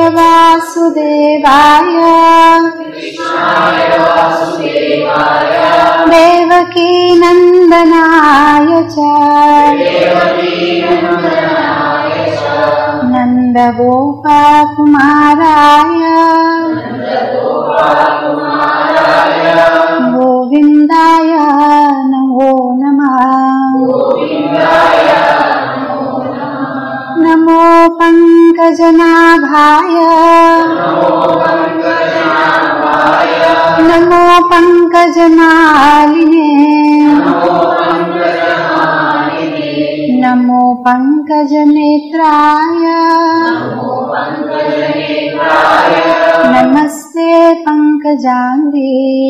वासुदेवाय देवकी नन्दनाय च नन्दगोपाकुमाराय गोविन्दाय नमो नमः नमो पङ्कजनाभाय नमो पङ्कजमालिने नमो पङ्कजनेत्राय नमस्ते पङ्कजाङ्गे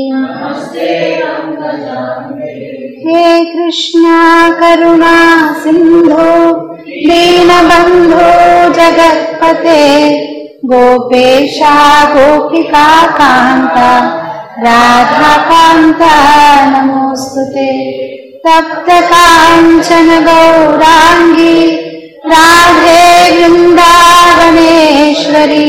हे कृष्णा करुणा सिन्धो दीनबन्धो जगत्पते गोपेशा गोपिका कान्त राधाकान्त नमोऽस्तु ते तप्तकाञ्चन गौराङ्गी राधे वृन्दावनेश्वरी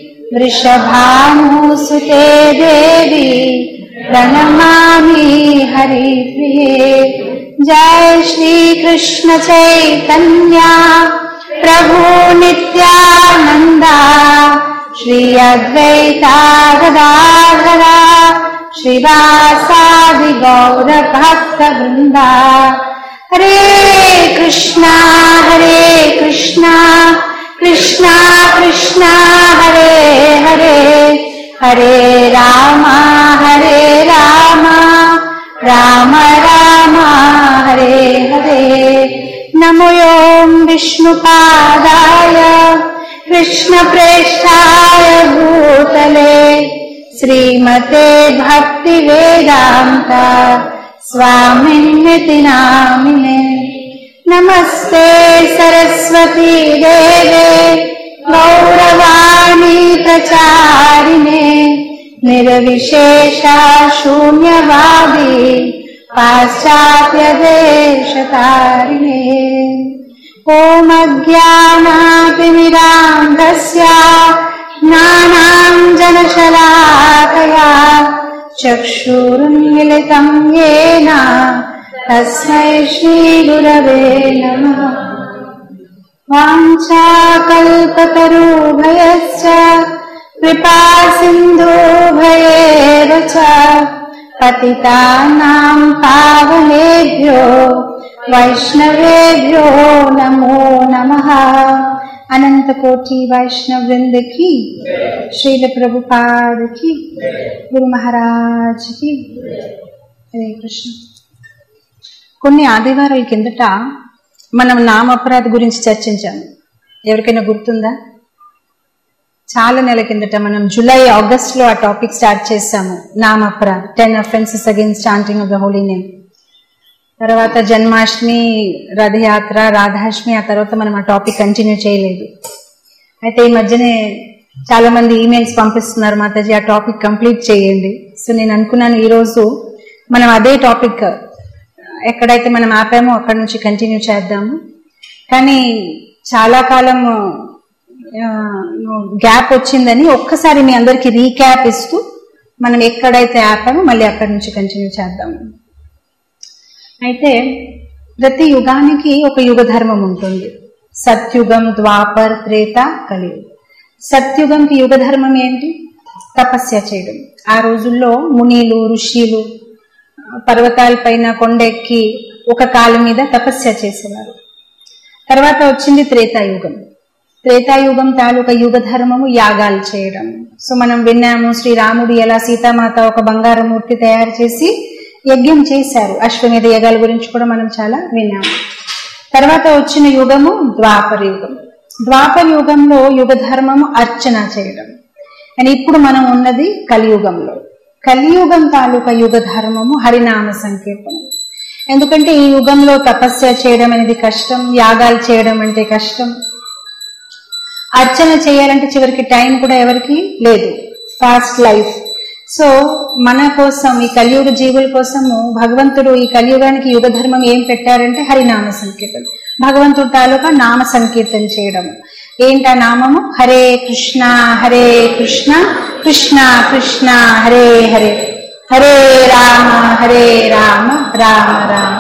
वृषभानुसुते देवी प्रणमामि हरिप्रिये जय श्रीकृष्ण चैतन्या प्रभु नित्यानन्दा श्री अद्वैता गदाधरा श्रीवासादि गौरभक्तवृन्दा हरे कृष्णा हरे कृष्णा कृष्णा कृष्णा हरे हरे हरे राम हरे राम राम राम हरे हरे नमो ॐ विष्णुपादाय कृष्णप्रेष्ठाय भूतले श्रीमते भक्तिवेदान्त स्वामिन्निति नामिने नमस्ते सरस्वती देवे गौरवाणी प्रचारिणे निर्विशेषा शून्यवादी पाश्चात्यदेशतारिणे ॐ अज्ञानातिमिरान्धस्य ज्ञानाञ्जनशलाकया चक्षुरुन्मिलितं येन तस्मै श्रीगुरवे नमः वाञ्छाकल्पतरुभयश्च कृपा सिन्धुभयेव च पतितानां पावनेभ्यो వైష్ణవేభ్యో నమో నమ అనంత కోటి వైష్ణవ వృంద కి శ్రీల ప్రభుపాద కి గురు మహారాజ్ కి హరే కృష్ణ కొన్ని ఆదివారాల కిందట మనం నామపరాధ గురించి చర్చించాము ఎవరికైనా గుర్తుందా చాలా నెల కిందట మనం జూలై ఆగస్ట్ లో ఆ టాపిక్ స్టార్ట్ చేసాము నామపరాధ్ ten offences against chanting of the holy name తర్వాత జన్మాష్టమి రథయాత్ర రాధాష్టమి ఆ తర్వాత మనం ఆ టాపిక్ కంటిన్యూ చేయలేదు అయితే ఈ మధ్యనే చాలా మంది ఈమెయిల్స్ పంపిస్తున్నారు మాతాజీ ఆ టాపిక్ కంప్లీట్ చేయండి సో నేను అనుకున్నాను ఈ రోజు మనం అదే టాపిక్ ఎక్కడైతే మనం ఆపామో అక్కడ నుంచి కంటిన్యూ చేద్దాము కానీ చాలా కాలం గ్యాప్ వచ్చిందని ఒక్కసారి మీ అందరికి రీక్యాప్ ఇస్తూ మనం ఎక్కడైతే ఆపామో మళ్ళీ అక్కడి నుంచి కంటిన్యూ చేద్దాము అయితే ప్రతి యుగానికి ఒక యుగ ధర్మం ఉంటుంది సత్యుగం ద్వాపర్ త్రేత కలియుగం సత్యుగంకి యుగ ధర్మం ఏంటి తపస్య చేయడం ఆ రోజుల్లో మునీలు ఋషులు పర్వతాలపైన కొండెక్కి ఒక కాలు మీద తపస్య చేసేవారు తర్వాత వచ్చింది త్రేతాయుగం త్రేతాయుగం తాలూకా యుగ ధర్మము యాగాలు చేయడం సో మనం విన్నాము శ్రీరాముడు ఎలా సీతామాత ఒక బంగారు మూర్తి తయారు చేసి యజ్ఞం చేశారు అశ్వమేధ యజ్ఞాల గురించి కూడా మనం చాలా విన్నాము తర్వాత వచ్చిన యుగము ద్వాపర యుగం ద్వాపర యుగంలో యుగ ధర్మము అర్చన చేయడం అండ్ ఇప్పుడు మనం ఉన్నది కలియుగంలో కలియుగం తాలూకా యుగ ధర్మము హరినామ సంకీర్తనం ఎందుకంటే ఈ యుగంలో తపస్య చేయడం అనేది కష్టం యాగాలు చేయడం అంటే కష్టం అర్చన చేయాలంటే చివరికి టైం కూడా ఎవరికి లేదు ఫాస్ట్ లైఫ్ సో మన కోసం ఈ కలియుగ జీవుల కోసము భగవంతుడు ఈ కలియుగానికి యుగ ధర్మం ఏం పెట్టారంటే హరినామ సంకీర్తన భగవంతుడు తాలూకా నామ సంకీర్తన చేయడం ఏంటా నామము హరే కృష్ణ హరే కృష్ణ కృష్ణ కృష్ణ హరే హరే హరే రామ హరే రామ రామ రామ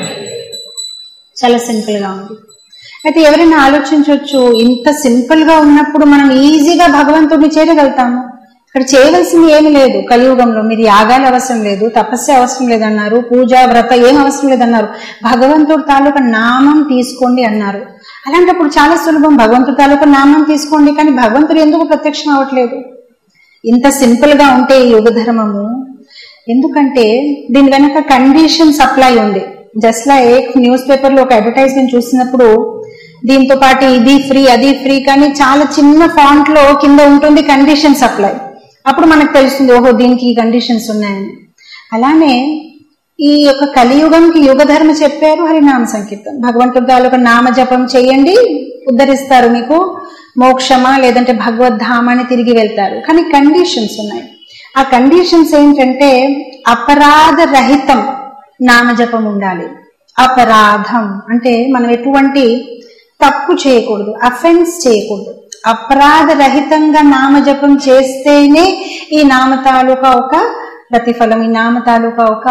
చాలా సింపుల్ గా ఉంది అయితే ఎవరైనా ఆలోచించవచ్చు ఇంత సింపుల్ గా ఉన్నప్పుడు మనం ఈజీగా భగవంతుడిని చేరగలుగుతాము ఇక్కడ చేయవలసింది ఏమి లేదు కలియుగంలో మీరు యాగాలు అవసరం లేదు తపస్సు అవసరం లేదన్నారు పూజ వ్రత ఏం అవసరం లేదన్నారు భగవంతుడి తాలూకా నామం తీసుకోండి అన్నారు అలాంటప్పుడు చాలా సులభం భగవంతుడి తాలూకా నామం తీసుకోండి కానీ భగవంతుడు ఎందుకు ప్రత్యక్షం అవ్వట్లేదు ఇంత సింపుల్ గా ఉంటే ఈ యుగ ధర్మము ఎందుకంటే దీని వెనక కండిషన్ సప్లై ఉంది జస్ట్ లైక్ న్యూస్ పేపర్ లో ఒక అడ్వర్టైజ్మెంట్ చూసినప్పుడు దీంతో పాటు ఇది ఫ్రీ అది ఫ్రీ కానీ చాలా చిన్న ఫాంట్ లో కింద ఉంటుంది కండిషన్ సప్లై అప్పుడు మనకు తెలుస్తుంది ఓహో దీనికి ఈ కండిషన్స్ ఉన్నాయని అలానే ఈ యొక్క కలియుగంకి యుగ ధర్మ చెప్పారు హరినామ సంకీర్తన భగవంతుడి తాలూకా నామ జపం చేయండి ఉద్ధరిస్తారు మీకు మోక్షమా లేదంటే భగవద్ధామాన్ని తిరిగి వెళ్తారు కానీ కండిషన్స్ ఉన్నాయి ఆ కండిషన్స్ ఏంటంటే అపరాధ రహితం నామజపం ఉండాలి అపరాధం అంటే మనం ఎటువంటి తప్పు చేయకూడదు అఫెన్స్ చేయకూడదు అపరాధ రహితంగా నామజపం చేస్తేనే ఈ నామ తాలూకా ఒక ప్రతిఫలం ఈ నామ తాలూకా ఒక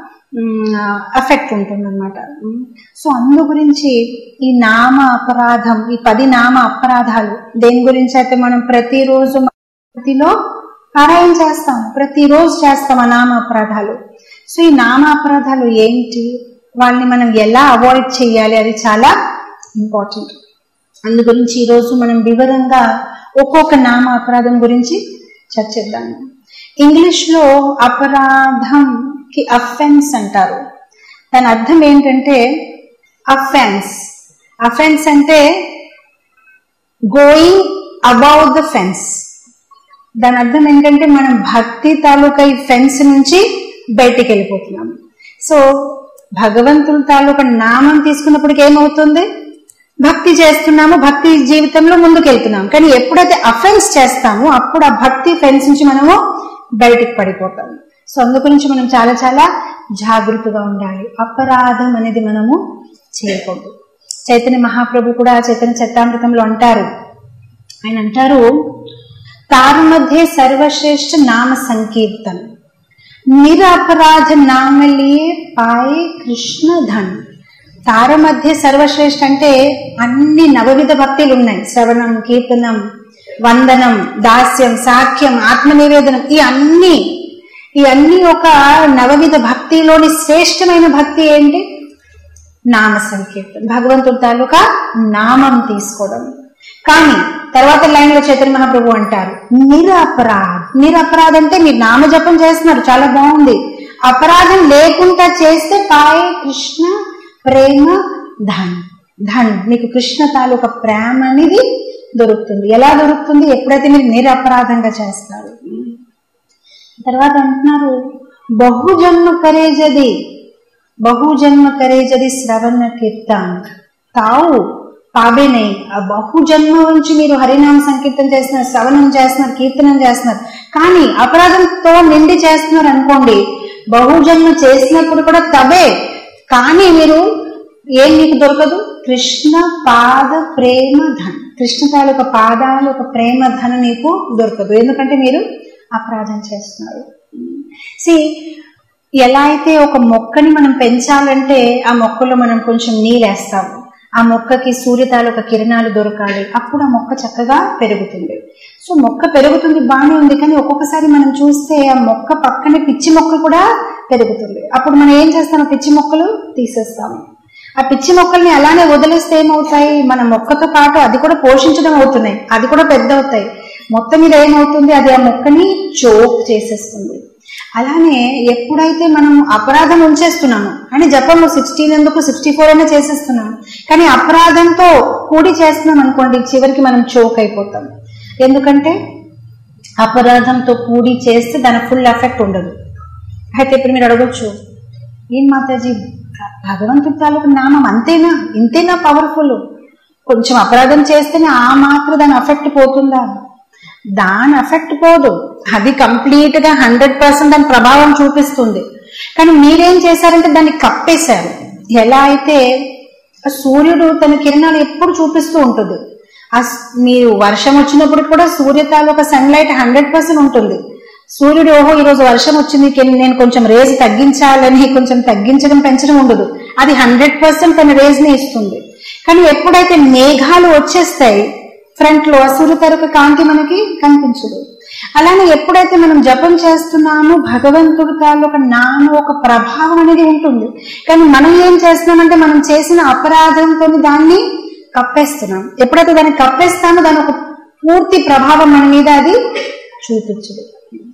ఎఫెక్ట్ ఉంటుంది అనమాట సో అందు గురించి ఈ నామ అపరాధం ఈ పది నామ అపరాధాలు దేని గురించి అయితే మనం ప్రతిరోజు ప్రతిలో పారాయణ చేస్తాం ప్రతిరోజు చేస్తాం ఆ నామ అపరాధాలు సో ఈ నామ అపరాధాలు ఏంటి వాళ్ళని మనం ఎలా అవాయిడ్ చేయాలి అది చాలా ఇంపార్టెంట్ అందు గురించి ఈరోజు మనం వివరంగా ఒక్కొక్క నామ అపరాధం గురించి చర్చిద్దాం ఇంగ్లీష్ లో అపరాధం కి అఫెన్స్ అంటారు దాని అర్థం ఏంటంటే అఫెన్స్ అఫెన్స్ అంటే గోయింగ్ అబౌట్ ద ఫెన్స్ దాని అర్థం ఏంటంటే మనం భక్తి తాలూకా ఈ ఫెన్స్ నుంచి బయటికి వెళ్ళిపోతున్నాం సో భగవంతుడి తాలూకా నామం తీసుకున్నప్పటికి ఏమవుతుంది భక్తి చేస్తున్నాము భక్తి జీవితంలో ముందుకు వెళ్తున్నాం కానీ ఎప్పుడైతే అఫెన్స్ చేస్తామో అప్పుడు ఆ భక్తి ఫెన్స్ నుంచి మనము బయటికి పడిపోతాం సో అందు గురించి మనం చాలా చాలా జాగ్రత్తగా ఉండాలి అపరాధం అనేది మనము చేయకూడదు చైతన్య మహాప్రభు కూడా చైతన్య చట్టామృతంలో అంటారు ఆయన అంటారు తారు మధ్య సర్వశ్రేష్ఠ నామ సంకీర్తన్ నిరపరాధ నామలియే పాయే కృష్ణ ధన్ తార మధ్య సర్వశ్రేష్ఠ అంటే అన్ని నవవిధ భక్తులు ఉన్నాయి శ్రవణం కీర్తనం వందనం దాస్యం సాఖ్యం ఆత్మ నివేదనం ఈ అన్ని ఈ అన్ని ఒక నవవిధ భక్తిలోని శ్రేష్టమైన భక్తి ఏంటి నామ సంకీర్తన భగవంతుడి తాలూకా నామం తీసుకోవడం కానీ తర్వాత లైన్ లో చైతన్య మహాప్రభు అంటారు నిరపరాధ్ నిరపరాధ్ అంటే మీరు నామజపం చేస్తున్నారు చాలా బాగుంది అపరాధం లేకుండా చేస్తే పాయే కృష్ణ ప్రేమ ధన్ ధన్ మీకు కృష్ణ తాలూకా ప్రేమ అనేది దొరుకుతుంది ఎలా దొరుకుతుంది ఎప్పుడైతే మీరు నిరపరాధంగా చేస్తారు తర్వాత అంటున్నారు బహుజన్మ కరేజది బహుజన్మ కరేజది శ్రవణ కీర్తన్ తావు పాబేనే ఆ బహుజన్మ నుంచి మీరు హరినామ సంకీర్తన చేస్తున్నారు శ్రవణం చేస్తున్నారు కీర్తనం చేస్తున్నారు కానీ అపరాధంతో నిండి చేస్తున్నారు అనుకోండి బహుజన్మ చేసినప్పుడు కూడా తబే కానీ మీరు ఏం మీకు దొరకదు కృష్ణ పాద ప్రేమ ధన్ కృష్ణ తాలూక పాదాలు ఒక ప్రేమ ధన మీకు దొరకదు ఎందుకంటే మీరు అపరాధం చేస్తున్నారు సి ఎలా అయితే ఒక మొక్కని మనం పెంచాలంటే ఆ మొక్కలో మనం కొంచెం నీళ్ళేస్తాము ఆ మొక్కకి సూర్య తాలూక కిరణాలు దొరకాలి అప్పుడు ఆ మొక్క చక్కగా పెరుగుతుంది సో మొక్క పెరుగుతుంది బాగానే ఉంది కానీ ఒక్కొక్కసారి మనం చూస్తే ఆ మొక్క పక్కనే పిచ్చి మొక్క కూడా పెరుగుతుంది అప్పుడు మనం ఏం చేస్తాం ఆ పిచ్చి మొక్కలు తీసేస్తాము ఆ పిచ్చి మొక్కల్ని అలానే వదిలేస్తే ఏమవుతాయి మన మొక్కతో పాటు అది కూడా పోషించడం అవుతున్నాయి అది కూడా పెద్ద అవుతాయి మొత్తం మీద ఏమవుతుంది అది ఆ మొక్కని చోక్ చేసేస్తుంది అలానే ఎప్పుడైతే మనం అపరాధం ఉంచేస్తున్నాము అని జపంలో సిక్స్టీన్ ఎందుకు సిక్స్టీ ఫోర్ అయినా చేసేస్తున్నాం కానీ అపరాధంతో కూడి చేస్తున్నాం అనుకోండి చివరికి మనం చోక్ అయిపోతాం ఎందుకంటే అపరాధంతో కూడి చేస్తే దాని ఫుల్ ఎఫెక్ట్ ఉండదు అయితే ఇప్పుడు మీరు అడగొచ్చు ఏం మాతాజీ భగవంతుడి తాలూకు నామం అంతేనా ఇంతేనా పవర్ఫుల్ కొంచెం అపరాధం చేస్తేనే ఆ మాత్రం దాని ఎఫెక్ట్ పోతుందా దాని ఎఫెక్ట్ పోదు అది కంప్లీట్ గా హండ్రెడ్ పర్సెంట్ దాని ప్రభావం చూపిస్తుంది కానీ మీరేం చేశారంటే దాన్ని కప్పేశారు ఎలా అయితే సూర్యుడు తన కిరణాలు ఎప్పుడు చూపిస్తూ ఉంటుంది అస్- మీరు వర్షం వచ్చినప్పుడు కూడా సూర్య తాలూకా సన్లైట్ హండ్రెడ్ పర్సెంట్ ఉంటుంది సూర్యుడు ఓహో ఈరోజు వర్షం వచ్చింది కి- నేను కొంచెం రేజ్ తగ్గించాలని కొంచెం తగ్గించడం పెంచడం ఉండదు అది హండ్రెడ్ పర్సెంట్ తన రేజ్ ని ఇస్తుంది కానీ ఎప్పుడైతే మేఘాలు వచ్చేస్తాయి ఫ్రంట్ లో ఆ సూర్య తాలూకా కాంతి మనకి కనిపించదు అలానే ఎప్పుడైతే మనం జపం చేస్తున్నామో భగవంతుడి తాలూకా నామ ఒక ప్రభావం అనేది ఉంటుంది కానీ మనం ఏం చేస్తున్నామంటే మనం చేసిన అపరాధంతో దాన్ని కప్పేస్తున్నాం ఎప్పుడైతే దాన్ని కప్పేస్తామో దాని ఒక పూర్తి ప్రభావం మన మీద అది చూపించదు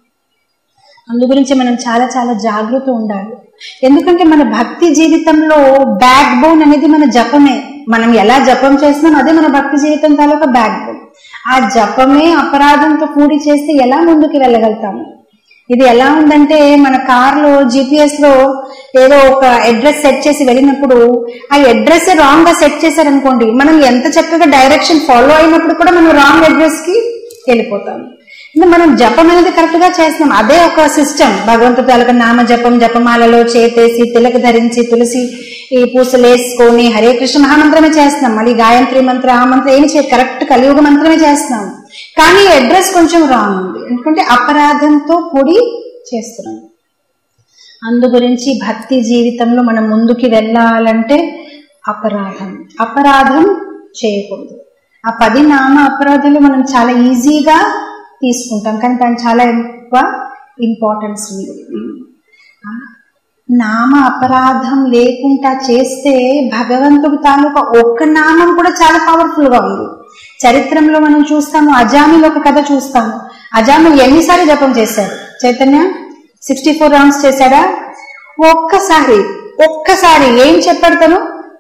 అందు గురించి మనం చాలా చాలా జాగ్రత్త ఉండాలి ఎందుకంటే మన భక్తి జీవితంలో బ్యాక్ బోన్ అనేది మన జపమే మనం ఎలా జపం చేస్తున్నాం అదే మన భక్తి జీవితం తాలూకా బ్యాక్ బోన్ ఆ జపమే అపరాధంతో కూడి చేస్తే ఎలా ముందుకు వెళ్ళగలుగుతాము ఇది ఎలా ఉందంటే మన కార్లో జిపిఎస్ లో ఏదో ఒక అడ్రస్ సెట్ చేసి వెళ్ళినప్పుడు ఆ అడ్రస్ రాంగ్ గా సెట్ చేశారనుకోండి మనం ఎంత చక్కగా డైరెక్షన్ ఫాలో అయినప్పుడు కూడా మనం రాంగ్ అడ్రస్ కి వెళ్ళిపోతాం ఇంకా మనం జపం అనేది కరెక్ట్ గా చేస్తున్నాం అదే ఒక సిస్టమ్ భగవంతుడి తాలూకా నామ జపం జపమాలలో చేతేసి తిలక ధరించి తులసి ఈ పూసలు వేసుకొని హరే కృష్ణ మహామంత్రమే చేస్తున్నాం మళ్ళీ గాయత్రి మంత్ర ఆ మంత్రం ఏమి చే కరెక్ట్ కలియుగ మంత్రమే చేస్తున్నాం కానీ అడ్రస్ కొంచెం రాంగ్ ఉంది ఎందుకంటే అపరాధంతో కూడి చేస్తున్నాం అందు గురించి భక్తి జీవితంలో మనం ముందుకి వెళ్ళాలంటే అపరాధం అపరాధం చేయకూడదు ఆ పది నామ అపరాధాలు మనం చాలా ఈజీగా తీసుకుంటాం కానీ దానికి చాలా ఎక్కువ ఇంపార్టెన్స్ ఉంది ఆ, నామ అపరాధం లేకుండా చేస్తే భగవంతుడి తాలూకా ఒక్క నామం కూడా చాలా పవర్ఫుల్ గా ఉంది చరిత్రలో మనం చూస్తాము అజామిలో ఒక కథ చూస్తాము అజామి ఎన్నిసార్లు జపం చేశాడు చైతన్య సిక్స్టీ ఫోర్ రౌండ్స్ చేశాడా ఒక్కసారి ఒక్కసారి ఏం చెప్పాడు తను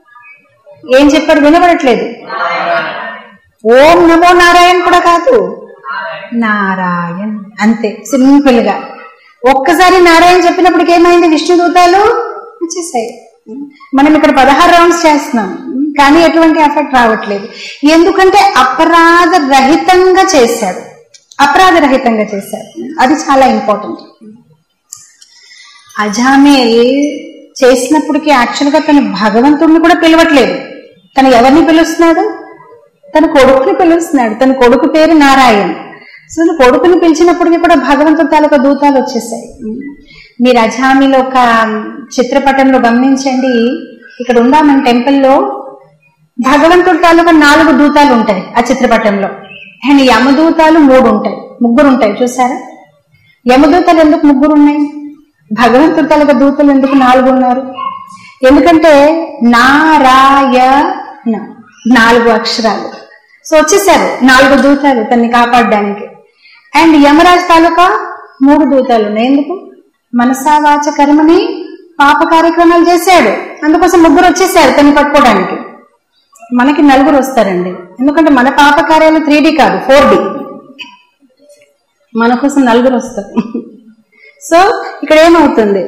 ఏం చెప్పాడు వినబడట్లేదు ఓం నమో నారాయణ కూడా కాదు నారాయణ్ అంతే సింపుల్ గా ఒక్కసారి నారాయణ చెప్పినప్పటికి ఏమైంది విష్ణు దూతాలు వచ్చేసాయి మనం ఇక్కడ పదహారు రౌండ్స్ చేస్తున్నాం కానీ ఎటువంటి ఎఫెక్ట్ రావట్లేదు ఎందుకంటే అపరాధ రహితంగా చేశాడు అపరాధ రహితంగా చేశాడు అది చాలా ఇంపార్టెంట్ అజామేల్ చేసినప్పటికీ యాక్చువల్ గా తన భగవంతుడిని కూడా పిలవట్లేదు తను ఎవరిని పిలుస్తున్నాడు తన కొడుకుని పిలుస్తున్నాడు తన కొడుకు పేరు నారాయణ్ సో తన కొడుకుని పిలిచినప్పటికీ కూడా భగవంతుడి తాలూకా దూతాలు వచ్చేసాయి మీరు అజామిలో ఒక చిత్రపటంలో గమనించండి ఇక్కడ ఉందా మన టెంపుల్లో భగవంతుడి తాలూకా నాలుగు దూతాలు ఉంటాయి ఆ చిత్రపటంలో అండ్ యమదూతాలు మూడు ఉంటాయి ముగ్గురు ఉంటాయి చూసారా యమదూతలు ఎందుకు ముగ్గురు ఉన్నాయి భగవంతుడి తాలూకా దూతలు ఎందుకు నాలుగు ఉన్నారు ఎందుకంటే నారాయణ నాలుగు అక్షరాలు సో వచ్చేసారు నాలుగు దూతాలు తన్ని కాపాడడానికి అండ్ యమరాజ్ తాలూకా మూడు దూతాలు ఉన్నాయి ఎందుకు మనసావాచ కర్మని పాప కార్యక్రమాలు చేశాడు అందుకోసం ముగ్గురు వచ్చేసారు తన్ని పట్టుకోవడానికి మనకి నలుగురు వస్తారండి ఎందుకంటే మన పాప కార్యాలు త్రీ కాదు ఫోర్ డి మన కోసం నలుగురు వస్తారు సో ఇక్కడ ఏమవుతుంది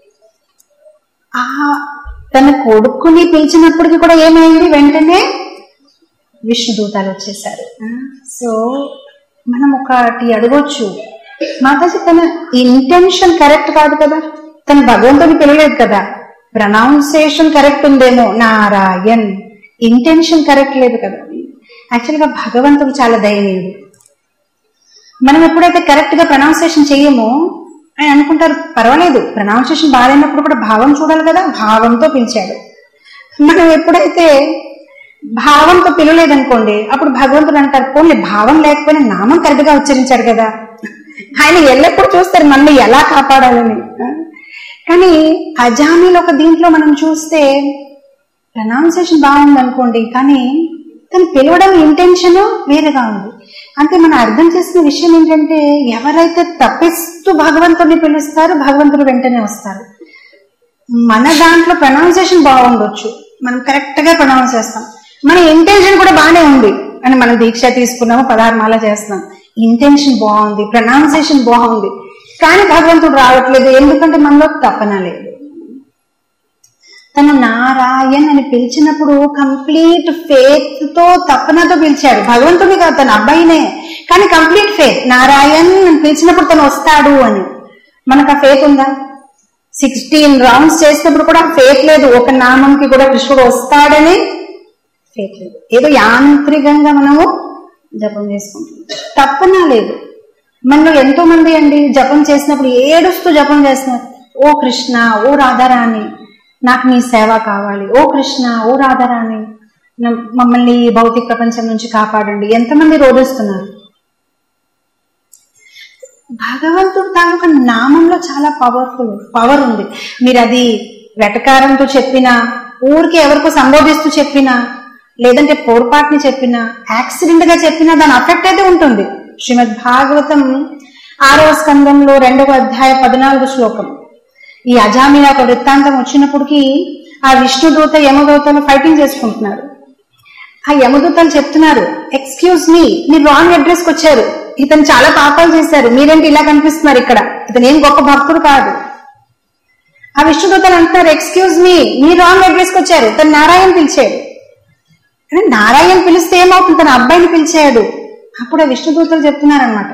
ఆ తన కొడుకుని పిలిచినప్పటికీ కూడా ఏమైంది వెంటనే విష్ణుదూతాలు వచ్చేసారు సో మనం ఒకటి అడగొచ్చు మాతాజీ తన ఇంటెన్షన్ కరెక్ట్ కాదు కదా తన భగవంతుని పిలవలేదు కదా ప్రనౌన్సేషన్ కరెక్ట్ ఉందేమో నారాయణ్ ఇంటెన్షన్ కరెక్ట్ లేదు కదా యాక్చువల్ గా భగవంతుడు చాలా దయనీయుడు మనం ఎప్పుడైతే కరెక్ట్ గా ప్రనౌన్సేషన్ చెయ్యమో అని అనుకుంటారు పర్వాలేదు ప్రనౌన్సేషన్ బాగాలేనప్పుడు కూడా భావం చూడాలి కదా భావంతో పిలిచాడు మనం ఎప్పుడైతే భావంతో పిలవలేదనుకోండి అప్పుడు భగవంతుడు అంటారు పోనీ భావం లేకపోయినా నామం కరెక్ట్ గా ఉచ్చరించాడు కదా ఆయన ఎల్లప్పుడు చూస్తారు మనల్ని ఎలా కాపాడాలని కానీ అజామీలో ఒక దీంట్లో మనం చూస్తే ప్రొనౌన్సియేషన్ బాగుంది అనుకోండి కానీ తను పిలవడం ఇంటెన్షన్ వేరేగా ఉంది అంటే మనం అర్థం చేసిన విషయం ఏంటంటే ఎవరైతే తప్పిస్తూ భగవంతుడిని పిలుస్తారో భగవంతుడు వెంటనే వస్తారు మన దాంట్లో ప్రొనౌన్సియేషన్ బాగుండొచ్చు మనం కరెక్ట్ గా ప్రొనౌన్స్ చేస్తాం మన ఇంటెన్షన్ కూడా బాగానే ఉంది అని మనం దీక్ష తీసుకున్నాము పదహారు మాల చేస్తున్నాం ఇంటెన్షన్ బాగుంది ప్రొనౌన్సియేషన్ బాగుంది కానీ భగవంతుడు రావట్లేదు ఎందుకంటే మనలో తపన లేదు తను నారాయణ్ అని పిలిచినప్పుడు కంప్లీట్ ఫేత్ తో తపనతో పిలిచాడు భగవంతుడి కాదు తన అబ్బాయినే కానీ కంప్లీట్ ఫేత్ నారాయణ్ అని పిలిచినప్పుడు తను వస్తాడు అని మనకు ఆ ఫేత్ ఉందా సిక్స్టీన్ రౌండ్స్ చేసినప్పుడు కూడా ఫేత్ లేదు ఒక నామంకి కూడా కృష్ణుడు వస్తాడని ఫేత్ లేదు ఏదో యాంత్రికంగా మనము జపం చేసుకుంటున్నారు తప్పనా లేదు మనలో ఎంతో మంది అండి జపం చేసినప్పుడు ఏడుస్తూ జపం చేస్తున్నారు ఓ కృష్ణ ఓ రాధారాణి నాకు నీ సేవ కావాలి ఓ కృష్ణ ఓ రాధారాణి న- మమ్మల్ని ఈ భౌతిక ప్రపంచం నుంచి కాపాడండి ఎంతమంది రోధిస్తున్నారు భగవంతుడు తాలూకా నామంలో చాలా పవర్ఫుల్ పవర్ ఉంది మీరు అది వెటకారంతో చెప్పినా ఊరికి ఎవరికో సంబోధిస్తూ చెప్పినా లేదంటే పొరపాటుని చెప్పినా యాక్సిడెంట్ గా చెప్పినా దాని అఫెక్ట్ అయితే ఉంటుంది శ్రీమద్ భాగవతం ఆరవ స్కందంలో రెండవ అధ్యాయ పద్నాలుగు శ్లోకం ఈ అజామిన ఒక వృత్తాంతం వచ్చినప్పటికీ ఆ విష్ణుదూత యమదూతలు ఫైటింగ్ చేసుకుంటున్నారు ఆ యమదూతలు చెప్తున్నారు ఎక్స్క్యూజ్ మీ మీరు రాంగ్ అడ్రస్ కి వచ్చారు ఇతను చాలా పాపాలు చేశారు మీరేంటి ఇలా కనిపిస్తున్నారు ఇక్కడ ఇతను ఏం గొప్ప భక్తుడు కాదు ఆ విష్ణుదూతలు అంటున్నారు ఎక్స్క్యూజ్ మీ మీరు రాంగ్ అడ్రస్ కి వచ్చారు తను నారాయణ పిలిచాడు కానీ నారాయణ పిలిస్తే ఏమవుతుంది తన అబ్బాయిని పిలిచాడు అప్పుడు ఆ విష్ణుదూతలు చెప్తున్నారనమాట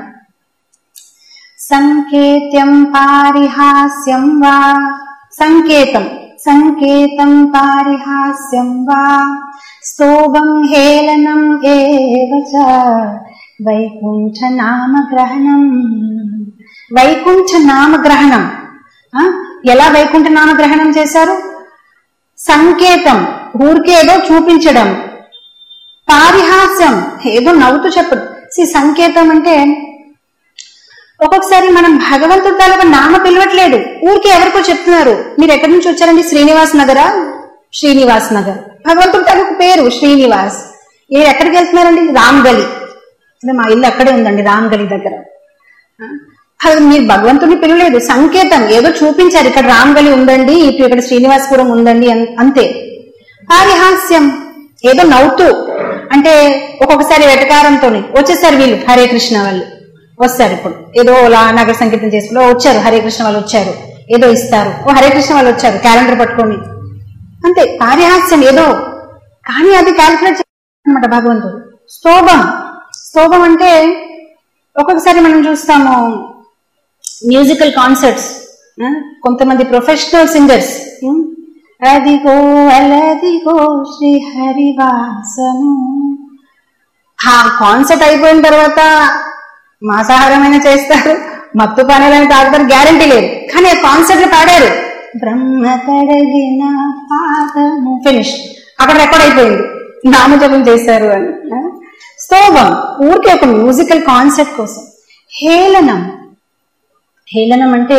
సంకేత్యం పారిహాస్యం వా సంకేతం సంకేతం పారిహాస్యం వా స్తోభం హేళనం ఏవ చ వైకుంఠ నామగ్రహణం వైకుంఠ నామగ్రహణం ఆ? ఎలా వైకుంఠ నామగ్రహణం చేశారు సంకేతం ఊరికేదో చూపించడం పారిహాస్యం ఏదో నవ్వుతూ చెప్పడు సి సంకేతం అంటే ఒక్కొక్కసారి మనం భగవంతుడి తాలూకా నామ పిలవట్లేదు ఊరికి ఎవరికో చెప్తున్నారు మీరు ఎక్కడి నుంచి వచ్చారండి శ్రీనివాస్ నగరా శ్రీనివాస్ నగర్ భగవంతుడి తాలూకు పేరు శ్రీనివాస్ మీరు ఎక్కడికి వెళ్తున్నారండి రామ్గలి అదే మా ఇల్లు అక్కడే ఉందండి రామ్గలి దగ్గర ఆ, అది మీరు భగవంతుడిని పిలవలేదు సంకేతం ఏదో చూపించారు ఇక్కడ రామ్గలి ఉందండి ఇటు ఇక్కడ శ్రీనివాసపురం ఉందండి అన్- అంతే పారిహాస్యం ఏదో నవ్వుతూ అంటే ఒక్కొక్కసారి వెటకారంతో వచ్చేసారు వీళ్ళు హరే కృష్ణ వాళ్ళు వస్తారు ఇప్పుడు ఏదో అలా నగర సంకీర్తన చేసుకుంటూ "ఓ, వచ్చారు హరే కృష్ణ వాళ్ళు వచ్చారు ఏదో ఇస్తారు ఓ హరే కృష్ణ వాళ్ళు వచ్చారు క్యాలెండర్ పట్టుకొని అంతే పారిహాస్యం ఏదో కానీ అది క్యాల్కులేట్ అనమాట భగవంతుడు స్తోభం స్తోభం అంటే ఒక్కొక్కసారి మనం చూస్తాము మ్యూజికల్ కాన్సర్ట్స్ కొంతమంది ప్రొఫెషనల్ సింగర్స్ అదిగో అలదిగో శ్రీ హరివాసము ఆ కాన్సర్ట్ అయిపోయిన తర్వాత మాంసాహారమైన చేస్తారు మత్తు పానీయాలని తాగుతారు గ్యారంటీ లేదు కానీ ఆ కాన్సర్ట్ పాడారు బ్రహ్మ కడగిన పాదము ఫినిష్ అక్కడ రికార్డ్ అయిపోయింది నామజపం చేశారు అని ఆ? స్తోభం ఊరికే ఒక మ్యూజికల్ కాన్సర్ట్ కోసం హేళనం హేళనం అంటే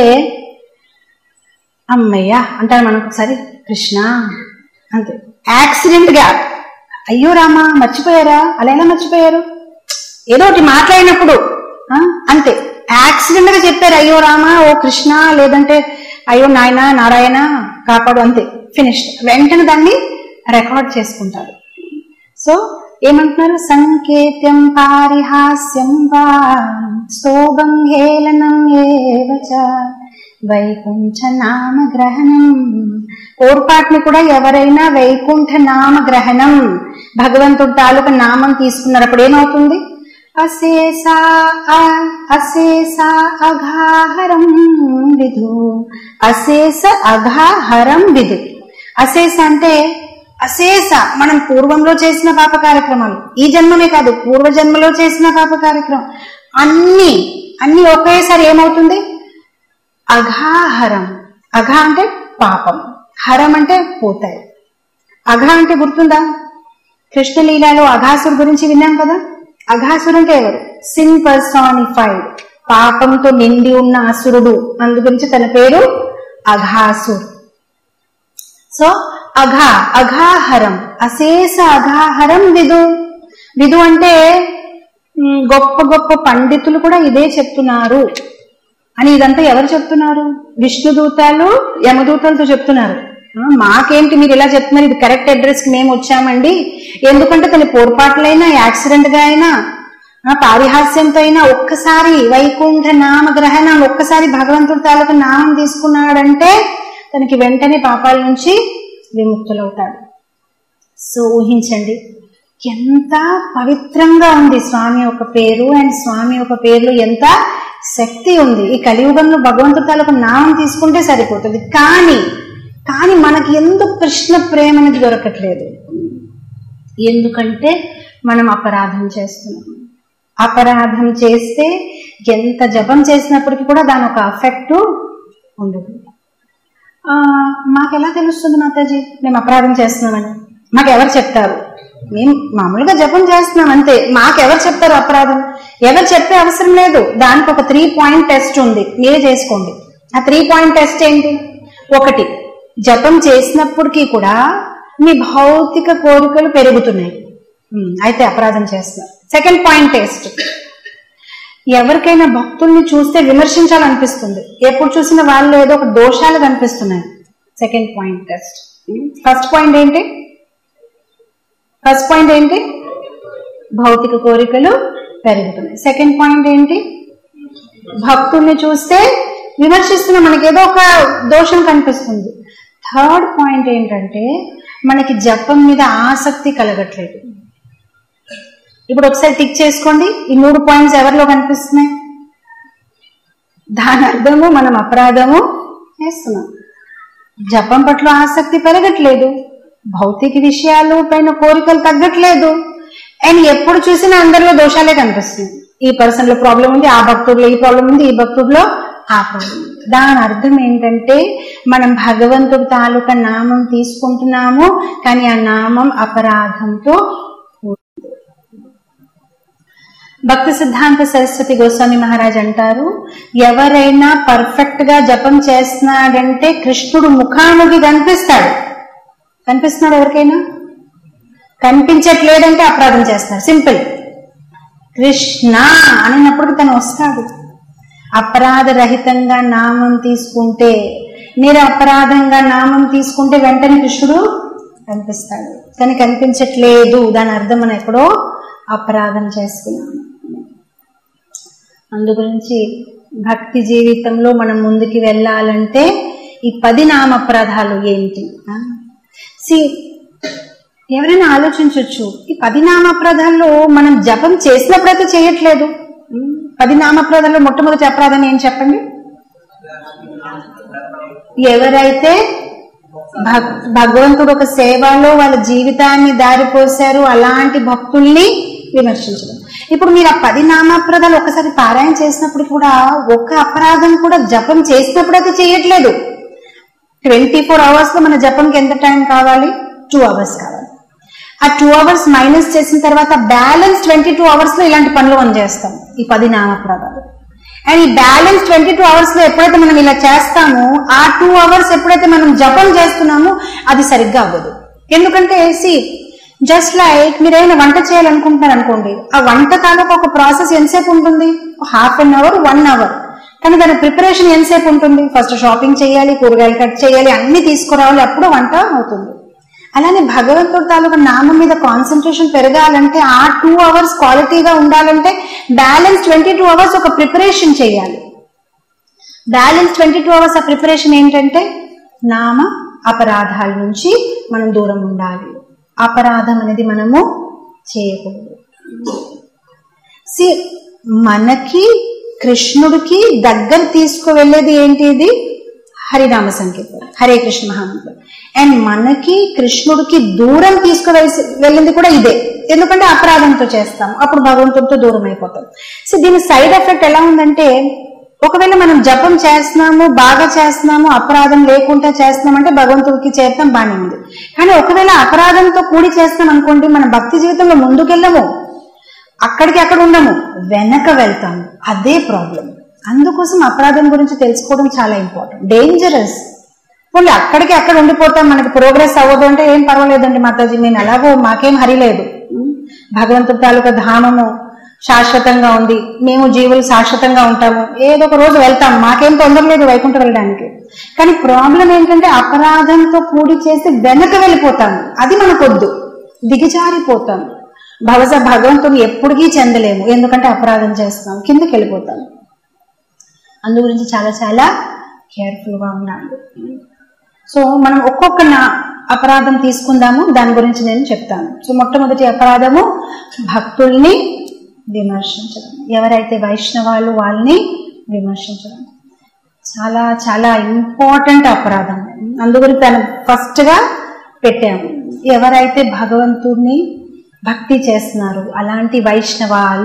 అమ్మయ్య అంటారు మనకు ఒకసారి కృష్ణ అంతే యాక్సిడెంట్ గా అయ్యో రామా మర్చిపోయారా అలా ఎలా మర్చిపోయారు ఏదో ఒకటి మాట్లాడినప్పుడు ఆ, అంతే యాక్సిడెంట్ గా చెప్పారు అయ్యో రామా ఓ కృష్ణ లేదంటే అయ్యో నాయన నారాయణ కాపాడు అంతే ఫినిష్ వెంటనే దాన్ని రికార్డ్ చేసుకుంటారు సో ఏమంటున్నారు సంకేత్యం పారిహాస్యం వా స్తోభం హేళనం ఏవ చ వైకుంఠ నామ గ్రహణం పొరపాటుని కూడా ఎవరైనా వైకుంఠ నామ గ్రహణం భగవంతుడు తాలూకా నామం తీసుకున్నారు అప్పుడు ఏమవుతుంది అశేషా అ- అశేషా అఘాహరం విధు అశేష అఘాహరం విధు అశేష అంటే అశేష మనం పూర్వంలో చేసిన పాప కార్యక్రమాలు ఈ జన్మమే కాదు పూర్వ జన్మలో చేసిన పాప కార్యక్రమం అన్ని అన్ని ఒకేసారి ఏమవుతుంది అఘాహరం అఘ అంటే పాపం హరం అంటే పోతాయి అఘ అంటే గుర్తుందా కృష్ణలీలలో అఘాసురు గురించి విన్నాం కదా అఘాసురు అంటే ఎవరు సిన్ పర్సానిఫైడ్ పాపంతో నిండి ఉన్న అసురుడు అందు గురించి తన పేరు అఘాసురు సో అఘా అఘాహరం అశేష అఘాహరం విదు విదు అంటే మ్, గొప్ప గొప్ప పండితులు కూడా ఇదే చెప్తున్నారు అని ఇదంతా ఎవరు చెప్తున్నారు విష్ణుదూతాలు యమదూతలతో చెప్తున్నారు ఆ, మాకేంటి మీరు ఇలా చెప్తున్నారు ఇది కరెక్ట్ అడ్రస్ కి మేము వచ్చామండి ఎందుకంటే తన పొరపాట్లైనా యాక్సిడెంట్ గా అయినా ఆ, పారిహాస్యంతో అయినా ఒక్కసారి వైకుంఠ నామ గ్రహణం ఒక్కసారి భగవంతుడి తాలూకు నామం తీసుకున్నాడంటే తనకి వెంటనే పాపాల నుంచి విముక్తులవుతాడు సో ఊహించండి ఎంత పవిత్రంగా ఉంది స్వామి యొక్క పేరు అండ్ స్వామి యొక్క పేరులో ఎంత శక్తి ఉంది ఈ కలియుగంలో భగవంతుడి తాలూకు నామం తీసుకుంటే సరిపోతుంది కానీ కానీ మనకి ఎందుకు కృష్ణ ప్రేమ అనేది దొరకట్లేదు ఎందుకంటే మనం అపరాధం చేస్తున్నాం అపరాధం చేస్తే ఎంత జపం చేసినప్పటికీ కూడా దాని ఒక అఫెక్ట్ ఉండదు ఆ, మాకు ఎలా తెలుస్తుంది మాతాజీ మేము అపరాధం చేస్తున్నామని మాకు ఎవరు చెప్తారు మేము మామూలుగా జపం చేస్తున్నాం అంతే మాకెవరు చెప్తారు అపరాధం ఎవరు చెప్పే అవసరం లేదు దానికి ఒక త్రీ పాయింట్ టెస్ట్ ఉంది మీరే చేసుకోండి ఆ త్రీ పాయింట్ టెస్ట్ ఏంటి ఒకటి జపం చేసినప్పటికీ కూడా మీ భౌతిక కోరికలు పెరుగుతున్నాయి ఉమ్, అయితే అపరాధం చేస్తున్నారు సెకండ్ పాయింట్ టెస్ట్ ఎవరికైనా భక్తుల్ని చూస్తే విమర్శించాలనిపిస్తుంది ఎప్పుడు చూసిన వాళ్ళు ఏదో ఒక దోషాలు కనిపిస్తున్నాయి second point test first point ఏంటి ఫస్ట్ పాయింట్ ఏంటి భౌతిక కోరికలు పెరుగుతున్నాయి సెకండ్ పాయింట్ ఏంటి భక్తుల్ని చూస్తే విమర్శిస్తున్న మనకి ఏదో ఒక దోషం కనిపిస్తుంది థర్డ్ పాయింట్ ఏంటంటే మనకి జపం మీద ఆసక్తి కలగట్లేదు ఇప్పుడు ఒకసారి టిక్ చేసుకోండి ఈ మూడు పాయింట్స్ ఎవరిలో కనిపిస్తున్నాయి దాని అర్థము మనం అపరాధము చేస్తున్నాం జపం పట్ల ఆసక్తి పెరగట్లేదు భౌతిక విషయాలు పైన కోరికలు తగ్గట్లేదు అండ్ ఎప్పుడు చూసినా అందరిలో దోషాలే కనిపిస్తుంది ఈ పర్సన్ లో ప్రాబ్లం ఉంది ఆ భక్తుడిలో ఈ ప్రాబ్లం ఉంది ఈ భక్తుడిలో ఆ ప్రాబ్లం ఉంది దాని అర్థం ఏంటంటే మనం భగవంతుడి తాలూకా నామం తీసుకుంటున్నాము కానీ ఆ నామం అపరాధంతో భక్తి సిద్ధాంత సరస్వతి గోస్వామి మహారాజ్ అంటారు ఎవరైనా పర్ఫెక్ట్ గా జపం చేస్తున్నాడంటే కృష్ణుడు ముఖాముఖి కనిపిస్తాడు కనిపిస్తున్నాడు ఎవరికైనా కనిపించట్లేదంటే అపరాధం చేస్తారు సింపుల్ కృష్ణ అనినప్పుడు తను వస్తాడు అపరాధ రహితంగా నామం తీసుకుంటే నిరపరాధంగా నామం తీసుకుంటే వెంటనే కృష్ణుడు కనిపిస్తాడు కానీ కనిపించట్లేదు దాని అర్థం మనం ఎక్కడో అపరాధం చేస్తున్నాం అందు గురించి భక్తి జీవితంలో మనం ముందుకు వెళ్ళాలంటే ఈ పది నామపరాధాలు ఏంటి సి ఎవరైనా ఆలోచించవచ్చు ఈ పది నామప్రదాల్లో మనం జపం చేసినప్పుడైతే చేయట్లేదు ఉమ్, పది నామప్రదాల్లో మొట్టమొదటి అపరాధం ఏం చెప్పండి ఎవరైతే భక్- భగవంతుడు ఒక సేవలో వాళ్ళ జీవితాన్ని దారిపోశారు అలాంటి భక్తుల్ని విమర్శించడం ఇప్పుడు మీరు ఆ పది నామాప్రదాలు ఒకసారి పారాయణ చేసినప్పుడు కూడా ఒక్క అపరాధం కూడా జపం చేసినప్పుడైతే చేయట్లేదు ట్వంటీ ఫోర్ అవర్స్ లో మన జపంకి ఎంత టైం కావాలి టూ అవర్స్ కావాలి ఆ టూ అవర్స్ మైనస్ చేసిన తర్వాత బ్యాలెన్స్ ట్వంటీ టూ అవర్స్ లో ఇలాంటి పనులు మనం చేస్తాం ఈ పది నామప్రదాలు అండ్ ఈ బ్యాలెన్స్ ట్వంటీ టూ అవర్స్ లో ఎప్పుడైతే మనం ఇలా చేస్తామో ఆ టూ అవర్స్ ఎప్పుడైతే మనం జపం చేస్తున్నామో అది సరిగ్గా అవ్వదు ఎందుకంటే సి జస్ట్ లైక్ మీరు ఏమైనా వంట చేయాలనుకుంటున్నారు అనుకోండి ఆ వంట తాలూకు ఒక ప్రాసెస్ ఎంతసేపు ఉంటుంది half an hour one hour కానీ దాని ప్రిపరేషన్ ఎంతసేపు ఉంటుంది ఫస్ట్ షాపింగ్ చేయాలి కూరగాయలు కట్ చేయాలి అన్ని తీసుకురావాలి అప్పుడు వంట అవుతుంది అలానే భగవంతుడి తాలూకు నామం మీద కాన్సన్ట్రేషన్ పెరగాలంటే ఆ టూ అవర్స్ క్వాలిటీగా ఉండాలంటే బ్యాలెన్స్ ట్వంటీ టూ అవర్స్ ఒక ప్రిపరేషన్ చేయాలి బ్యాలెన్స్ ట్వంటీ టూ అవర్స్ ఆ ప్రిపరేషన్ ఏంటంటే నామ అపరాధాల నుంచి మనం దూరం ఉండాలి అపరాధం అనేది మనము చేయకూడదు సి మనకి కృష్ణుడికి దగ్గర తీసుకువెళ్ళేది ఏంటి ఇది హరినామ సంకీర్తన హరే కృష్ణ మహామంత్రం అండ్ మనకి కృష్ణుడికి దూరం తీసుకువెళ్ళి వెళ్ళింది కూడా ఇదే ఎందుకంటే అపరాధంతో చేస్తాం అప్పుడు భగవంతుడితో దూరం అయిపోతాం సో దీని సైడ్ ఎఫెక్ట్ ఎలా ఉందంటే ఒకవేళ మనం జపం చేస్తున్నాము బాగా చేస్తున్నాము అపరాధం లేకుండా చేస్తున్నాం అంటే భగవంతుడికి చేస్తాం బాగానే ఉంది కానీ ఒకవేళ అపరాధంతో కూడి చేస్తాం అనుకోండి మన భక్తి జీవితంలో ముందుకెళ్ళము అక్కడికి అక్కడ ఉండము వెనక వెళ్తాము అదే ప్రాబ్లం అందుకోసం అపరాధం గురించి తెలుసుకోవడం చాలా ఇంపార్టెంట్ డేంజరస్ పోనీ అక్కడికి అక్కడ ఉండిపోతాం మనకి ప్రోగ్రెస్ అవ్వదు అంటే ఏం పర్వాలేదండి మాతాజీ మేము ఎలాగో మాకేం హరి లేదు ఉం? భగవంతుడి తాలూకా ధామము శాశ్వతంగా ఉంది మేము జీవులు శాశ్వతంగా ఉంటాము ఏదో ఒక రోజు వెళ్తాం మాకేం తొందర లేదు వైకుంఠం వెళ్ళడానికి కానీ ప్రాబ్లం ఏంటంటే అపరాధంతో కూడి చేసి వెనక వెళ్ళిపోతాము అది మనకొద్దు దిగజారిపోతాం భవస భగవంతుని ఎప్పటికీ చెందలేము ఎందుకంటే అపరాధం చేస్తున్నాం కిందకి వెళ్ళిపోతాం అందు గురించి చాలా చాలా కేర్ఫుల్ గా ఉండాలి సో మనం ఒక్కొక్క నా అపరాధం తీసుకుందాము దాని గురించి నేను చెప్తాను సో మొట్టమొదటి అపరాధము భక్తుల్ని విమర్శించడం ఎవరైతే వైష్ణవాలు వాళ్ళని విమర్శించడం చాలా చాలా ఇంపార్టెంట్ అపరాధం అందుగురి తను ఫస్ట్ గా పెట్టాము ఎవరైతే భగవంతుడిని భక్తి చేస్తున్నారు అలాంటి వైష్ణవాలు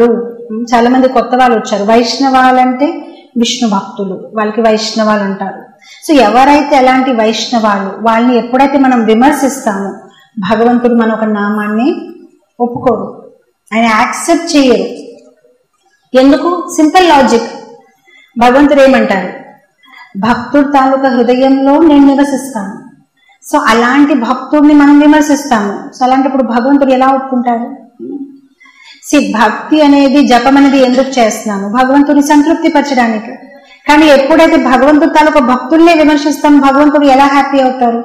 ఉమ్, చాలా మంది కొత్త వాళ్ళు వచ్చారు వైష్ణవాలంటే విష్ణు భక్తులు వాళ్ళకి వైష్ణవాలు అంటారు సో ఎవరైతే ఎలాంటి వైష్ణవాలు వాళ్ళని ఎప్పుడైతే మనం విమర్శిస్తామో భగవంతుడు మన ఒక నామాన్ని ఒప్పుకోరు ఆయన యాక్సెప్ట్ చేయరు ఎందుకు సింపుల్ లాజిక్ భగవంతుడు ఏమంటారు భక్తుడు తాలూకా హృదయంలో నేను నివసిస్తాను సో అలాంటి భక్తుడిని మనం విమర్శిస్తాము సో అలాంటప్పుడు భగవంతుడు ఎలా ఒప్పుకుంటారు సి భక్తి అనేది జపం అనేది ఎందుకు చేస్తున్నాము భగవంతుని సంతృప్తి పరచడానికి కానీ ఎప్పుడైతే భగవంతుడు తాలూకా భక్తుల్నే విమర్శిస్తాం భగవంతుడు ఎలా హ్యాపీ అవుతారు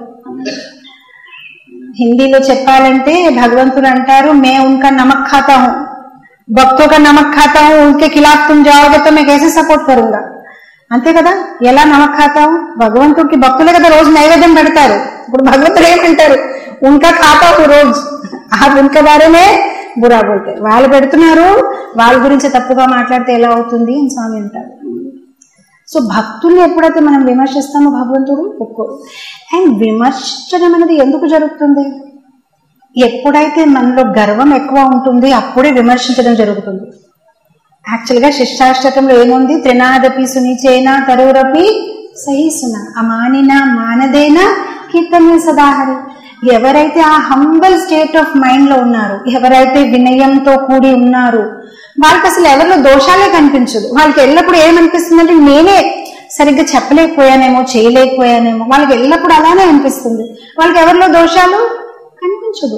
హిందీలో చెప్పాలంటే భగవంతుడు అంటారు మే ఉनका నమక్ खाता हूं భక్తో का నమక్ खाता हूं उनके खिलाफ तुम जाओगे तो मैं कैसे सपोर्ट करूंगा అంతే కదా ఎలా నమక్ ఖాతాం భగవంతుడికి భక్తులే కదా రోజు నైవేద్యం పెడతారు ఇప్పుడు భగవంతుడు ఏమంటారు ఉన్కా ఖాతా హూ రోజ్ ఆ ఉన్క బారేనే బురా బోల్తే వాళ్ళు పెడుతున్నారు వాళ్ళ గురించి తప్పుగా మాట్లాడితే ఎలా అవుతుంది అని స్వామి అంటారు సో భక్తుల్ని ఎప్పుడైతే మనం విమర్శిస్తామో భగవంతుడు ఒప్పుకోరు అండ్ విమర్శించడం అనేది ఎందుకు జరుగుతుంది ఎప్పుడైతే మనలో గర్వం ఎక్కువ ఉంటుంది అప్పుడే విమర్శించడం జరుగుతుంది యాక్చువల్ గా శిష్టాష్టకంలో ఏముంది త్రినాదపి సునిచేన తరురపి సహిసున అమానిన మానదేన కీర్తన సదాహరి ఎవరైతే ఆ హంబల్ స్టేట్ ఆఫ్ మైండ్ లో ఉన్నారు ఎవరైతే వినయంతో కూడి ఉన్నారు వాళ్ళకి అసలు ఎవరిలో దోషాలే కనిపించదు వాళ్ళకి ఎల్లప్పుడు ఏమనిపిస్తుందంటే నేనే సరిగ్గా చెప్పలేకపోయానేమో చేయలేకపోయానేమో వాళ్ళకి ఎల్లప్పుడు అలానే అనిపిస్తుంది వాళ్ళకి ఎవరిలో దోషాలు కనిపించదు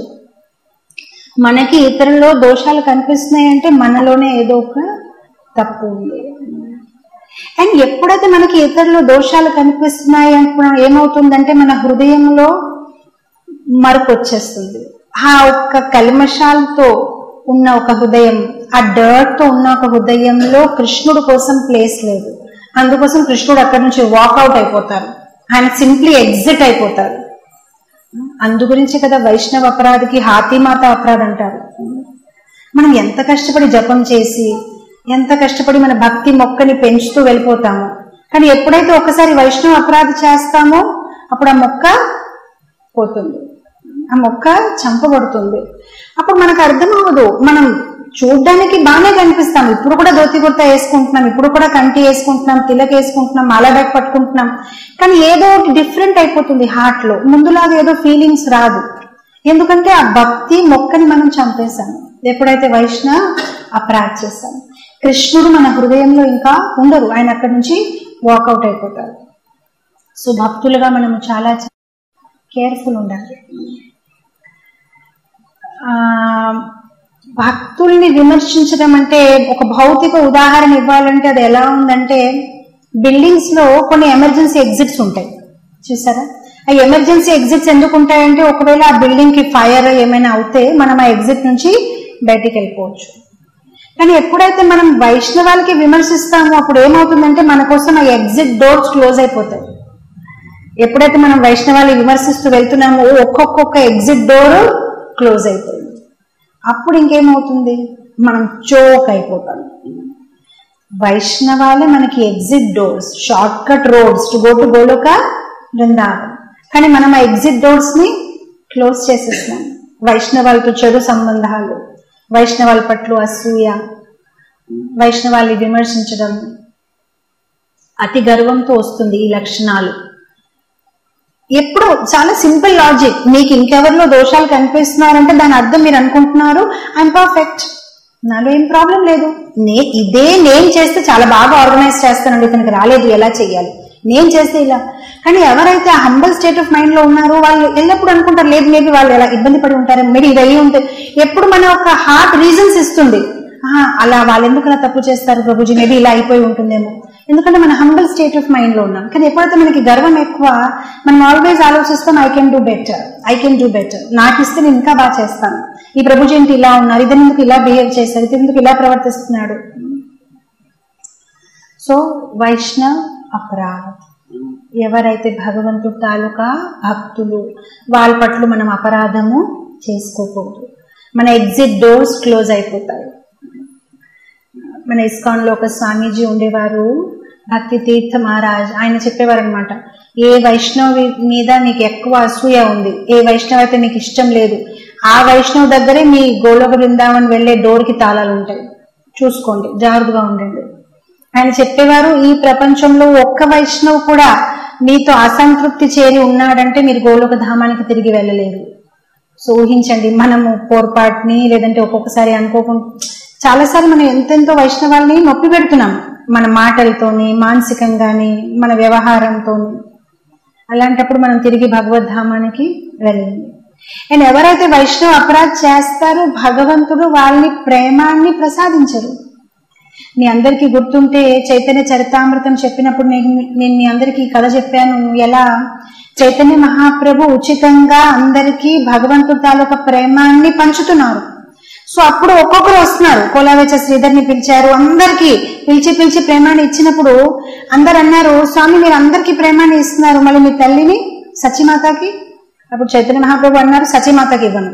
మనకి ఇతరుల్లో దోషాలు కనిపిస్తున్నాయి అంటే మనలోనే ఏదో ఒక తప్పు ఉంది అండ్ ఎప్పుడైతే మనకి ఇతరులు దోషాలు కనిపిస్తున్నాయి అనుకున్నాం ఏమవుతుందంటే మన హృదయంలో మరపు వచ్చేస్తుంది ఆ ఒక్క కల్మషాలతో ఉన్న ఒక హృదయం ఆ డర్ట్ తో ఉన్న ఒక హృదయంలో కృష్ణుడు కోసం ప్లేస్ లేదు అందుకోసం కృష్ణుడు అక్కడి నుంచి వాకౌట్ అయిపోతారు ఆయన సింప్లీ ఎగ్జిట్ అయిపోతారు అందు గురించి కదా వైష్ణవ అపరాధికి హాతీమాత అపరాధ్ అంటారు మనం ఎంత కష్టపడి జపం చేసి ఎంత కష్టపడి మన భక్తి మొక్కని పెంచుతూ వెళ్ళిపోతాము కానీ ఎప్పుడైతే ఒకసారి వైష్ణవ అపరాధి చేస్తామో అప్పుడు ఆ మొక్క పోతుంది ఆ మొక్క చంపబడుతుంది అప్పుడు మనకు అర్థం అవ్వదు మనం చూడ్డానికి బాగానే కనిపిస్తాం ఇప్పుడు కూడా ధోతి కుర్తా వేసుకుంటున్నాం ఇప్పుడు కూడా కంటి వేసుకుంటున్నాం తిలక వేసుకుంటున్నాం మాల బ్యాగ్ పట్టుకుంటున్నాం కానీ ఏదో ఒకటి డిఫరెంట్ అయిపోతుంది హార్ట్ లో ముందులాగా ఏదో ఫీలింగ్స్ రాదు ఎందుకంటే ఆ భక్తి మొక్కని మనం చంపేశాం ఎప్పుడైతే వైష్ణవ అపరాధ్ చేశాం కృష్ణుడు మన హృదయంలో ఇంకా ఉండరు ఆయన అక్కడి నుంచి వాకౌట్ అయిపోతారు సో భక్తులుగా మనము చాలా కేర్ఫుల్ ఉండాలి ఆ భక్తుల్ని విమర్శించడం అంటే ఒక భౌతిక ఉదాహరణ ఇవ్వాలంటే అది ఎలా ఉందంటే బిల్డింగ్స్ లో కొన్ని ఎమర్జెన్సీ ఎగ్జిట్స్ ఉంటాయి చూసారా ఆ ఎమర్జెన్సీ ఎగ్జిట్స్ ఎందుకు ఉంటాయంటే ఒకవేళ ఆ బిల్డింగ్ కి ఫైర్ ఏమైనా అవుతే మనం ఆ ఎగ్జిట్ నుంచి బయటికి వెళ్ళిపోవచ్చు కానీ ఎప్పుడైతే మనం వైష్ణవాలకి విమర్శిస్తామో అప్పుడు ఏమవుతుందంటే మన కోసం ఆ ఎగ్జిట్ డోర్స్ క్లోజ్ అయిపోతాయి ఎప్పుడైతే మనం వైష్ణవాన్ని విమర్శిస్తూ వెళ్తున్నామో ఒక్కొక్క ఎగ్జిట్ డోర్ క్లోజ్ అయిపోయింది అప్పుడు ఇంకేమవుతుంది మనం చోక్ అయిపోతాం వైష్ణవాలే మనకి exit doors shortcut roads to go to Goloka Vrindavan కానీ మనం ఆ ఎగ్జిట్ డోర్స్ ని క్లోజ్ చేసేస్తున్నాం వైష్ణవాలతో చెడు సంబంధాలు వైష్ణవాల పట్ల అసూయ వైష్ణవాల్ని విమర్శించడం అతి గర్వంతో వస్తుంది ఈ లక్షణాలు ఎప్పుడు చాలా సింపుల్ లాజిక్ మీకు ఇంకెవరిలో దోషాలు కనిపిస్తున్నారంటే దాని అర్థం మీరు అనుకుంటున్నారు ఐఎమ్ పర్ఫెక్ట్ నాలో ఏం ప్రాబ్లం లేదు నే ఇదే నేను చేస్తే చాలా బాగా ఆర్గనైజ్ చేస్తానండి ఇతనికి రాలేదు ఎలా చెయ్యాలి నేను చేస్తే ఇలా కానీ ఎవరైతే ఆ హంబల్ స్టేట్ ఆఫ్ మైండ్ లో ఉన్నారో వాళ్ళు ఎల్లప్పుడు అనుకుంటారు లేదు మేబీ వాళ్ళు ఎలా ఇబ్బంది పడి ఉంటారు మేబీ ఇది అయ్యి ఉంటుంది ఎప్పుడు మన ఒక హార్ట్ రీజన్స్ ఇస్తుంది ఆహా, అలా వాళ్ళు ఎందుకు అలా తప్పు చేస్తారు ప్రభుజీ మేబీ ఇలా అయిపోయి ఉంటుందేమో ఎందుకంటే మన హంబల్ స్టేట్ ఆఫ్ మైండ్ లో ఉన్నాం కానీ ఎప్పుడైతే మనకి గర్వం ఎక్కువ మనం ఆల్వేస్ ఆలోచిస్తాం I can do better I can do better నాకు ఇస్తే నేను ఇంకా బాగా చేస్తాను ఈ ప్రభుజీ ఏంటి ఇలా ఉన్నారు ఇతను ఎందుకు ఇలా బిహేవ్ చేశారు ఇతను ఎందుకు ఇలా ప్రవర్తిస్తున్నాడు సో వైష్ణవ్ అపరాధ్ ఎవరైతే భగవంతుడు తాలూకా భక్తులు వాళ్ళ పట్ల మనం అపరాధము చేసుకోకూడదు మన ఎగ్జిట్ డోర్స్ క్లోజ్ అయిపోతాయి మన ఇస్కాన్ లో ఒక స్వామీజీ ఉండేవారు భక్తి తీర్థ మహారాజ్ ఆయన చెప్పేవారు అనమాట ఏ వైష్ణవి మీద నీకు ఎక్కువ అసూయ ఉంది ఏ వైష్ణవ్ అయితే నీకు ఇష్టం లేదు ఆ వైష్ణవ్ దగ్గరే మీ గోలోక బృందావన్ వెళ్లే డోర్ కి తాళాలు ఉంటాయి చూసుకోండి జాగ్రత్తగా ఉండండి ఆయన చెప్పేవారు ఈ ప్రపంచంలో ఒక్క వైష్ణవ్ కూడా మీతో అసంతృప్తి చేరి ఉన్నాడంటే మీరు గోలోక ధామానికి తిరిగి వెళ్ళలేరు సో ఊహించండి మనము పొరపాటుని లేదంటే ఒక్కొక్కసారి అనుకోకుండా చాలాసార్లు మనం ఎంతెంతో వైష్ణవాల్ని నొప్పి పెడుతున్నాం మన మాటలతోని మానసికంగాని మన వ్యవహారంతోని అలాంటప్పుడు మనం తిరిగి భగవద్ధామానికి వెళ్ళాలి అండ్ ఎవరైతే వైష్ణవ అపరాధ్ చేస్తారో భగవంతుడు వాళ్ళని ప్రేమాన్ని ప్రసాదించరు మీ అందరికీ గుర్తుంటే చైతన్య చరితామృతం చెప్పినప్పుడు నేను నేను మీ అందరికీ ఈ కథ చెప్పాను ఎలా చైతన్య మహాప్రభు ఉచితంగా అందరికీ భగవంతుడి తాలూకా ప్రేమాన్ని పంచుతున్నారు సో అప్పుడు ఒక్కొక్కరు వస్తున్నారు కోలావేచ శ్రీధర్ని పిలిచారు అందరికీ పిలిచి పిలిచి ప్రేమాన్ని ఇచ్చినప్పుడు అందరు అన్నారు స్వామి మీరు అందరికీ ప్రేమాన్ని ఇస్తున్నారు మళ్ళీ మీ తల్లిని సచిమాతకి అప్పుడు చైతన్య మహాప్రభు అన్నారు సచిమాతకి ఇవ్వను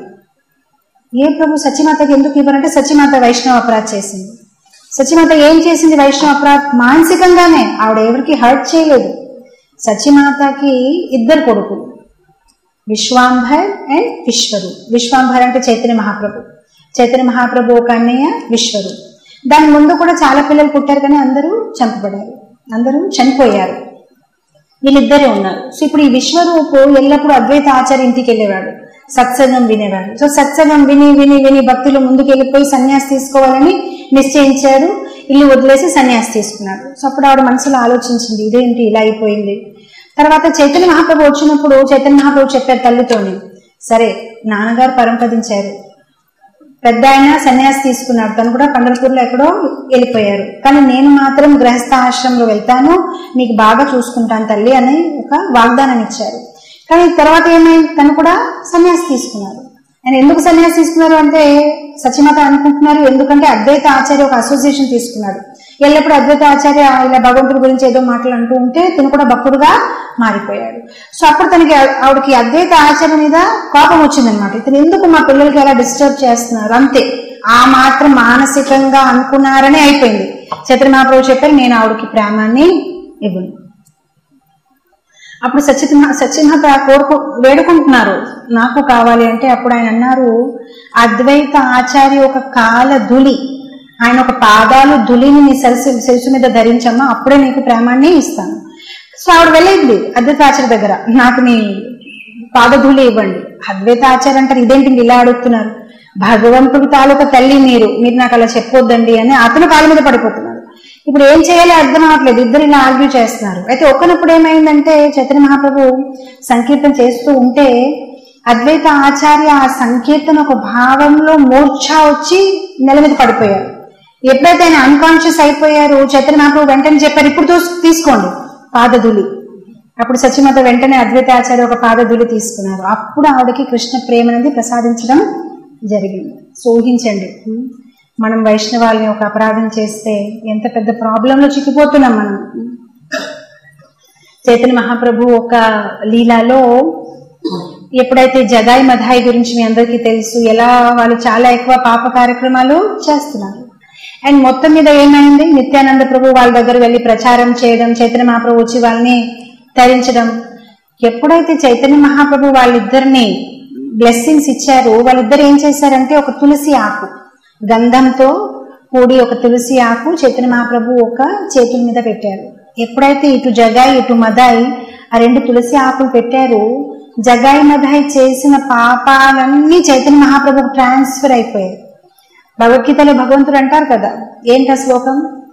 ఏ ప్రభు సచిమాతకి ఎందుకు ఇవ్వనంటే సచిమాత వైష్ణవ అపరాధ్ చేసింది సచిమాత ఏం చేసింది వైష్ణవ అపరాధ్ మానసికంగానే ఆవిడ ఎవరికి హర్ట్ చేయలేదు సచిమాతకి ఇద్దరు కొడుకులు విశ్వాంభర్ అండ్ విశ్వరు విశ్వాంభర్ అంటే చైతన్య మహాప్రభు చైతన్య మహాప్రభు ఒక అన్నయ్య విశ్వరు దాని ముందు కూడా చాలా పిల్లలు పుట్టారు కానీ అందరూ చంపబడారు అందరూ చనిపోయారు వీళ్ళిద్దరే ఉన్నారు సో ఇప్పుడు ఈ విశ్వరూపు ఎల్లప్పుడూ అద్వైత ఆచార్య ఇంటికి వెళ్ళేవాడు సత్సంగం వినేవాడు సో సత్సంగం విని విని విని భక్తులు ముందుకు వెళ్ళిపోయి సన్యాసి తీసుకోవాలని నిశ్చయించాడు ఇల్లు వదిలేసి సన్యాసి తీసుకున్నాడు సో అప్పుడు ఆవిడ మనసులో ఆలోచించింది ఇదేంటి ఇలా అయిపోయింది తర్వాత చైతన్య మహాప్రభు వచ్చినప్పుడు చైతన్య మహాప్రభు చెప్పారు తల్లితోని సరే నాన్నగారు పరంపదించారు పెద్ద ఆయన సన్యాసి తీసుకున్నాడు తను కూడా పండరపూర్లో ఎక్కడో వెళ్ళిపోయారు కానీ నేను మాత్రం గృహస్థ ఆశ్రమంలో వెళ్తాను నీకు బాగా చూసుకుంటాను తల్లి అని ఒక వాగ్దానం ఇచ్చారు కానీ తర్వాత ఏమైంది తను కూడా సన్యాసి తీసుకున్నారు ఆయన ఎందుకు సన్యాసి తీసుకున్నారు అంటే సచిమాత అనుకుంటున్నారు ఎందుకంటే అద్వైత ఆచార్య ఒక అసోసియేషన్ తీసుకున్నాడు ఎల్లప్పుడు అద్వైత ఆచార్య ఇలా భగవంతుడి గురించి ఏదో మాటలు అంటూ ఉంటే తను కూడా భక్తుడుగా మారిపోయాడు సో అప్పుడు తనకి ఆవిడకి అద్వైత ఆచార్య మీద కోపం వచ్చిందనమాట ఇతను ఎందుకు మా పిల్లలకి ఎలా డిస్టర్బ్ చేస్తున్నారు అంతే ఆ మాత్రం మానసికంగా అనుకున్నారనే అయిపోయింది చైత్ర మహాప్రభు చెప్పారు నేను ఆవిడకి ప్రేమాన్ని ఇవ్వను అప్పుడు సచిత సత్యనాథ కోరుకు వేడుకుంటున్నారు నాకు కావాలి అంటే అప్పుడు ఆయన అన్నారు అద్వైత ఆచార్య ఒక కాల ధులి ఆయన ఒక పాదాలు ధులిని నీ సరస్సు శిరసు మీద ధరించమ్మా అప్పుడే నీకు ప్రేమాన్ని ఇస్తాను సో ఆవిడ వెళ్ళింది అద్వైత ఆచార్య దగ్గర నాకు నీ పాదధూళి ఇవ్వండి అద్వైత ఆచార్య అంటారు ఇదేంటి మీరు ఇలా అడుగుతున్నారు భగవంతుడి తాలూకా తల్లి మీరు మీరు నాకు అలా చెప్పొద్దండి అని అతను కాళ్ళ మీద పడిపోతున్నాడు ఇప్పుడు ఏం చేయాలో అర్థం అవ్వట్లేదు ఇద్దరు ఇలా ఆర్గ్యూ చేస్తున్నారు అయితే ఒక్కనప్పుడు ఏమైందంటే చైతన్య మహాప్రభు సంకీర్తన చేస్తూ ఉంటే అద్వైత ఆచార్య ఆ సంకీర్తన ఒక భావంలో మూర్ఛ వచ్చి నెల మీద పడిపోయారు ఎప్పుడైతే ఆయన అన్కాన్షియస్ అయిపోయారు చైతన్య మహాప్రభు వెంటనే చెప్పారు ఇప్పుడు తోస్- తీసుకోండి పాదధులి అప్పుడు సత్యమాత వెంటనే అద్వైత ఆచార్య ఒక పాదధులి తీసుకున్నారు అప్పుడు ఆవిడకి కృష్ణ ప్రేమ అనేది ప్రసాదించడం జరిగింది సో ఊహించండి మనం వైష్ణవాల్ని ఒక అపరాధం చేస్తే ఎంత పెద్ద ప్రాబ్లంలో చిక్కిపోతున్నాం మనం చైతన్య మహాప్రభు ఒక లీలాలో ఎప్పుడైతే జగాయి మధాయి గురించి మీ అందరికీ తెలుసు ఎలా వాళ్ళు చాలా ఎక్కువ పాప కార్యక్రమాలు చేస్తున్నారు అండ్ మొత్తం మీద ఏమైంది నిత్యానంద ప్రభు వాళ్ళ దగ్గర వెళ్ళి ప్రచారం చేయడం చైతన్య మహాప్రభు వచ్చి వాళ్ళని తరించడం ఎప్పుడైతే చైతన్య మహాప్రభు వాళ్ళిద్దరిని బ్లెస్సింగ్స్ ఇచ్చారు వాళ్ళిద్దరు ఏం చేశారంటే ఒక తులసి ఆకు గంధంతో కూడి ఒక తులసి ఆకు చైతన్య మహాప్రభు ఒక చేతుల మీద పెట్టారు ఎప్పుడైతే ఇటు జగాయి ఇటు మదాయి ఆ రెండు తులసి ఆకులు పెట్టారు జగాయి మదాయి చేసిన పాపాలన్నీ చైతన్య మహాప్రభుకు ట్రాన్స్ఫర్ అయిపోయాయి భగవద్గీతలో భగవంతుడు అంటారు కదా ఏంట శ్లోకం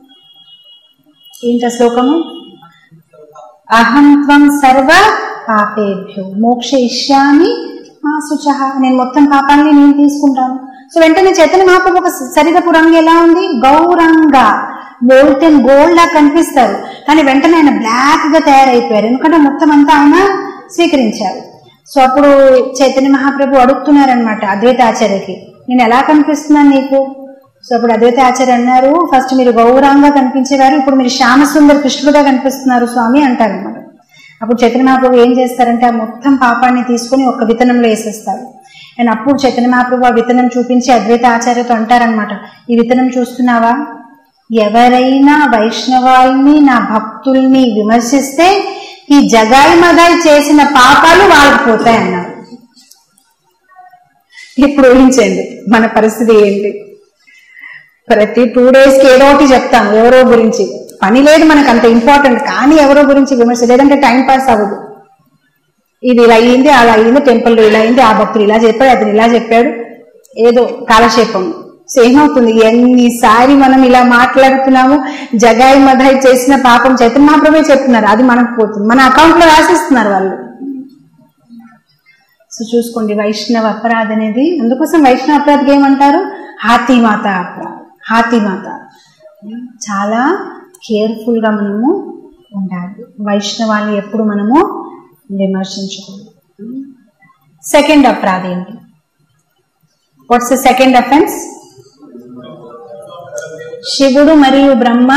ఏంట శ్లోకము అహం త్వం సర్వ పాపేభ్యో మోక్ష ఇష్యామి మా శుచ నేను మొత్తం పాపాలని నేను తీసుకుంటాను సో వెంటనే చైతన్య మహాప్రభు ఒక శరీరపు రంగు ఎలా ఉంది గౌరంగా గోల్డెన్ గోల్డ్ లా కనిపిస్తారు కానీ వెంటనే ఆయన బ్లాక్ గా తయారైపోయారు ఎందుకంటే మొత్తం అంతా ఆయన స్వీకరించారు సో అప్పుడు చైతన్య మహాప్రభు అడుగుతున్నారనమాట అద్వైత ఆచార్యకి నేను ఎలా కనిపిస్తున్నాను నీకు సో అప్పుడు అద్వైత ఆచార్య అన్నారు ఫస్ట్ మీరు గౌరవంగా కనిపించేవారు ఇప్పుడు మీరు శ్యామసుందర్ కృష్ణుడుగా కనిపిస్తున్నారు స్వామి అంటారనమాట అప్పుడు చైతన్య మహాప్రభు ఏం చేస్తారంటే ఆ మొత్తం పాపాన్ని తీసుకుని ఒక విత్తనంలో వేసేస్తారు అండ్ అప్పుడు చైతన్య మహాప్రభు ఆ విత్తనం చూపించి అద్వైత ఆచార్యతో అంటారనమాట ఈ విత్తనం చూస్తున్నావా ఎవరైనా వైష్ణవాల్ని నా భక్తుల్ని విమర్శిస్తే ఈ జగాయి మదాయి చేసిన పాపాలు వాళ్ళకి పోతాయి అన్నారు ఇప్పుడు ఊహించండి మన పరిస్థితి ఏంటి ప్రతి టూ డేస్ కి ఏదో ఒకటి చెప్తాం ఎవరో గురించి పని లేదు మనకు అంత ఇంపార్టెంట్ కానీ ఎవరో గురించి విమర్శ లేదంటే టైం పాస్ అవ్వదు ఇది ఇలా అయ్యింది అలా అయ్యింది టెంపుల్ ఇలా అయింది ఆ భక్తుడు ఇలా చెప్పాడు అతను ఇలా చెప్పాడు ఏదో కాలక్షేపం సో ఏమవుతుంది ఎన్నిసారి మనం ఇలా మాట్లాడుతున్నాము జగాయి మధాయి చేసిన పాపం చైతన్య మహాప్రభే చెప్తున్నారు అది మనకు పోతుంది మన అకౌంట్ లో రాసిస్తున్నారు వాళ్ళు సో చూసుకోండి వైష్ణవ అపరాధ అనేది అందుకోసం వైష్ణవ అపరాధకి ఏమంటారు హాతీమాత అపరాధ హాతీమాత చాలా కేర్ఫుల్ గా మనము ఉండాలి వైష్ణవాన్ని ఎప్పుడు మనము విమర్శించకూడదు సెకండ్ అపరాధ ఏంటి వాట్స్ ద సెకండ్ అఫెన్స్ శివుడు మరియు బ్రహ్మ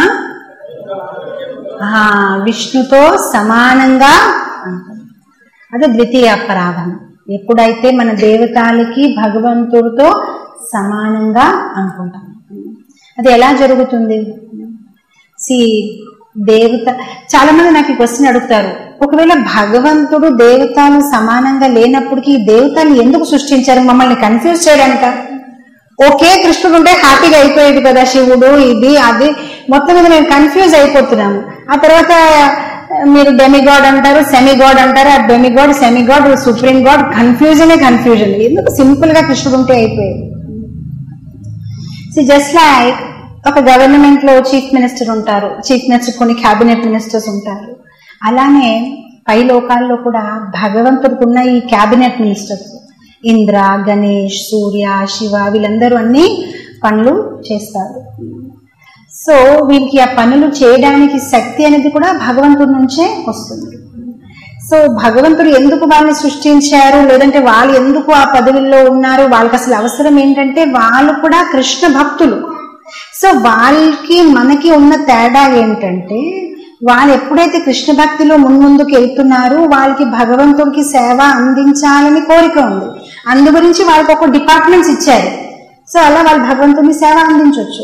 ఆ, విష్ణుతో సమానంగా అంటారు. అది ద్వితీయ అపరాధం ఎప్పుడైతే మన దేవతలకి భగవంతుడితో సమానంగా అనుకుంటాం అది ఎలా జరుగుతుంది సి దేవత చాలా మంది నాకు ఈ క్వశ్చన్ అడుగుతారు ఒకవేళ భగవంతుడు దేవతలు సమానంగా లేనప్పటికీ ఈ దేవతలు ఎందుకు సృష్టించారు మమ్మల్ని కన్ఫ్యూజ్ చేయడానిక ఒకే కృష్ణుడు ఉంటే హ్యాపీగా అయిపోయేది కదా శివుడు ఇది అది మొత్తం మీద మేము కన్ఫ్యూజ్ అయిపోతున్నాము ఆ తర్వాత మీరు డెమిగాడ్ అంటారు సెమీగాడ్ అంటారు ఆ డెమిగాడ్ సెమీగాడ్ సుప్రీం గాడ్ కన్ఫ్యూజనే కన్ఫ్యూజన్ ఎందుకు సింపుల్ గా కృష్ణుడు ఉంటే అయిపోయేది జస్ట్ లైక్ ఒక గవర్నమెంట్ లో చీఫ్ మినిస్టర్ ఉంటారు చీఫ్ మినిస్టర్ కొన్ని క్యాబినెట్ మినిస్టర్స్ ఉంటారు అలానే పై లోకాల్లో కూడా భగవంతుడికి ఉన్న ఈ క్యాబినెట్ మినిస్టర్స్ ఇంద్ర గణేష్ సూర్య శివ వీళ్ళందరూ అన్ని పనులు చేస్తారు సో వీరికి ఆ పనులు చేయడానికి శక్తి అనేది కూడా భగవంతుడి నుంచే వస్తుంది సో భగవంతుడు ఎందుకు వాళ్ళని సృష్టించారు లేదంటే వాళ్ళు ఎందుకు ఆ పదవుల్లో ఉన్నారు వాళ్ళకి అసలు అవసరం ఏంటంటే వాళ్ళు కూడా కృష్ణ భక్తులు సో వాళ్ళకి మనకి ఉన్న తేడా ఏంటంటే వాళ్ళు ఎప్పుడైతే కృష్ణ భక్తిలో మున్ముందుకు వెళ్తున్నారో వాళ్ళకి భగవంతుడికి సేవ అందించాలని కోరిక ఉంది అందు గురించి వాళ్ళకి ఒక డిపార్ట్మెంట్స్ ఇచ్చారు సో అలా వాళ్ళు భగవంతుని సేవ అందించవచ్చు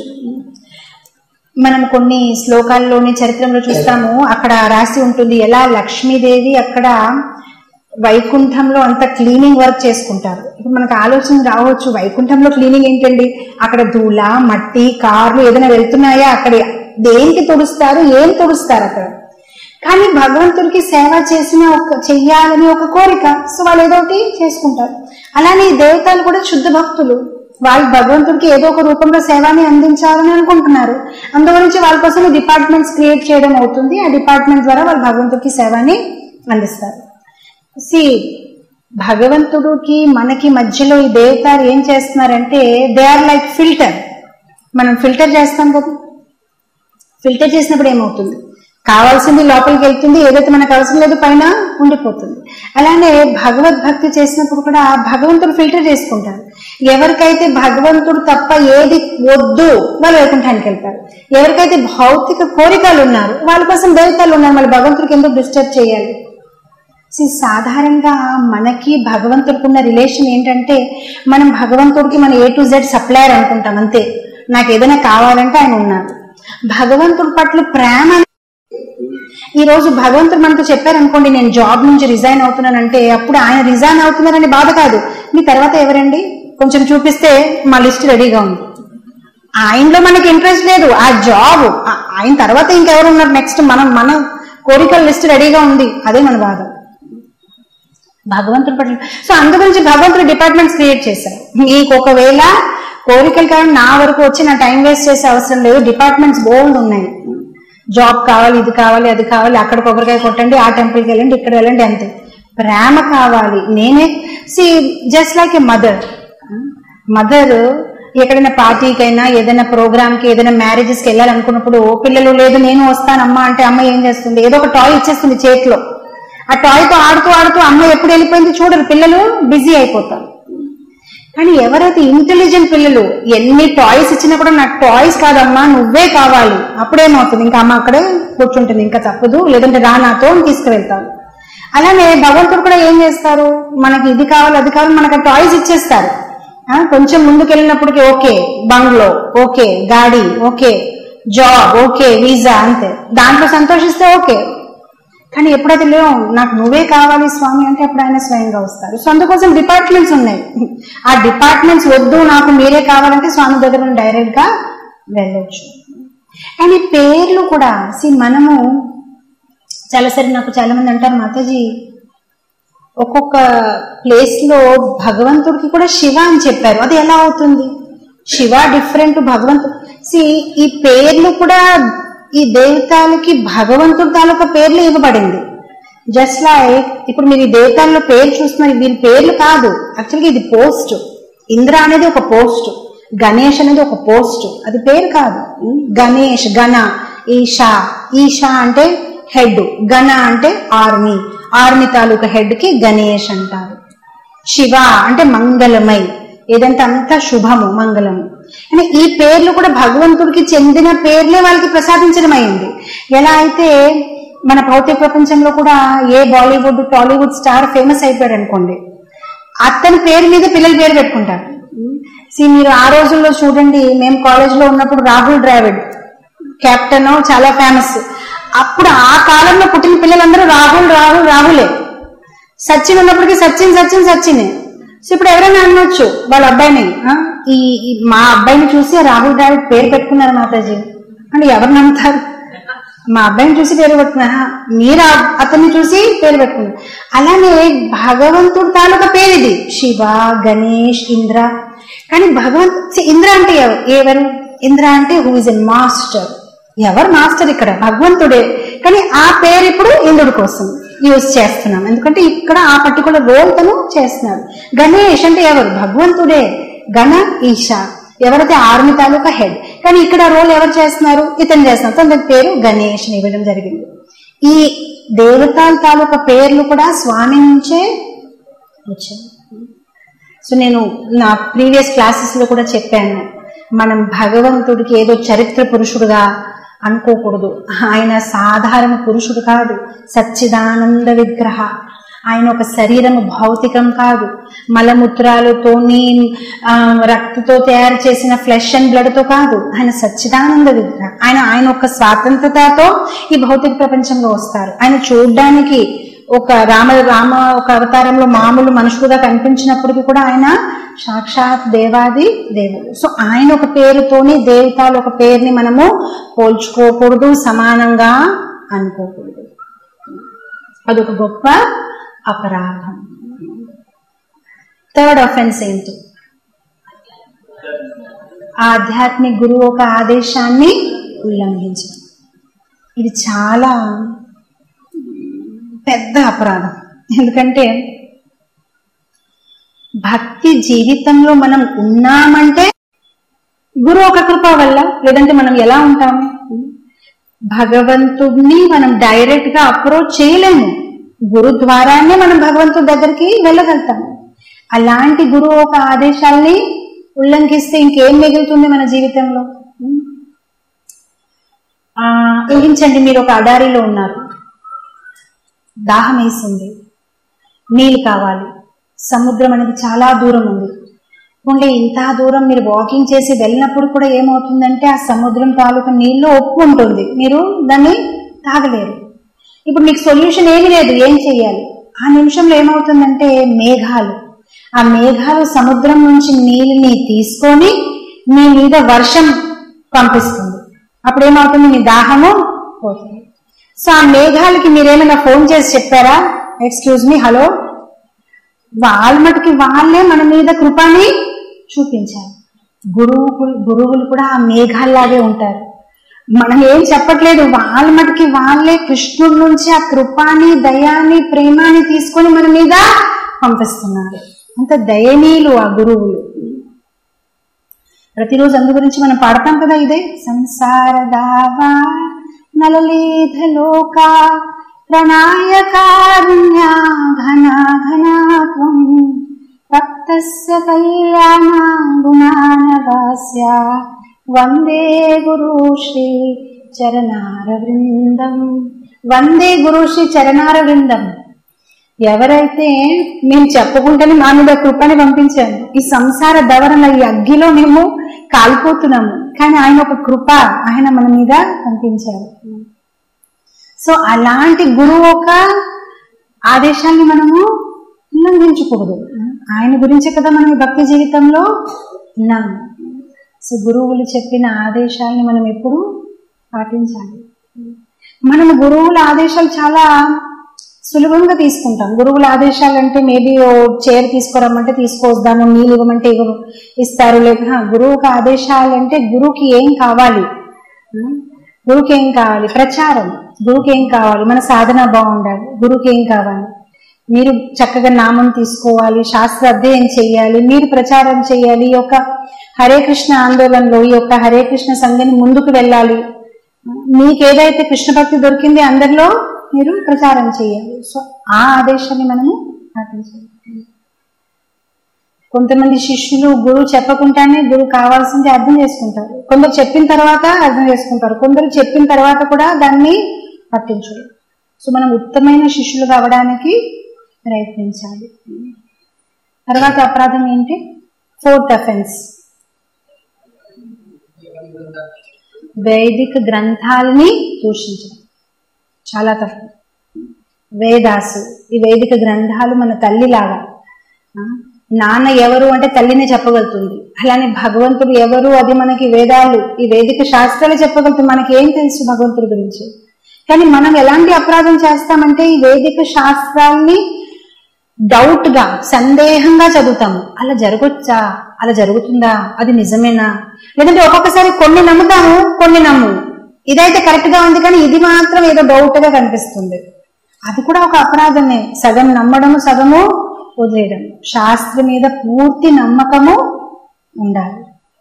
మనం కొన్ని శ్లోకాల్లోని చరిత్రలో చూస్తాము అక్కడ రాసి ఉంటుంది ఎలా లక్ష్మీదేవి అక్కడ వైకుంఠంలో అంత క్లీనింగ్ వర్క్ చేసుకుంటారు ఇప్పుడు మనకు ఆలోచన రావచ్చు వైకుంఠంలో క్లీనింగ్ ఏంటండి అక్కడ ధూళ మట్టి కార్లు ఏదైనా వెళ్తున్నాయా అక్కడ దేనికి తుడుస్తారు ఏం తుడుస్తారు అక్కడ కానీ భగవంతుడికి సేవ చేసిన ఒక చెయ్యాలని ఒక కోరిక సో వాళ్ళు ఏదో ఒకటి చేసుకుంటారు అలానే ఈ దేవతలు కూడా శుద్ధ భక్తులు వాళ్ళు భగవంతుడికి ఏదో ఒక రూపంలో సేవని అందించాలని అనుకుంటున్నారు అందుగురించి వాళ్ళ కోసం డిపార్ట్మెంట్స్ క్రియేట్ చేయడం అవుతుంది ఆ డిపార్ట్మెంట్ ద్వారా వాళ్ళు భగవంతుడికి సేవని అందిస్తారు సి భగవంతుడికి మనకి మధ్యలో ఈ దేవతలు ఏం చేస్తున్నారంటే దే ఆర్ లైక్ ఫిల్టర్ మనం ఫిల్టర్ చేస్తాం కదా ఫిల్టర్ చేసినప్పుడు ఏమవుతుంది కావాల్సింది లోపలికి వెళ్తుంది ఏదైతే మనకు అవసరం లేదు పైన ఉండిపోతుంది అలానే భగవద్భక్తి చేసినప్పుడు కూడా భగవంతుడు ఫిల్టర్ చేసుకుంటారు ఎవరికైతే భగవంతుడు తప్ప ఏది వద్దు వాళ్ళు వైకుంఠానికి వెళ్తారు ఎవరికైతే భౌతిక కోరికలు ఉన్నారు వాళ్ళ కోసం దేవతలు ఉన్నారు మళ్ళీ భగవంతుడికి ఎందుకు డిస్టర్బ్ చేయాలి See, సాధారణంగా మనకి భగవంతుడికి ఉన్న రిలేషన్ ఏంటంటే మనం భగవంతుడికి మన ఏ టు జెడ్ సప్లయర్ అనుకుంటాం అంతే నాకు ఏదైనా కావాలంటే ఆయన ఉన్నారు భగవంతుడి పట్ల ప్రేమ ఈ రోజు భగవంతుడు మనతో చెప్పారనుకోండి నేను జాబ్ నుంచి రిజైన్ అవుతున్నానంటే అప్పుడు ఆయన రిజైన్ అవుతున్నారని బాధ కాదు మీ తర్వాత ఎవరండి కొంచెం చూపిస్తే మా లిస్ట్ రెడీగా ఉంది ఆయనలో మనకి ఇంట్రెస్ట్ లేదు ఆ జాబ్ ఆ- ఆయన తర్వాత ఇంకెవరు ఉన్నారు నెక్స్ట్ మనం మన కోరికల లిస్ట్ రెడీగా ఉంది అదే మన బాధ భగవంతుడి పట్ల సో అందు గురించి భగవంతుడు డిపార్ట్మెంట్స్ క్రియేట్ చేశారు మీకు ఒకవేళ కోరికలు కానీ నా వరకు వచ్చి నా టైం వేస్ట్ చేసే అవసరం లేదు డిపార్ట్మెంట్స్ బోల్డ్ ఉన్నాయి జాబ్ కావాలి ఇది కావాలి అది కావాలి అక్కడ కొబ్బరికాయ కొట్టండి ఆ టెంపుల్కి వెళ్ళండి ఇక్కడ వెళ్ళండి అంతే ప్రేమ కావాలి నేనే see just like a mother mother ఎక్కడైనా పార్టీకైనా ఏదైనా ప్రోగ్రామ్ కి ఏదైనా మ్యారేజెస్ కి వెళ్ళాలనుకున్నప్పుడు పిల్లలు లేదు నేను వస్తానమ్మా అంటే అమ్మ ఏం చేస్తుంది ఏదో ఒక టాయ్ ఇచ్చేస్తుంది చేతిలో ఆ టాయ్ తో ఆడుతూ ఆడుతూ అమ్మ ఎప్పుడు వెళ్ళిపోయింది చూడరు పిల్లలు బిజీ అయిపోతారు కానీ ఎవరైతే ఇంటెలిజెంట్ పిల్లలు ఎన్ని టాయ్స్ ఇచ్చినా కూడా నాకు టాయ్స్ కాదమ్మా నువ్వే కావాలి అప్పుడేమవుతుంది ఇంకా అమ్మ అక్కడే కూర్చుంటుంది ఇంకా తప్పదు లేదంటే రా నాతో అని తీసుకువెళ్తాను అలానే భగవంతుడు కూడా ఏం చేస్తారు మనకి ఇది కావాలి అది కావాలి మనకు టాయ్స్ ఇచ్చేస్తారు ఆ, కొంచెం ముందుకు వెళ్ళినప్పటికీ ఓకే బంగ్లో ఓకే గాడి ఓకే జాబ్ ఓకే వీసా అంతే దాంట్లో సంతోషిస్తే ఓకే కానీ ఎప్పుడైతే లేవు నాకు నువ్వే కావాలి స్వామి అంటే అప్పుడు ఆయన స్వయంగా వస్తారు సో అందుకోసం డిపార్ట్మెంట్స్ ఉన్నాయి ఆ డిపార్ట్మెంట్స్ వద్దు నాకు మీరే కావాలంటే స్వామి దగ్గర డైరెక్ట్ గా వెళ్ళొచ్చు అండ్ ఈ పేర్లు కూడా సి మనము చాలా సరే నాకు చాలా మంది అంటారు మాతాజీ ఒక్కొక్క ప్లేస్ లో భగవంతుడికి కూడా శివ అని చెప్పారు అది ఎలా అవుతుంది శివ డిఫరెంట్ భగవంతుడు సి ఈ పేర్లు కూడా ఈ దేవతలకి భగవంతుడి తాలూకా పేర్లు ఇవ్వబడింది జస్ట్ లైక్ ఇప్పుడు మీరు ఈ దేవతల్లో పేరు చూస్తున్నారు వీరి పేర్లు కాదు యాక్చువల్గా ఇది పోస్ట్ ఇంద్ర అనేది ఒక పోస్ట్ గణేష్ అనేది ఒక పోస్ట్ అది పేరు కాదు గణేష్ గణ ఈషా ఈషా అంటే హెడ్ గణ అంటే ఆర్మీ ఆర్మీ తాలూకా హెడ్ కి గణేష్ అంటారు శివ అంటే మంగళమై ఏదంటే అంతా శుభము మంగళము అంటే ఈ పేర్లు కూడా భగవంతుడికి చెందిన పేర్లే వాళ్ళకి ప్రసాదించడం అయింది ఎలా అయితే మన భౌతిక ప్రపంచంలో కూడా ఏ బాలీవుడ్ టాలీవుడ్ స్టార్ ఫేమస్ అయిపోయాడు అనుకోండి అతని పేరు మీద పిల్లల పేరు పెట్టుకుంటారు సి మీరు ఆ రోజుల్లో చూడండి మేము కాలేజ్ లో ఉన్నప్పుడు రాహుల్ ద్రావిడ్ కెప్టెన్ చాలా ఫేమస్ అప్పుడు ఆ కాలంలో పుట్టిన పిల్లలందరూ రాహుల్ రాహుల్ రాహులే సచిన్ ఉన్నప్పటికీ సచిన్ సచిన్ సచినే సో ఇప్పుడు ఎవరైనా అనొచ్చు వాళ్ళ అబ్బాయిని ఆ, ఈ ఈ మా అబ్బాయిని చూసి రాహుల్ ద్రావిడ్ పేరు పెట్టుకున్నారు మాతాజీ అంటే ఎవరు నమ్ముతారు మా అబ్బాయిని చూసి పేరు పెట్టుకున్నారా మీరు ఆ- అతన్ని చూసి పేరు పెట్టుకున్నారు అలానే భగవంతుడు తాలూకా పేరు ఇది శివ గణేష్ ఇంద్ర కానీ భగవంత్ see, ఇంద్ర అంటే ఎవ- ఎవరు ఇంద్ర అంటే హూ ఇస్ ఎ మాస్టర్ ఎవరు మాస్టర్ ఇక్కడ భగవంతుడే కానీ ఆ పేరు ఇప్పుడు ఇంద్రుడి కోసం యూజ్ చేస్తున్నాం ఎందుకంటే ఇక్కడ ఆ పర్టికులర్ రోల్ తను చేస్తున్నాడు గణేష్ అంటే ఎవరు భగవంతుడే గణ ఈశా ఎవరైతే ఆర్మీ తాలూకా హెడ్ కానీ ఇక్కడ రోల్ ఎవరు చేస్తున్నారు ఇతను చేస్తున్నారు తన పేరు గణేష్ అని ఇవ్వడం జరిగింది ఈ దేవతల తాలూకా పేర్లు కూడా స్వామి నుంచే వచ్చాయి సో నేను నా ప్రీవియస్ క్లాసెస్ లో కూడా చెప్పాను మనం భగవంతుడికి ఏదో చరిత్ర పురుషుడుగా అనుకోకూడదు ఆయన సాధారణ పురుషుడు కాదు సచ్చిదానంద విగ్రహ ఆయన ఒక శరీరము భౌతికం కాదు మలమూత్రాలతోని ఆ, రక్తతో తయారు చేసిన ఫ్లెష్ అండ్ బ్లడ్ తో కాదు ఆయన సచ్చిదానంద విగ్రహ ఆయన ఆయన ఒక స్వాతంత్రతతో ఈ భౌతిక ప్రపంచంలో వస్తారు ఆయన చూడ్డానికి ఒక రామ రామ ఒక అవతారంలో మామూలు మనుషులుగా కనిపించినప్పటికీ కూడా ఆయన సాక్షాత్ దేవాది దేవుడు సో ఆయన ఒక పేరుతోని దేవతలు ఒక పేరుని మనము పోల్చుకోకూడదు సమానంగా అనుకోకూడదు అదొక గొప్ప అపరాధం థర్డ్ అఫెన్స్ ఏంటి ఆధ్యాత్మిక గురువు ఒక ఆదేశాన్ని ఉల్లంఘించడం ఇది చాలా పెద్ద అపరాధం ఎందుకంటే భక్తి జీవితంలో మనం ఉన్నామంటే గురు ఒక కృప వల్ల లేదంటే మనం ఎలా ఉంటాము భగవంతుడిని మనం డైరెక్ట్ గా అప్రోచ్ చేయలేము గురు ద్వారానే మనం భగవంతుడి దగ్గరికి వెళ్ళగలుగుతాము అలాంటి గురువు ఒక ఆదేశాల్ని ఉల్లంఘిస్తే ఇంకేం మిగులుతుంది మన జీవితంలో ఆ ఊహించండి మీరు ఒక అడారిలో ఉన్నారు దాహం వేసింది నీళ్ళు కావాలి సముద్రం అనేది చాలా దూరం ఉంది ఉండే ఇంత దూరం మీరు వాకింగ్ చేసి వెళ్ళినప్పుడు కూడా ఏమవుతుందంటే ఆ సముద్రం తాలూకా నీళ్ళు ఒప్పు ఉంటుంది మీరు దాన్ని తాగలేరు ఇప్పుడు మీకు సొల్యూషన్ ఏమీ లేదు ఏం చేయాలి ఆ నిమిషంలో ఏమవుతుందంటే మేఘాలు ఆ మేఘాలు సముద్రం నుంచి నీళ్ళని తీసుకొని మీ మీద వర్షం పంపిస్తుంది అప్పుడు ఏమవుతుంది మీ దాహము పోతుంది సో ఆ మేఘాలకి మీరేమైనా ఫోన్ చేసి చెప్పారా ఎక్స్క్యూజ్ మీ హలో వాళ్ళ మటుకి వాళ్ళే మన మీద కృపని చూపించారు గురువు గురువులు కూడా ఆ మేఘాల్లాగే ఉంటారు మనం ఏం చెప్పట్లేదు వాళ్ళ మటుకి వాళ్ళే కృష్ణుడి నుంచి ఆ కృపాని దయాని ప్రేమాని తీసుకొని మన మీద పంపిస్తున్నారు అంత దయనీయులు ఆ గురువులు ప్రతిరోజు అందు గురించి మనం పాడతాం కదా ఇదే సంసార దావా నలలేధలోక ప్రణాయ కారుణ్యా ఘనా ఘనాత్వం భక్తస్య కళ్యాణ గుణానవాస్య వందే గురు శ్రీ చరణార వృందం వందే గురు శ్రీ చరణార వృందం ఎవరైతే మేము చెప్పకుండానే మా మీద కృపని పంపించాము ఈ సంసార దవరణ ఈ అగ్గిలో మేము కాలిపోతున్నాము కానీ ఆయన ఒక కృప ఆయన మన మీద పంపించారు సో అలాంటి గురువు ఒక ఆదేశాన్ని మనము ఉల్లంఘించకూడదు ఆయన గురించే కదా మనం ఈ భక్తి జీవితంలో ఉన్నాము సో గురువులు చెప్పిన ఆదేశాలని మనం ఎప్పుడు పాటించాలి మనం గురువుల ఆదేశాలు చాలా సులభంగా తీసుకుంటాం గురువుల ఆదేశాలు అంటే మేబీ ఓ చైర్ తీసుకురమ్మంటే తీసుకొస్తాను నీళ్ళు ఇవ్వమంటే ఇవ్వ ఇస్తారు లేదా గురువుకి ఆదేశాలు అంటే గురువుకి ఏం కావాలి గురువుకి ఏం కావాలి ప్రచారం గురువుకి ఏం కావాలి మన సాధన బాగుండాలి గురువుకి ఏం కావాలి మీరు చక్కగా నామం తీసుకోవాలి శాస్త్ర అధ్యయనం చేయాలి మీరు ప్రచారం చేయాలి ఈ యొక్క హరే కృష్ణ ఆందోళనలో ఈ యొక్క హరే కృష్ణ సంఘాన్ని ముందుకు వెళ్ళాలి మీకు ఏదైతే కృష్ణ భక్తి దొరికింది అందరిలో మీరు ప్రచారం చేయాలి సో ఆ ఆదేశాన్ని మనము పాటించాలి కొంతమంది శిష్యులు గురువు చెప్పకుండానే గురువు కావాల్సింది అర్థం చేసుకుంటారు కొందరు చెప్పిన తర్వాత అర్థం చేసుకుంటారు కొందరు చెప్పిన తర్వాత కూడా దాన్ని పట్టించరు సో మనం ఉత్తమైన శిష్యులు కావడానికి ప్రయత్నించాలి తర్వాత అపరాధం ఏంటి ఫోర్త్ అఫెన్స్ వైదిక గ్రంథాలని దూషించడం చాలా తప్పు వేదాసు ఈ వైదిక గ్రంథాలు మన తల్లిలాగా ఆ, నాన్న ఎవరు అంటే తల్లినే చెప్పగలుగుతుంది అలానే భగవంతుడు ఎవరు అది మనకి వేదాలు ఈ వేదిక శాస్త్రాలు చెప్పగలుగుతుంది మనకి ఏం తెలుసు భగవంతుడి గురించి కానీ మనం ఎలాంటి అపరాధం చేస్తామంటే ఈ వేదిక శాస్త్రాల్ని డౌట్ గా సందేహంగా చదువుతాము అలా జరగొచ్చా అలా జరుగుతుందా అది నిజమేనా లేదంటే ఒక్కొక్కసారి కొన్ని నమ్ముతాము కొన్ని నమ్ము ఇదైతే కరెక్ట్ గా ఉంది కానీ ఇది మాత్రం ఏదో డౌట్ గా కనిపిస్తుంది అది కూడా ఒక అపరాధమే సగం నమ్మడము సగము వదిలేయడం శాస్త్ర మీద పూర్తి నమ్మకము ఉండాలి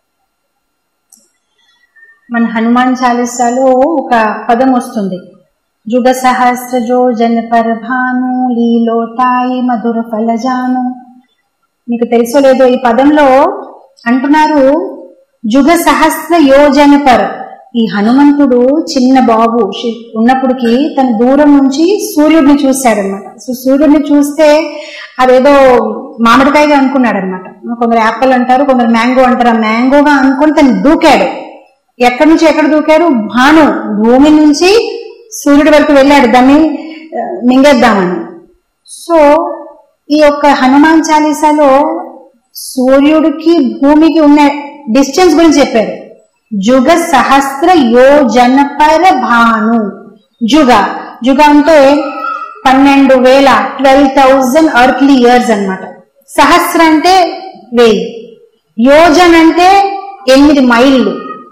మన హనుమాన్ చాలీసాలో ఒక పదం వస్తుంది జుగ సహస్రజో జన పరభాను లీలోతాయి మధుర ఫలజాను మీకు తెలుసో లేదో ఈ పదంలో అంటున్నారు జుగ సహస్ర యోజన పర్ ఈ హనుమంతుడు చిన్న బాబు శి- ఉన్నప్పటికీ తన దూరం నుంచి సూర్యుడిని చూశాడనమాట సో సూర్యుడిని చూస్తే అదేదో మామిడికాయగా అనుకున్నాడు అనమాట కొందరు యాపిల్ అంటారు కొందరు మ్యాంగో అంటారు ఆ మ్యాంగోగా అనుకుని తను దూకాడు ఎక్కడి నుంచి ఎక్కడ దూకారు భాను భూమి నుంచి సూర్యుడి వరకు వెళ్ళాడు దాన్ని ఆ, మింగేద్దామని సో ఈ యొక్క హనుమాన్ చాలీసాలో సూర్యుడికి భూమికి ఉన్న డిస్టెన్స్ గురించి చెప్పారు జుగ సహస్ర యోజనపర భాను జుగ జుగ అంటే పన్నెండు వేల ట్వెల్వ్ థౌజండ్ అర్త్లీ ఇయర్స్ అన్నమాట సహస్ర అంటే వెయ్యి యోజన్ అంటే ఎనిమిది మైళ్ళు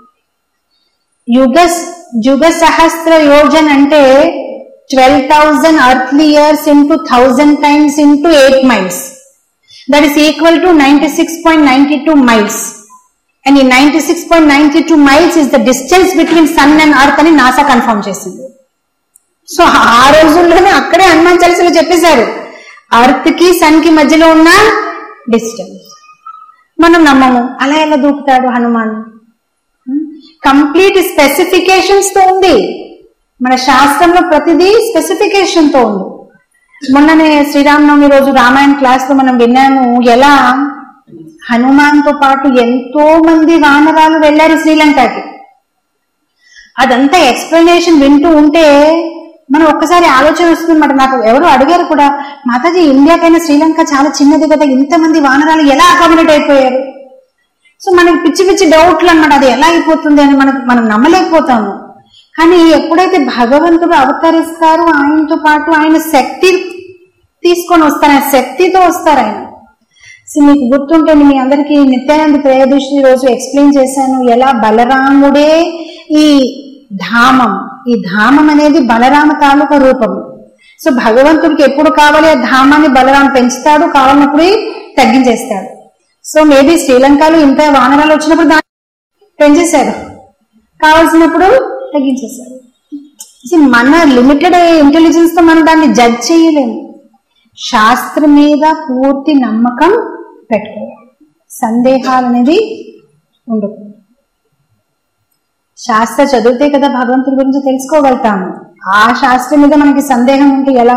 యుగ యుగ సహస్ర యోజన్ అంటే twelve thousand earthly years into thousand times into eight miles that is equal to ninety six point ninety two miles and ఈ ninety six point ninety two miles is the distance between sun and earth అని NASA confirm చేసింది so ఆ రోజుల్లోనే అక్కడే హనుమాన్ చాలీసాలో చెప్పేశారు earth కి sun కి మధ్యలో ఉన్న డిస్టెన్స్ మనం నమ్మము అలా ఎలా దూకుతాడు హనుమాన్ కంప్లీట్ స్పెసిఫికేషన్స్ తో ఉంది మన శాస్త్రంలో ప్రతిదీ స్పెసిఫికేషన్ తో ఉంది మొన్ననే శ్రీరామనవమి రోజు రామాయణ క్లాస్ లో మనం విన్నాము ఎలా హనుమాన్ తో పాటు ఎంతో మంది వానరాలు వెళ్లారు శ్రీలంకకి అదంతా ఎక్స్ప్లెనేషన్ వింటూ ఉంటే మనం ఒక్కసారి ఆలోచన వస్తుందన్నమాట నాకు ఎవరు అడిగారు కూడా మాతాజీ ఇండియాకైనా శ్రీలంక చాలా చిన్నది కదా ఇంతమంది వానరాలు ఎలా అకామిడేట్ అయిపోయారు సో మనకి పిచ్చి పిచ్చి డౌట్లు అన్నమాట అది ఎలా అయిపోతుంది అని మనకు మనం నమ్మలేకపోతాము కానీ ఎప్పుడైతే భగవంతుడు అవతరిస్తారో ఆయనతో పాటు ఆయన శక్తి తీసుకొని వస్తారు ఆయన శక్తితో వస్తారు ఆయన సో మీకు గుర్తుంటే మీ అందరికీ నిత్యానంద త్రయోదశి రోజు ఎక్స్ప్లెయిన్ చేశాను ఎలా బలరాముడే ఈ ధామం ఈ ధామం అనేది బలరామ తాలూకా రూపం సో భగవంతుడికి ఎప్పుడు కావాలి ఆ ధామాన్ని బలరాం పెంచుతాడు కావాలన్నప్పుడు తగ్గించేస్తాడు సో మేబీ శ్రీలంకలో ఇంత వానరాలు వచ్చినప్పుడు దాన్ని పెంచేశారు కావాల్సినప్పుడు తగ్గించేశారు See, మన లిమిటెడ్ ఇంటెలిజెన్స్ తో మనం దాన్ని జడ్జ్ చేయలేము శాస్త్రం మీద పూర్తి నమ్మకం పెట్టుకోవాలి సందేహాలు అనేది ఉండకూడదు శాస్త్ర చదివితే కదా భగవంతుడి గురించి తెలుసుకోగలుగుతాము ఆ శాస్త్రం మీద మనకి సందేహం ఉంటే ఎలా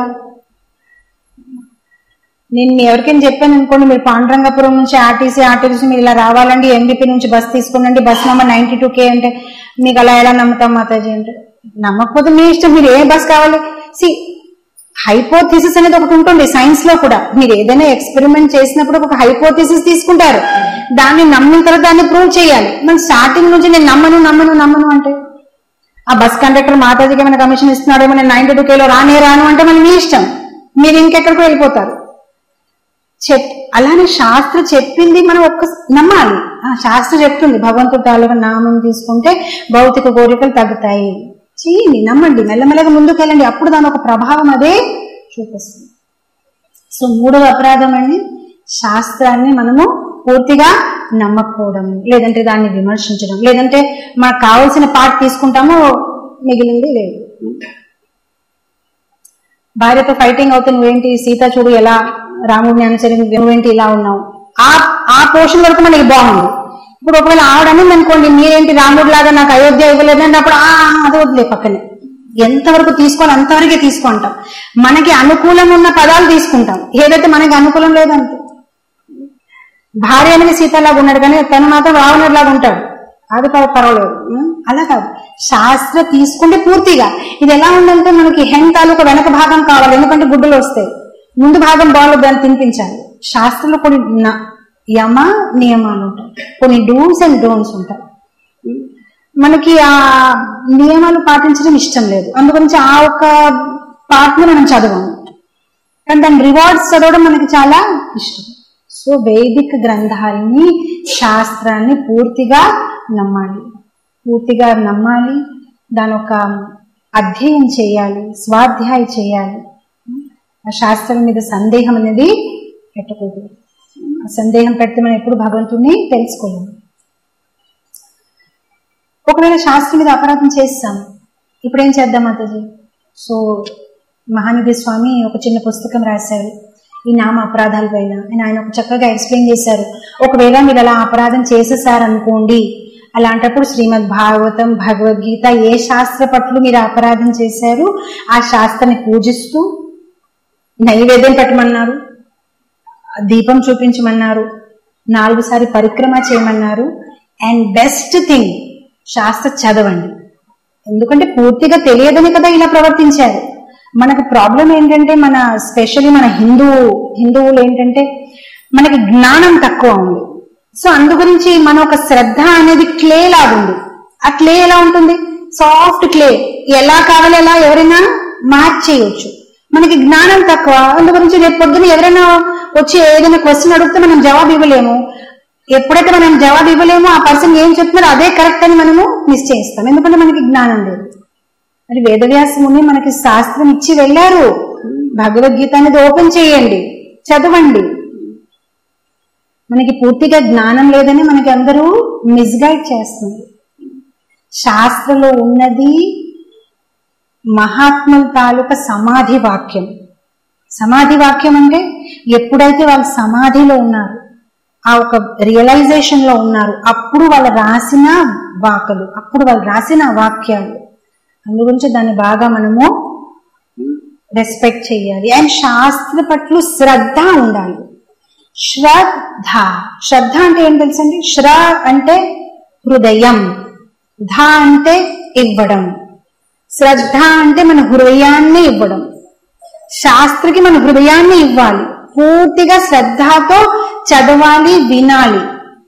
నేను మీ ఎవరికైనా చెప్పాను అనుకోండి మీరు పాండురంగపురం నుంచి ఆర్టీసీ ఆర్టీసీ మీరు ఇలా రావాలండి ఎంబీపీ నుంచి బస్ తీసుకోండి bus number ninety two K అంటే మీకు అలా ఎలా నమ్ముతాం మాతాజీ అంటే నమ్మకపోతే మీ ఇష్టం మీరు ఏ బస్ కావాలి సి హైపోథిసిస్ అనేది ఒకటి ఉంటుంది సైన్స్ లో కూడా మీరు ఏదైనా ఎక్స్పెరిమెంట్ చేసినప్పుడు ఒక హైపోథిసిస్ తీసుకుంటారు దాన్ని నమ్మిన తర్వాత దాన్ని ప్రూవ్ చేయాలి మనం స్టార్టింగ్ నుంచి నేను నమ్మను నమ్మను నమ్మను అంటే ఆ బస్ కండక్టర్ మాతాజీకి ఏమైనా కమిషన్ ఇస్తున్నాడేమో నేను నైన్టీ టూ కేలో రానే రాను అంటే మన మీ ఇష్టం మీరు ఇంకెక్కడికో వెళ్ళిపోతారు చెప్ అలానే శాస్త్ర చెప్పింది మనం ఒక్క నమ్మాలి ఆ శాస్త్ర చెప్తుంది భగవంతుడు తాలూకా నామం తీసుకుంటే భౌతిక కోరికలు తగ్గుతాయి చేయండి నమ్మండి మెల్లమెల్లగా ముందుకు వెళ్ళండి అప్పుడు దాని ఒక ప్రభావం అదే చూపిస్తుంది సో మూడవ అపరాధం అండి శాస్త్రాన్ని మనము పూర్తిగా నమ్మకపోవడం లేదంటే దాన్ని విమర్శించడం లేదంటే మనకు కావాల్సిన పార్ట్ తీసుకుంటాము మిగిలింది లేదు భార్యతో ఫైటింగ్ అవుతే నువ్వేంటి సీత చూడు ఎలా రాముడిని అనుసరించి నువ్వేంటి ఇలా ఉన్నావు ఆ ఆ పోర్షన్ వరకు మనకి బాగుంది ఇప్పుడు ఒకవేళ ఆవిడ అనింది అనుకోండి మీరేంటి రాముడు లాగా నాకు అయోధ్య ఇవ్వలేదంటే అప్పుడు ఆ ఆ, అది వదిలే పక్కనే ఎంతవరకు తీసుకోవాలి అంతవరకే తీసుకుంటాం మనకి అనుకూలం ఉన్న పదాలు తీసుకుంటాం ఏదైతే మనకి అనుకూలం లేదంతే భార్య అనేది సీతలాగా ఉన్నాడు కానీ తను మాత్రం రావణుడిలాగా ఉంటాడు అది పర్- పర్వాలేదు ఉం? అలా కాదు శాస్త్ర తీసుకుంటే పూర్తిగా ఇది ఎలా ఉందంటే మనకి హెన్ తాలూకా వెనక భాగం కావాలి ఎందుకంటే గుడ్డలు వస్తాయి ముందు భాగం బాగాలేదు దాన్ని తినిపించాలి శాస్త్రంలో కొన్ని న- యమ నియమాలు ఉంటాయి కొన్ని డూస్ అండ్ డోన్స్ ఉంటాయి ఉం? మనకి ఆ నియమాలు పాటించడం ఇష్టం లేదు అందుగురించి ఆ ఒక పార్ట్ ని మనం చదవము కానీ దాని రివార్డ్స్ చదవడం మనకి చాలా ఇష్టం సో వైదిక గ్రంథాలని శాస్త్రాన్ని పూర్తిగా నమ్మాలి పూర్తిగా నమ్మాలి దాని ఒక అధ్యయనం చేయాలి స్వాధ్యాయ చేయాలి ఆ శాస్త్రం మీద సందేహం అనేది పెట్టకూడదు ఆ సందేహం పెడితే మనం ఎప్పుడు భగవంతుని తెలుసుకోలేము ఒకవేళ శాస్త్రం మీద అపరాధం చేస్తాం ఇప్పుడు ఏం చేద్దాం మాతాజీ సో మహానిధి స్వామి ఒక చిన్న పుస్తకం రాశారు ఈ నామ అపరాధాల పైన అని ఆయన ఒక చక్కగా ఎక్స్ప్లెయిన్ చేశారు ఒకవేళ మీరు అలా అపరాధం చేసేసారనుకోండి అలాంటప్పుడు శ్రీమద్ భాగవతం భగవద్గీత ఏ శాస్త్ర పట్ల మీరు అపరాధం చేశారు ఆ శాస్త్రాన్ని పూజిస్తూ నైవేద్యం పెట్టమన్నారు దీపం చూపించమన్నారు నాలుగు సారి పరిక్రమ చేయమన్నారు అండ్ బెస్ట్ థింగ్ శాస్త్ర చదవండి ఎందుకంటే పూర్తిగా తెలియదని కదా ఇలా ప్రవర్తించారు మనకు ప్రాబ్లం ఏంటంటే మన స్పెషల్లీ మన హిందూ హిందువులు ఏంటంటే మనకి జ్ఞానం తక్కువ ఉంది సో అందు గురించి మన ఒక శ్రద్ధ అనేది క్లే లాగుంది ఆ క్లే ఎలా ఉంటుంది సాఫ్ట్ క్లే ఎలా కావాలి ఎలా ఎవరైనా మ్యాచ్ చేయొచ్చు మనకి జ్ఞానం తక్కువ అందు గురించి రేపు పొద్దున ఎవరైనా వచ్చి ఏదైనా క్వశ్చన్ అడిగితే మనం జవాబు ఇవ్వలేము ఎప్పుడైతే మనం జవాబు ఇవ్వలేమో ఆ పర్సన్ ఏం చెప్తున్నారో అదే కరెక్ట్ అని మనము నిశ్చయిస్తాం ఎందుకంటే మనకి జ్ఞానం లేదు మరి వేదవ్యాస ముని మనకి శాస్త్రం ఇచ్చి వెళ్ళారు భగవద్గీత అనేది ఓపెన్ చేయండి చదవండి మనకి పూర్తిగా జ్ఞానం లేదని మనకి అందరూ మిస్గైడ్ చేస్తుంది శాస్త్రంలో ఉన్నది మహాత్ముల తాలూకా సమాధి వాక్యం సమాధి వాక్యం అంటే ఎప్పుడైతే వాళ్ళు సమాధిలో ఉన్నారు ఆ ఒక రియలైజేషన్ లో ఉన్నారు అప్పుడు వాళ్ళు రాసిన వాకలు అప్పుడు వాళ్ళు రాసిన వాక్యాలు అందుగురించి దాన్ని బాగా మనము రెస్పెక్ట్ చేయాలి అండ్ శాస్త్ర పట్ల శ్రద్ధ ఉండాలి శ్రద్ధ శ్రద్ధ అంటే ఏం తెలుసండి శ్ర అంటే హృదయం ధ అంటే ఇవ్వడం శ్రద్ధ అంటే మన హృదయాన్ని ఇవ్వడం శాస్త్రకి మన హృదయాన్ని ఇవ్వాలి పూర్తిగా శ్రద్ధతో చదవాలి వినాలి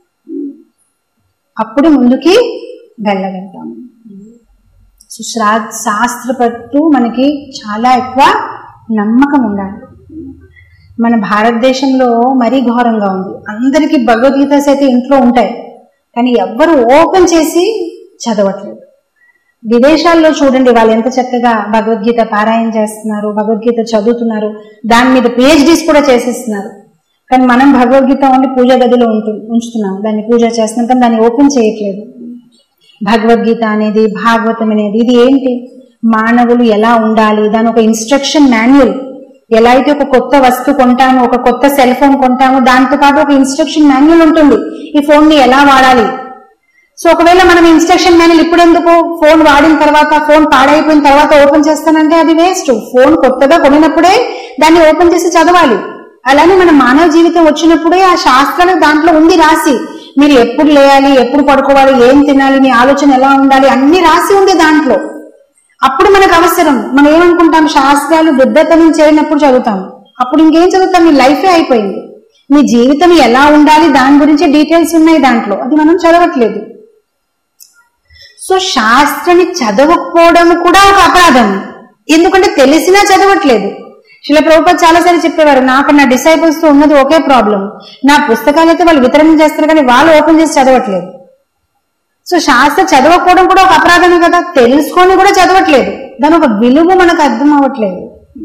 అప్పుడు ముందుకి వెళ్ళగలుగుతాము సో శ్రా- శాస్త్ర పట్టు మనకి చాలా ఎక్కువ నమ్మకం ఉండాలి మన భారతదేశంలో మరీ ఘోరంగా ఉంది అందరికీ భగవద్గీతస్ అయితే ఇంట్లో ఉంటాయి కానీ ఎవ్వరు ఓపెన్ చేసి చదవట్లేదు విదేశాల్లో చూడండి వాళ్ళు ఎంత చక్కగా భగవద్గీత పారాయణ చేస్తున్నారు భగవద్గీత చదువుతున్నారు దాని మీద పిహెచ్డీస్ కూడా చేసేస్తున్నారు కానీ మనం భగవద్గీత ఓన్లీ పూజ గదిలో ఉంటు ఉంచుతున్నాం దాన్ని పూజ చేస్తున్నాం కానీ దాన్ని ఓపెన్ చేయట్లేదు భగవద్గీత అనేది భాగవతం అనేది ఇది ఏంటి మానవులు ఎలా ఉండాలి దాని ఒక ఇన్స్ట్రక్షన్ మాన్యువల్ ఎలా అయితే ఒక కొత్త వస్తువు కొంటాము ఒక కొత్త సెల్ ఫోన్ కొంటాము దాంతో పాటు ఒక ఇన్స్ట్రక్షన్ మాన్యువల్ ఉంటుంది ఈ ఫోన్ ని ఎలా వాడాలి సో ఒకవేళ మనం ఇన్స్ట్రక్షన్ మాన్యువల్ ఇప్పుడు ఎందుకు ఫోన్ వాడిన తర్వాత ఫోన్ పాడైపోయిన తర్వాత ఓపెన్ చేస్తానంటే అది వేస్ట్ ఫోన్ కొత్తగా కొనినప్పుడే దాన్ని ఓపెన్ చేసి చదవాలి అలానే మన మానవ జీవితం వచ్చినప్పుడే ఆ శాస్త్రాలు దాంట్లో ఉంది రాసి మీరు ఎప్పుడు లేయాలి ఎప్పుడు పడుకోవాలి ఏం తినాలి మీ ఆలోచన ఎలా ఉండాలి అన్ని రాసి ఉంది దాంట్లో అప్పుడు మనకు అవసరం మనం ఏమనుకుంటాం శాస్త్రాలు వృద్ధతనం చేయనప్పుడు చదువుతాం అప్పుడు ఇంకేం చదువుతాం నీ లైఫే అయిపోయింది నీ జీవితం ఎలా ఉండాలి దాని గురించి డీటెయిల్స్ ఉన్నాయి దాంట్లో అది మనం చదవట్లేదు సో శాస్త్రాన్ని చదవకపోవడం కూడా ఒక అపరాధం ఎందుకంటే తెలిసినా చదవట్లేదు శిల ప్రభుపాద్ చాలాసార్లు చెప్పేవారు నాకు నా డిసైపుల్స్ తో ఉన్నది ఒకే ప్రాబ్లం నా పుస్తకాలు అయితే వాళ్ళు వితరణ చేస్తారు కానీ వాళ్ళు ఓపెన్ చేసి చదవట్లేదు సో శాస్త్ర చదవకపోవడం కూడా ఒక అపరాధమే కదా తెలుసుకొని కూడా చదవట్లేదు దాని ఒక విలువ మనకు అర్థం అవ్వట్లేదు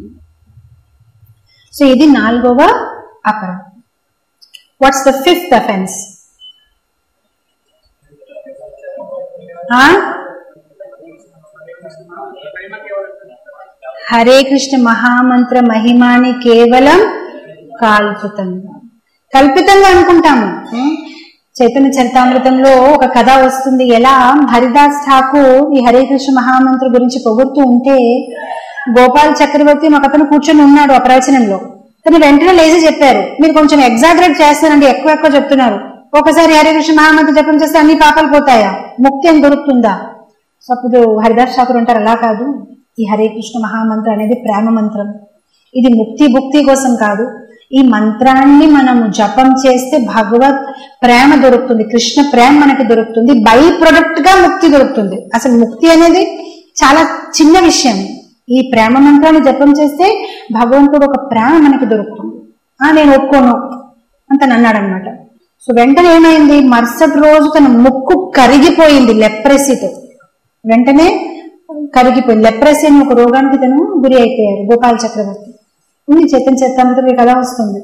సో ఇది నాలుగవ అపరాధం what's the fifth offence Hare Krishna మహామంత్ర మహిమాని కేవలం కల్పితంగా కల్పితంగా అనుకుంటాము ఏ? చైతన్య చరితామృతంలో ఒక కథ వస్తుంది ఎలా హరిదాస్ ఠాకూర్ ఈ హరే కృష్ణ మహామంత్ర గురించి పొగుడుతూ ఉంటే గోపాల్ చక్రవర్తి ఒక అతను కూర్చొని ఉన్నాడు ఆ ప్రవచనంలో తను వెంటనే లేచి చెప్పారు మీరు కొంచెం ఎగ్జాగరేట్ చేస్తారండి ఎక్కువ ఎక్కువ చెప్తున్నారు ఒకసారి హరే కృష్ణ మహామంత్ర జపం చేస్తే అన్ని పాపాలు పోతాయా ముక్తి అని దొరుకుతుందా సో అప్పుడు హరిదాస్ ఠాకూర్ అంటారు అలా కాదు ఈ హరే కృష్ణ మహామంత్ర అనేది ప్రేమ మంత్రం ఇది ముక్తి భుక్తి కోసం కాదు ఈ మంత్రాన్ని మనము జపం చేస్తే భగవత్ ప్రేమ దొరుకుతుంది కృష్ణ ప్రేమ మనకి దొరుకుతుంది బై ప్రొడక్ట్ గా ముక్తి దొరుకుతుంది అసలు ముక్తి అనేది చాలా చిన్న విషయం ఈ ప్రేమ మంత్రాన్ని జపం చేస్తే భగవంతుడు ఒక ప్రేమ మనకి దొరుకుతుంది ఆ నేను ఒప్పుకోను అని తను అన్నాడు అనమాట సో వెంటనే ఏమైంది మరుసటి రోజు తన ముక్కు కరిగిపోయింది లెప్రెసీతో వెంటనే కరిగిపోయింది లెప్రెసీ అని ఒక రోగానికి తను గురి అయిపోయారు గోపాల్ చక్రవర్తి ఉంది చేతన్ చేతామృతం మీకు ఎలా వస్తుంది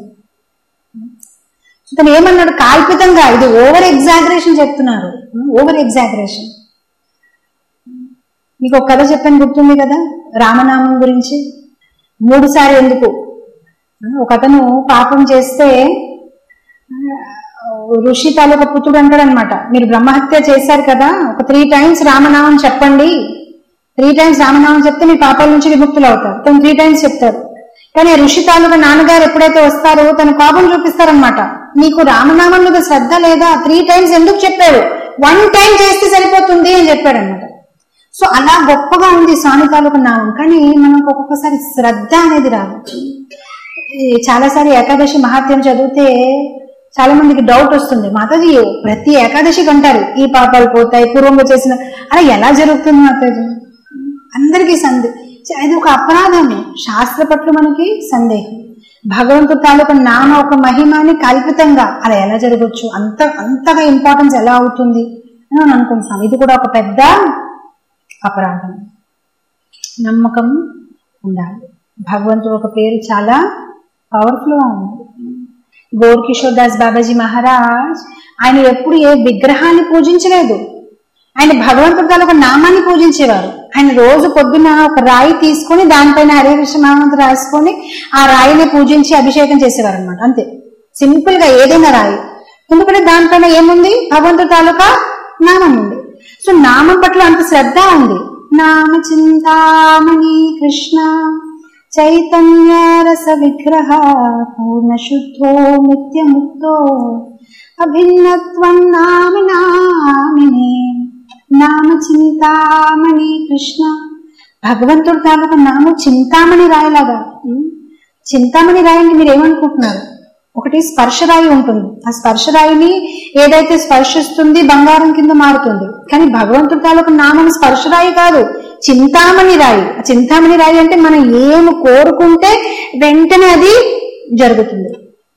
సో తను ఏమన్నాడు కాల్పితంగా ఇది ఓవర్ ఎగ్జాగరేషన్ చెప్తున్నారు ఓవర్ ఎగ్జాగరేషన్ మీకు ఒక కథ చెప్పాను గుర్తుంది కదా రామనామం గురించి మూడు సార్లు ఎందుకు ఒక అతను పాపం చేస్తే ఋషి తాలూకా పుత్రుడు అంటాడు అనమాట మీరు బ్రహ్మహత్య చేశారు కదా ఒక త్రీ టైమ్స్ రామనామం చెప్పండి త్రీ టైమ్స్ రామనామం చెప్తే మీ పాపాల నుంచి విముక్తులు అవుతారు తను త్రీ టైమ్స్ చెప్తారు కానీ ఋషి తాలూకా నాన్నగారు ఎప్పుడైతే వస్తారో తన కోపం చూపిస్తారనమాట నీకు రామనామం మీద శ్రద్ధ లేదా త్రీ టైమ్స్ ఎందుకు చెప్పాడు వన్ టైం చేస్తే సరిపోతుంది అని చెప్పాడు అనమాట సో అలా గొప్పగా ఉంది స్వామి తాలూకా నామం కానీ మనకు ఒక్కొక్కసారి శ్రద్ధ అనేది రాదు ఈ చాలాసారి ఏకాదశి మహాత్యం చదివితే చాలా మందికి డౌట్ వస్తుంది మాతాజీ ప్రతి ఏకాదశికి అంటారు ఈ పాపాలు పోతాయి పూర్వంలో చేసిన అలా ఎలా జరుగుతుంది మాతాజీ అందరికీ సందే అది ఒక అపరాధము శాస్త్ర పట్ల మనకి సందేహం భగవంతుడు తాలూకా నామ ఒక మహిమాని కల్పితంగా అలా ఎలా జరగచ్చు అంత అంతగా ఇంపార్టెన్స్ ఎలా అవుతుంది అని మనం అనుకుంటున్నాం ఇది కూడా ఒక పెద్ద అపరాధం నమ్మకం ఉండాలి భగవంతుడు ఒక పేరు చాలా పవర్ఫుల్ గా ఉంది గౌర్ కిషోర్ దాస్ బాబాజీ మహారాజ్ ఆయన ఎప్పుడు ఏ విగ్రహాన్ని పూజించలేదు ఆయన భగవంతుడు తాలూకా నామాన్ని పూజించేవారు ఆయన రోజు పొద్దున్న ఒక రాయి తీసుకొని దానిపైన హరే కృష్ణ మహామంత్రం రాసుకొని ఆ రాయిని పూజించి అభిషేకం చేసేవారు అనమాట అంతే సింపుల్ గా ఏదైనా రాయి ఎందుకంటే దానిపైన ఏముంది భగవంతుడు తాలూకా నామం ఉంది సో నామం పట్ల అంత శ్రద్ధ ఉంది నామ చింతామణి కృష్ణ చైతన్య రస విగ్రహ పూర్ణ శుద్ధో నిత్యముక్తో అభిన్నత్వం నామ నామినే నామ చింతామణి కృష్ణ భగవంతుడు తాలూకా నామ చింతామణి రాయిలాగా ఉం? చింతామణి రాయిని మీరు ఏమనుకుంటున్నారు ఒకటి స్పర్శరాయి ఉంటుంది ఆ స్పర్శరాయిని ఏదైతే స్పర్శిస్తుంది బంగారం కింద మారుతుంది కానీ భగవంతుడి తాలూకు నామం స్పర్శరాయి కాదు చింతామణి రాయి ఆ చింతామణి రాయి అంటే మనం ఏమి కోరుకుంటే వెంటనే అది జరుగుతుంది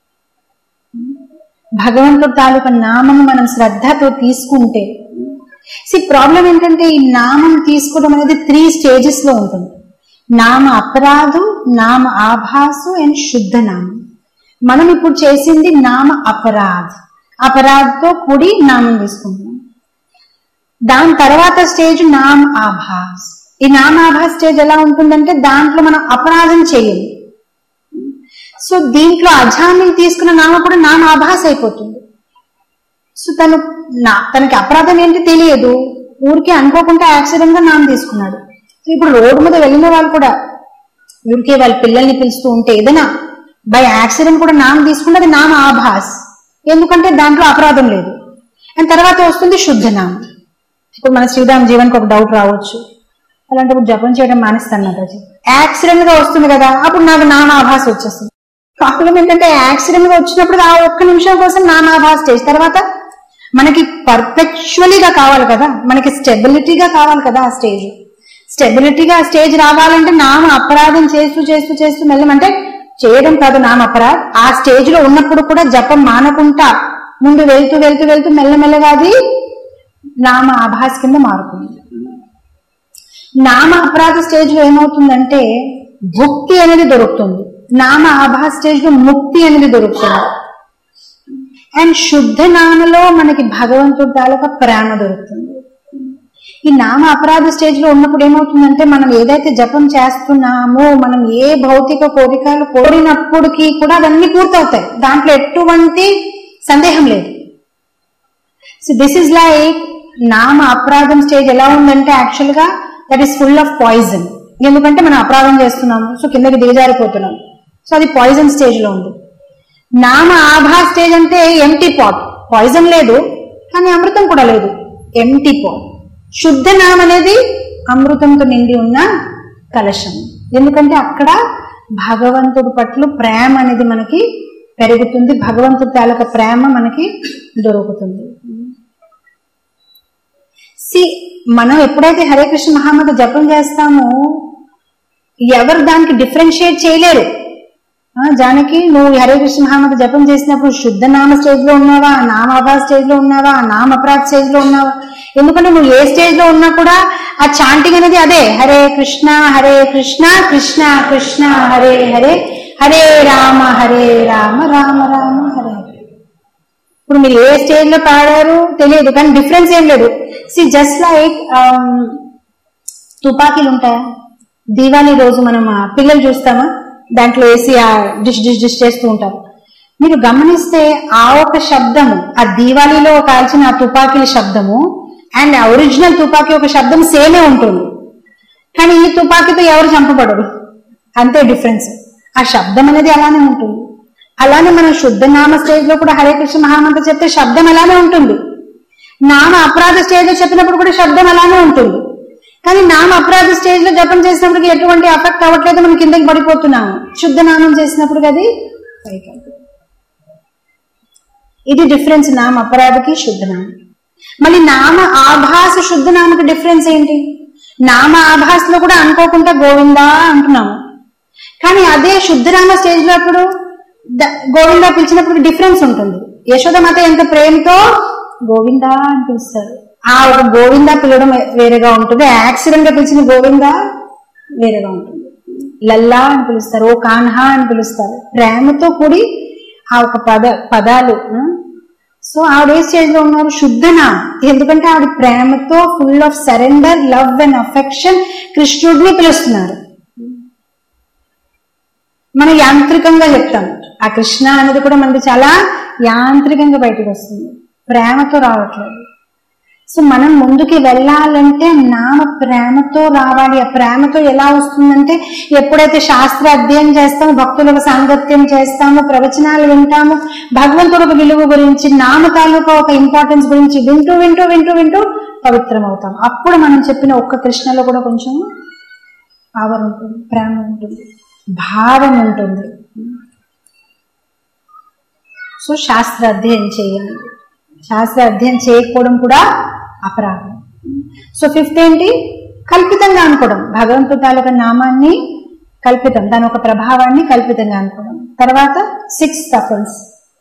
భగవంతుడి తాలూకా నామం మనం శ్రద్ధతో తీసుకుంటే సి ప్రాబ్లం ఏంటంటే ఈ నామం తీసుకోవడం అనేది త్రీ స్టేజెస్ లో ఉంటుంది నామ అపరాధం నామ ఆభాసు అండ్ శుద్ధ నామం మనం ఇప్పుడు చేసింది నామ అపరాధ్ అపరాధ్తో కూడి నామం తీసుకుంటున్నాం దాని తర్వాత స్టేజ్ నామ ఆభాస్ ఈ నామ ఆభాస్ స్టేజ్ ఎలా ఉంటుందంటే దాంట్లో మనం అపరాధం చేయాలి సో దీంట్లో అజామిల్ తీసుకున్న నామ కూడా నామ ఆభాస్ అయిపోతుంది సో తను నా తనకి అపరాధం ఏంటి తెలియదు ఊరికే అనుకోకుండా యాక్సిడెంట్ గా నామ తీసుకున్నాడు సో ఇప్పుడు రోడ్డు మీద వెళ్ళిన వాళ్ళు కూడా ఊరికే వాళ్ళ పిల్లల్ని పిలుస్తూ ఉంటే ఏదైనా బై యాక్సిడెంట్ కూడా నామ తీసుకుంటే అది నామ ఆభాస్ ఎందుకంటే దాంట్లో అపరాధం లేదు అండ్ తర్వాత వస్తుంది శుద్ధ నామం ఇప్పుడు మన శ్రీరామ్ జీవన్కి ఒక డౌట్ రావచ్చు అలాంటప్పుడు జపం చేయడం మానేస్తాను మాతాజీ యాక్సిడెంట్ గా వస్తుంది కదా అప్పుడు నాకు నానాభాస వచ్చేస్తుంది ప్రాబ్లం ఏంటంటే యాక్సిడెంట్ గా వచ్చినప్పుడు ఆ ఒక్క నిమిషం కోసం నానాభాస స్టేజ్ తర్వాత మనకి పర్ఫెక్చువలీగా కావాలి కదా మనకి స్టెబిలిటీగా కావాలి కదా ఆ స్టేజ్ స్టెబిలిటీగా ఆ స్టేజ్ రావాలంటే నామ అపరాధం చేస్తూ చేస్తూ చేస్తూ మెల్లమంటే చేయడం కాదు నామ అపరాధ్ ఆ స్టేజ్ లో ఉన్నప్పుడు కూడా జపం మానకుంటా ముందు వెళ్తూ వెళ్తూ వెళ్తూ మెల్లమెల్లగా అది నామ ఆభాస్ కింద మారుతుంది నామ అపరాధ స్టేజ్ లో ఏమవుతుందంటే భుక్తి అనేది దొరుకుతుంది నామ ఆభాస్ స్టేజ్ లో ముక్తి అనేది దొరుకుతుంది అండ్ శుద్ధ నామలో మనకి భగవంతుడి తాలూకా ప్రేమ దొరుకుతుంది ఈ నామ అపరాధ స్టేజ్ లో ఉన్నప్పుడు ఏమవుతుందంటే మనం ఏదైతే జపం చేస్తున్నామో మనం ఏ భౌతిక కోరికలు కోరినప్పటికీ కూడా అవన్నీ పూర్తవుతాయి దాంట్లో ఎటువంటి సందేహం లేదు సో దిస్ ఇస్ లైక్ నామ అపరాధం స్టేజ్ ఎలా ఉందంటే యాక్చువల్ గా that is full of poison ఎందుకంటే మనం అపరాధం చేస్తున్నాము సో కిందకి దిగజారిపోతున్నాం సో అది పాయిజన్ స్టేజ్ లో ఉంది నామ ఆభా స్టేజ్ అంటే ఎంటీ పాట్ పాయిజన్ లేదు కానీ అమృతం కూడా లేదు ఎంటీ పాట్ శుద్ధ నామ అనేది అమృతంతో నిండి ఉన్న కలశం ఎందుకంటే అక్కడ భగవంతుడి పట్ల ప్రేమ అనేది మనకి పెరుగుతుంది భగవంతుడి తాలూకా ప్రేమ మనకి దొరుకుతుంది సి మనం ఎప్పుడైతే హరే కృష్ణ మహామంత్ర జపం చేస్తామో ఎవరు దానికి డిఫరెన్షియేట్ చేయలేరు ఆ, జానకి నువ్వు హరే కృష్ణ మహామంత్ర జపం చేసినప్పుడు శుద్ధ నామ స్టేజ్ లో ఉన్నావా నామాభా స్టేజ్ లో ఉన్నావా నామపరాధ స్టేజ్ లో ఉన్నావా ఎందుకంటే నువ్వు ఏ స్టేజ్ లో ఉన్నా కూడా ఆ చాంటింగ్ అనేది అదే హరే కృష్ణ హరే కృష్ణ కృష్ణ కృష్ణ హరే హరే హరే రామ హరే రామ రామ రామ హరే హరే ఇప్పుడు మీరు ఏ స్టేజ్ లో పాడారు తెలియదు కానీ డిఫరెన్స్ ఏం లేదు సి జస్ట్ లైక్ తుపాకీలు ఉంటాయా దీవాళీ రోజు మనం ఆ పిల్లలు చూస్తామా దాంట్లో వేసి ఆ డిష్ డిష్ డిష్ చేస్తూ ఉంటారు మీరు గమనిస్తే ఆ ఒక శబ్దము ఆ దీవాళీలో కాల్చిన ఆ తుపాకీల శబ్దము అండ్ ఒరిజినల్ తుపాకీ ఒక శబ్దం సేమే ఉంటుంది కానీ ఈ తుపాకీతో ఎవరు చంపబడరు అంతే డిఫరెన్స్ ఆ శబ్దం అనేది అలానే ఉంటుంది అలానే మనం శుద్ధ నామ స్టేజ్ లో కూడా హరే కృష్ణ మహామంత్ర చెప్తే శబ్దం అలానే ఉంటుంది నామ అపరాధ స్టేజ్ లో చెప్పినప్పుడు కూడా శబ్దం అలానే ఉంటుంది కానీ నామ అపరాధ స్టేజ్ లో జపం చేసినప్పటికి ఎటువంటి అఫెక్ట్ అవ్వట్లేదు మనం కిందకి పడిపోతున్నాము శుద్ధ నామం చేసినప్పుడు అది పైకి వెళ్తుంది. ఇది డిఫరెన్స్ నామ అపరాధకి శుద్ధ నామం మళ్ళీ నామ ఆభాస శుద్ధ నామకి డిఫరెన్స్ ఏంటి నామ ఆభాస్ లో కూడా అనుకోకుండా గోవిందా అంటున్నాము కానీ అదే శుద్ధనామ స్టేజ్ లో అప్పుడు ద- గోవిందా పిలిచినప్పుడు డిఫరెన్స్ ఉంటుంది యశోదమాత ఎంత ప్రేమతో గోవిందా అని పిలుస్తారు ఆ ఒక గోవిందా పిలవడం వే- వేరేగా ఉంటుంది యాక్సిడెంట్ గా పిలిచిన గోవిందా వేరేగా ఉంటుంది లల్లా అని పిలుస్తారు ఓ కాన్హా అని పిలుస్తారు ప్రేమతో కూడి ఆ ఒక పద పదాలు ఆ? సో ఆవిడ ఏ స్టేజ్ లో ఉన్నారు శుద్ధనా ఎందుకంటే ఆవిడ ప్రేమతో full of surrender love and affection కృష్ణుడిని పిలుస్తున్నారు మనం యాంత్రికంగా చెప్తాం ఆ కృష్ణ అనేది కూడా మనకి చాలా యాంత్రికంగా బయటకు వస్తుంది ప్రేమతో రావట్లేదు సో మనం ముందుకి వెళ్ళాలంటే నామ ప్రేమతో రావాలి ఆ ప్రేమతో ఎలా వస్తుందంటే ఎప్పుడైతే శాస్త్ర అధ్యయనం చేస్తామో భక్తులకు సాంగత్యం చేస్తామో ప్రవచనాలు వింటామో భగవంతుడు ఒక విలువ గురించి నామ తాలూకా ఒక ఇంపార్టెన్స్ గురించి వింటూ వింటూ వింటూ వింటూ పవిత్రం అవుతాం అప్పుడు మనం చెప్పిన ఒక్క కృష్ణలో కూడా కొంచెం పవర్ ఉంటుంది ప్రేమ ఉంటుంది భావం ఉంటుంది సో శాస్త్ర అధ్యయనం చేయాలి శాస్త్ర అధ్యయనం చేయకపోవడం కూడా అపరాధం సో ఫిఫ్త్ ఏంటి కల్పితంగా అనుకోవడం భగవంతుడి తాలూకా నామాన్ని కల్పితం దాని ఒక ప్రభావాన్ని కల్పితంగా అనుకోవడం తర్వాత సిక్స్ అఫెన్స్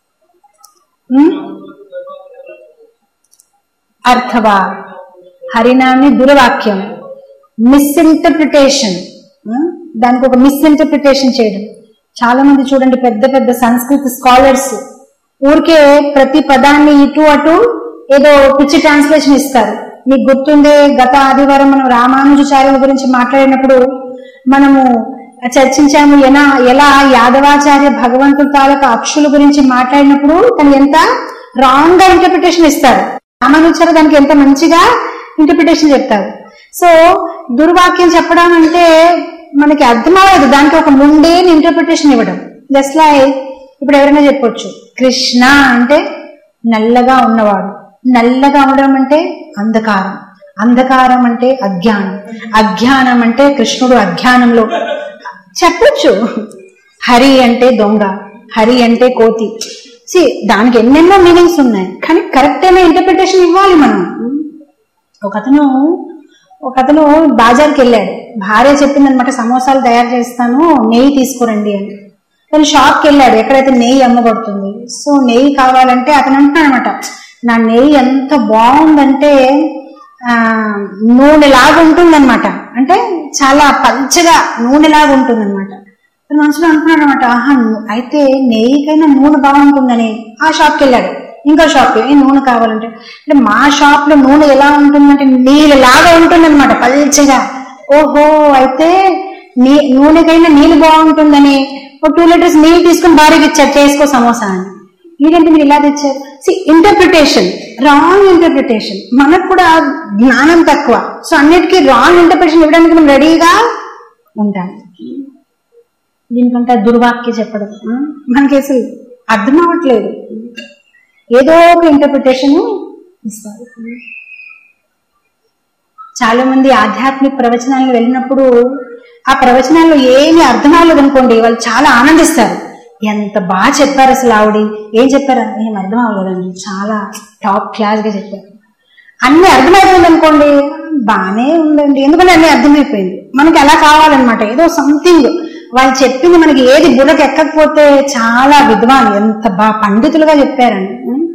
అర్థవా హరినామి దురవాక్యం మిస్ఇంటర్ప్రిటేషన్ దానికి ఒక మిస్ఇంటర్ప్రిటేషన్ చేయడం చాలా మంది చూడండి పెద్ద పెద్ద సంస్కృత స్కాలర్స్ ఊరికే ప్రతి పదాన్ని ఇటు అటు ఏదో పిచ్చి ట్రాన్స్లేషన్ ఇస్తారు మీకు గుర్తుందే గత ఆదివారం మనం రామానుజాచార్యుల గురించి మాట్లాడినప్పుడు మనము చర్చించాము ఎలా ఎలా యాదవాచార్య భగవంతుడి తాలూకా అక్షుల గురించి మాట్లాడినప్పుడు తను ఎంత రాంగ్ గా ఇంటర్ప్రిటేషన్ ఇస్తారు రామానుచార్య దానికి ఎంత మంచిగా ఇంటర్ప్రిటేషన్ చెప్తారు సో దుర్వాక్యం చెప్పడం అంటే మనకి అర్థం అవ్వదు దానికి ఒక ముండేని ఇంటర్ప్రిటేషన్ ఇవ్వడం జస్ట్ లైక్ ఇప్పుడు ఎవరైనా చెప్పొచ్చు కృష్ణ అంటే నల్లగా ఉన్నవాడు నల్లగా ఉండడం అంటే అంధకారం అంధకారం అంటే అజ్ఞానం అజ్ఞానం అంటే కృష్ణుడు అజ్ఞానంలో చెప్పొచ్చు హరి అంటే దొంగ హరి అంటే కోతి సి దానికి ఎన్నెన్నో మీనింగ్స్ ఉన్నాయి కానీ కరెక్ట్ అయిన ఇంటర్ప్రిటేషన్ ఇవ్వాలి మనం ఒక అతను ఒక అతను బాజార్కి వెళ్ళాడు భార్య చెప్పిందనమాట సమోసాలు తయారు చేస్తాను నెయ్యి తీసుకురండి అని తను షాప్కి వెళ్ళాడు ఎక్కడైతే నెయ్యి అమ్మబడుతుంది సో నెయ్యి కావాలంటే అతను అంటున్నాడు అనమాట నా నెయ్యి ఎంత బాగుందంటే ఆ నూనెలాగా ఉంటుందన్నమాట అంటే చాలా పల్చగా నూనెలాగా ఉంటుందన్నమాట తన మనసులో అనుకున్నాడు అనమాట ఆహా ను- అయితే నెయ్యికైనా నూనె బాగుంటుందని ఆ షాప్కి వెళ్ళాడు ఇంకో షాప్ ఏ నూనె కావాలంటే అంటే మా షాప్ లో నూనె ఎలా ఉంటుందంటే నీళ్ళలాగా ఉంటుందన్నమాట పల్చగా ఓహో అయితే నీ నూనెకైనా నీళ్ళు బాగుంటుందని ఒక టూ లీటర్స్ నీళ్ళు తీసుకుని భార్యకి ఇచ్చారు చేసుకో సమోసా అని మీరేంటి మీరు ఇలా తెచ్చారు సి ఇంటర్ప్రిటేషన్ రాంగ్ ఇంటర్ప్రిటేషన్ మనకు కూడా జ్ఞానం తక్కువ సో అన్నిటికీ రాంగ్ ఇంటర్ప్రిటేషన్ ఇవ్వడానికి మనం రెడీగా ఉంటాం దీనికంటే దుర్వాక్య చెప్పడం ఆ? మనకి అసలు అర్థం అవ్వట్లేదు ఏదో ఒక ఇంటర్ప్రిటేషన్ ఇస్తారు చాలా మంది ఆధ్యాత్మిక ప్రవచనాలకు వెళ్ళినప్పుడు ఆ ప్రవచనాల్లో ఏమీ అర్థం అవ్వలేదు అనుకోండి వాళ్ళు చాలా ఆనందిస్తారు ఎంత బాగా చెప్పారు అసలు ఆవిడ ఏం చెప్పారు ఏం అర్థం అవ్వలేదండి చాలా టాప్ క్లాస్ గా చెప్పారు అన్ని అర్థమైపోయింది అనుకోండి బాగానే ఉందండి ఎందుకంటే అన్ని అర్థమైపోయింది మనకి ఎలా కావాలన్నమాట ఏదో సంథింగ్ వాళ్ళు చెప్పింది మనకి ఏది బుర్రకు ఎక్కకపోతే చాలా విద్వాన్ ఎంత బాగా పండితులుగా చెప్పారండి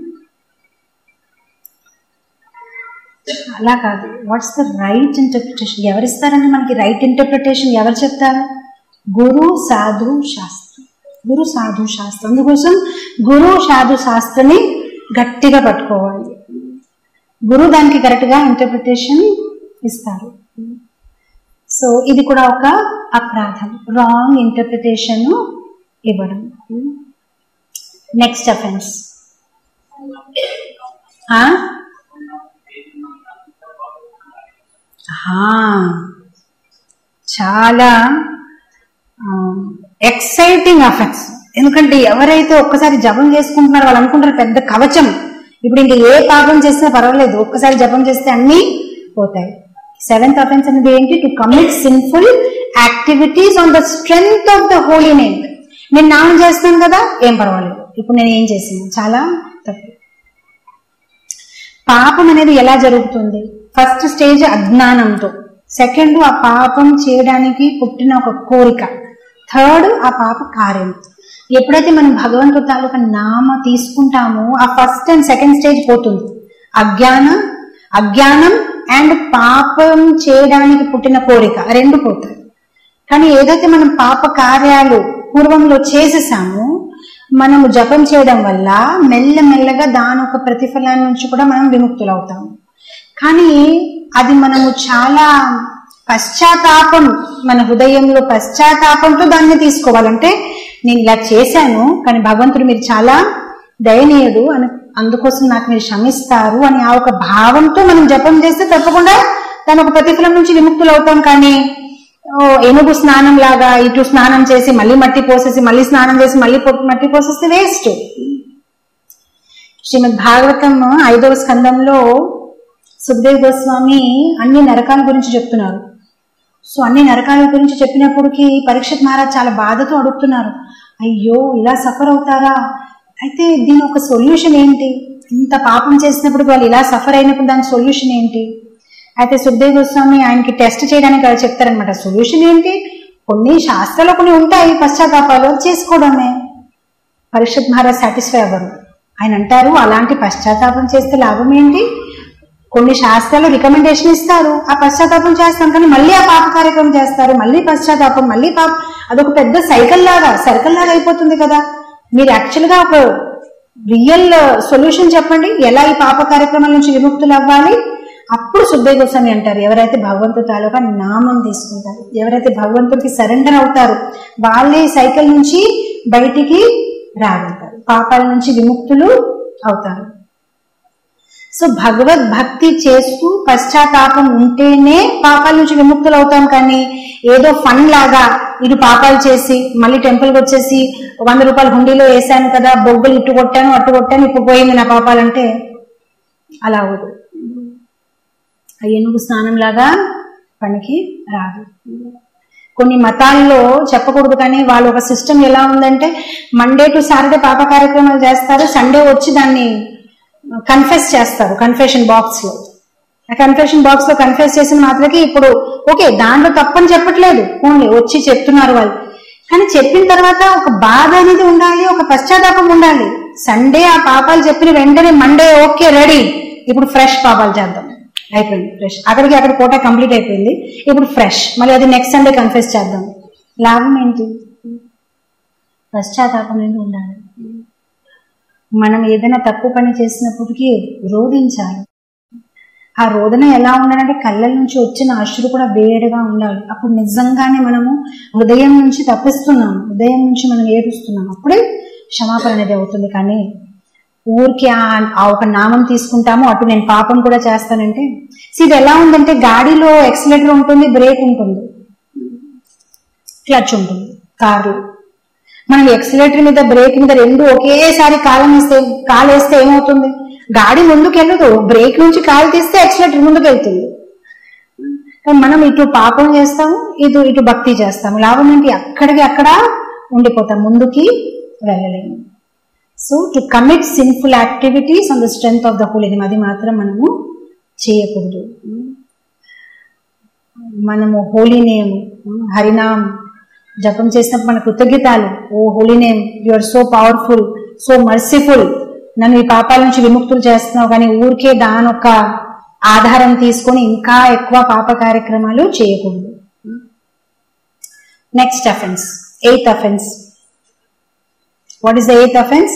అలా కాదు వాట్స్ ద రైట్ ఇంటర్ప్రిటేషన్ ఎవరిస్తారండి మనకి రైట్ ఇంటర్ప్రిటేషన్ ఎవరు చెప్తారు గురు సాధు శాస్త్రం గురు సాధు శాస్త్రం అందుకోసం గురు సాధు శాస్త్రాన్ని గట్టిగా పట్టుకోవాలి గురువు దానికి కరెక్ట్ గా ఇంటర్ప్రిటేషన్ ఇస్తారు సో ఇది కూడా ఒక అపరాధం రాంగ్ ఇంటర్ప్రిటేషన్ ఇవ్వడం నెక్స్ట్ అఫెన్స్ చాలా ఎక్సైటింగ్ అఫెన్స్ ఎందుకంటే ఎవరైతే ఒక్కసారి జపం చేసుకుంటున్నారో వాళ్ళు అనుకుంటారు పెద్ద కవచం ఇప్పుడు ఇంకా ఏ పాపం చేసినా పర్వాలేదు ఒక్కసారి జపం చేస్తే అన్ని పోతాయి సెవెంత్ అఫెన్స్ అనేది ఏంటి to commit sinful activities on the strength of the holy name నేను నామం చేస్తాను కదా ఏం పర్వాలేదు ఇప్పుడు నేను ఏం చేసాను చాలా తప్పు పాపం అనేది ఎలా జరుగుతుంది ఫస్ట్ స్టేజ్ అజ్ఞానంతో సెకండ్ ఆ పాపం చేయడానికి పుట్టిన ఒక కోరిక థర్డ్ ఆ పాప కార్యం ఎప్పుడైతే మనం భగవంతుడి తాలూకా నామ తీసుకుంటామో ఆ ఫస్ట్ అండ్ సెకండ్ స్టేజ్ పోతుంది అజ్ఞానం అజ్ఞానం అండ్ పాపం చేయడానికి పుట్టిన కోరిక ఆ రెండు పోతాయి కానీ ఏదైతే మనం పాప కార్యాలు పూర్వంలో చేసేసామో మనము జపం చేయడం వల్ల మెల్లమెల్లగా దాని ఒక ప్రతిఫలాన్ని నుంచి కూడా మనం విముక్తులవుతాము కానీ అది మనము చాలా పశ్చాత్తాపం మన హృదయంలో పశ్చాత్తాపంతో దాన్ని తీసుకోవాలంటే నేను ఇలా చేశాను కానీ భగవంతుడు మీరు చాలా దయనీయుడు అని అందుకోసం నాకు మీరు క్షమిస్తారు అని ఆ ఒక భావంతో మనం జపం చేస్తే తప్పకుండా దాని ఒక ప్రతిఫలం నుంచి విముక్తులు అవుతాం కానీ ఓ, ఏనుగు స్నానం లాగా ఇటు స్నానం చేసి మళ్ళీ మట్టి పోసేసి మళ్ళీ స్నానం చేసి మళ్ళీ పొ- మట్టి పోసేస్తే వేస్ట్ శ్రీమద్ భాగవతం ఐదవ స్కందంలో సుఖదేవ్ గోస్వామి అన్ని నరకాల గురించి చెప్తున్నారు సో అన్ని నరకాల గురించి చెప్పినప్పటికి పరీక్షత్ మహారాజ్ చాలా బాధతో అడుగుతున్నారు అయ్యో ఇలా సఫర్ అవుతారా అయితే దీని ఒక సొల్యూషన్ ఏంటి ఇంత పాపం చేసినప్పుడు వాళ్ళు ఇలా సఫర్ అయినప్పుడు దాని సొల్యూషన్ ఏంటి అయితే సుఖదేవ్ గోస్వామి ఆయనకి టెస్ట్ చేయడానికి అలా చెప్తారనమాట సొల్యూషన్ ఏంటి కొన్ని శాస్త్రాలు కొన్ని ఉంటాయి పశ్చాత్తాపాలు అది చేసుకోవడమే పరీక్షత్ మహారాజ్ సాటిస్ఫై అవ్వరు ఆయన అంటారు అలాంటి పశ్చాత్తాపం చేస్తే లాభం ఏంటి కొన్ని శాస్త్రాలు రికమెండేషన్ ఇస్తారు ఆ పశ్చాత్తాపం చేస్తాం కానీ మళ్ళీ ఆ పాప కార్యక్రమం చేస్తారు మళ్ళీ పశ్చాత్తాపం మళ్ళీ పాప అదొక పెద్ద సైకిల్ లాగా సర్కిల్ లాగా అయిపోతుంది కదా మీరు యాక్చువల్ గా ఒక రియల్ సొల్యూషన్ చెప్పండి ఎలా ఈ పాప కార్యక్రమాల నుంచి విముక్తులు అవ్వాలి అప్పుడు సుబ్బయ్య గోస్వామి అంటారు ఎవరైతే భగవంతుడి తాలూకా నామం తీసుకుంటారు ఎవరైతే భగవంతుడికి సరెండర్ అవుతారు వాళ్ళే సైకిల్ నుంచి బయటికి రాగలుగుతారు పాపాల నుంచి విముక్తులు అవుతారు సో భగవద్ భక్తి చేస్తూ పశ్చాత్తాపం ఉంటేనే పాపాల నుంచి విముక్తులు అవుతాం కానీ ఏదో ఫన్ లాగా ఇటు పాపాలు చేసి మళ్ళీ టెంపుల్కి వచ్చేసి వంద రూపాయలు హుండీలో వేసాను కదా బొగ్గులు ఇటు కొట్టాను అటు కొట్టాను ఇప్పుడు పోయింది నా పాపాలంటే అలా అవ్వదు ఆ ఏనుగు స్నానం లాగా పనికి రాదు కొన్ని మతాల్లో చెప్పకూడదు కానీ వాళ్ళ ఒక సిస్టమ్ ఎలా ఉందంటే మండే టు సాటర్డే పాప కార్యక్రమాలు చేస్తారు సండే వచ్చి దాన్ని కన్ఫెస్ చేస్తారు కన్ఫెషన్ బాక్స్ లో ఆ కన్ఫెషన్ బాక్స్ లో కన్ఫెస్ చేసిన మాత్రకి ఇప్పుడు ఓకే దాంట్లో తప్పని చెప్పట్లేదు ఓన్లీ వచ్చి చెప్తున్నారు వాళ్ళు కానీ చెప్పిన తర్వాత ఒక బాధ అనేది ఉండాలి ఒక పశ్చాత్తాపం ఉండాలి సండే ఆ పాపాలు చెప్పిన వెంటనే మండే ఓకే రెడీ ఇప్పుడు ఫ్రెష్ పాపాలు చేద్దాం అయిపోయింది ఫ్రెష్ అక్కడికి అక్కడ కోట కంప్లీట్ అయిపోయింది ఇప్పుడు ఫ్రెష్ మళ్ళీ అది నెక్స్ట్ సండే కన్ఫెస్ చేద్దాం లాభం ఏంటి పశ్చాత్తాపం అనేది ఉండాలి మనం ఏదైనా తప్పు పని చేసినప్పటికీ రోధించాలి ఆ రోదన ఎలా ఉండాలంటే కళ్ళ నుంచి వచ్చిన అశ్రు కూడా వేడిగా ఉండాలి అప్పుడు నిజంగానే మనము హృదయం నుంచి తప్పిస్తున్నాం హృదయం నుంచి మనం ఏడుస్తున్నాం అప్పుడే క్షమాపణ అనేది అవుతుంది కానీ ఊరికి ఆ- ఆ ఒక నామం తీసుకుంటాము అటు నేను పాపం కూడా చేస్తానంటే See, ఇది ఎలా ఉందంటే గాడిలో ఎక్సిలేటర్ ఉంటుంది బ్రేక్ ఉంటుంది క్లచ్ ఉంటుంది కారు మనం ఎక్సిలేటర్ మీద బ్రేక్ మీద రెండు ఒకేసారి కాలం వేస్తే కాలు వేస్తే ఏమవుతుంది గాడి ముందుకు వెళ్ళదు బ్రేక్ నుంచి కాలు తీస్తే ఎక్సిలేటర్ ముందుకు వెళ్తుంది కానీ మనం ఇటు పాపం చేస్తాము ఇటు ఇటు భక్తి చేస్తాము లాభం ఏంటి అక్కడికి అక్కడ ఉండిపోతాం ముందుకి వెళ్ళలేము so to commit sinful activities on the strength of the holy name అది మాత్రం మనము చేయకూడదు మనము హోలీ నేమ్ హరినామ్ జపం చేసినప్పుడు మన కృతజ్ఞతలు oh holy name you are so powerful so merciful నన్ను ఈ పాపాల నుంచి విముక్తులు చేస్తున్నావు కానీ ఊరికే దాని ఒక ఆధారం తీసుకొని ఇంకా ఎక్కువ పాప కార్యక్రమాలు చేయకూడదు next offence eighth offence what is the eighth offence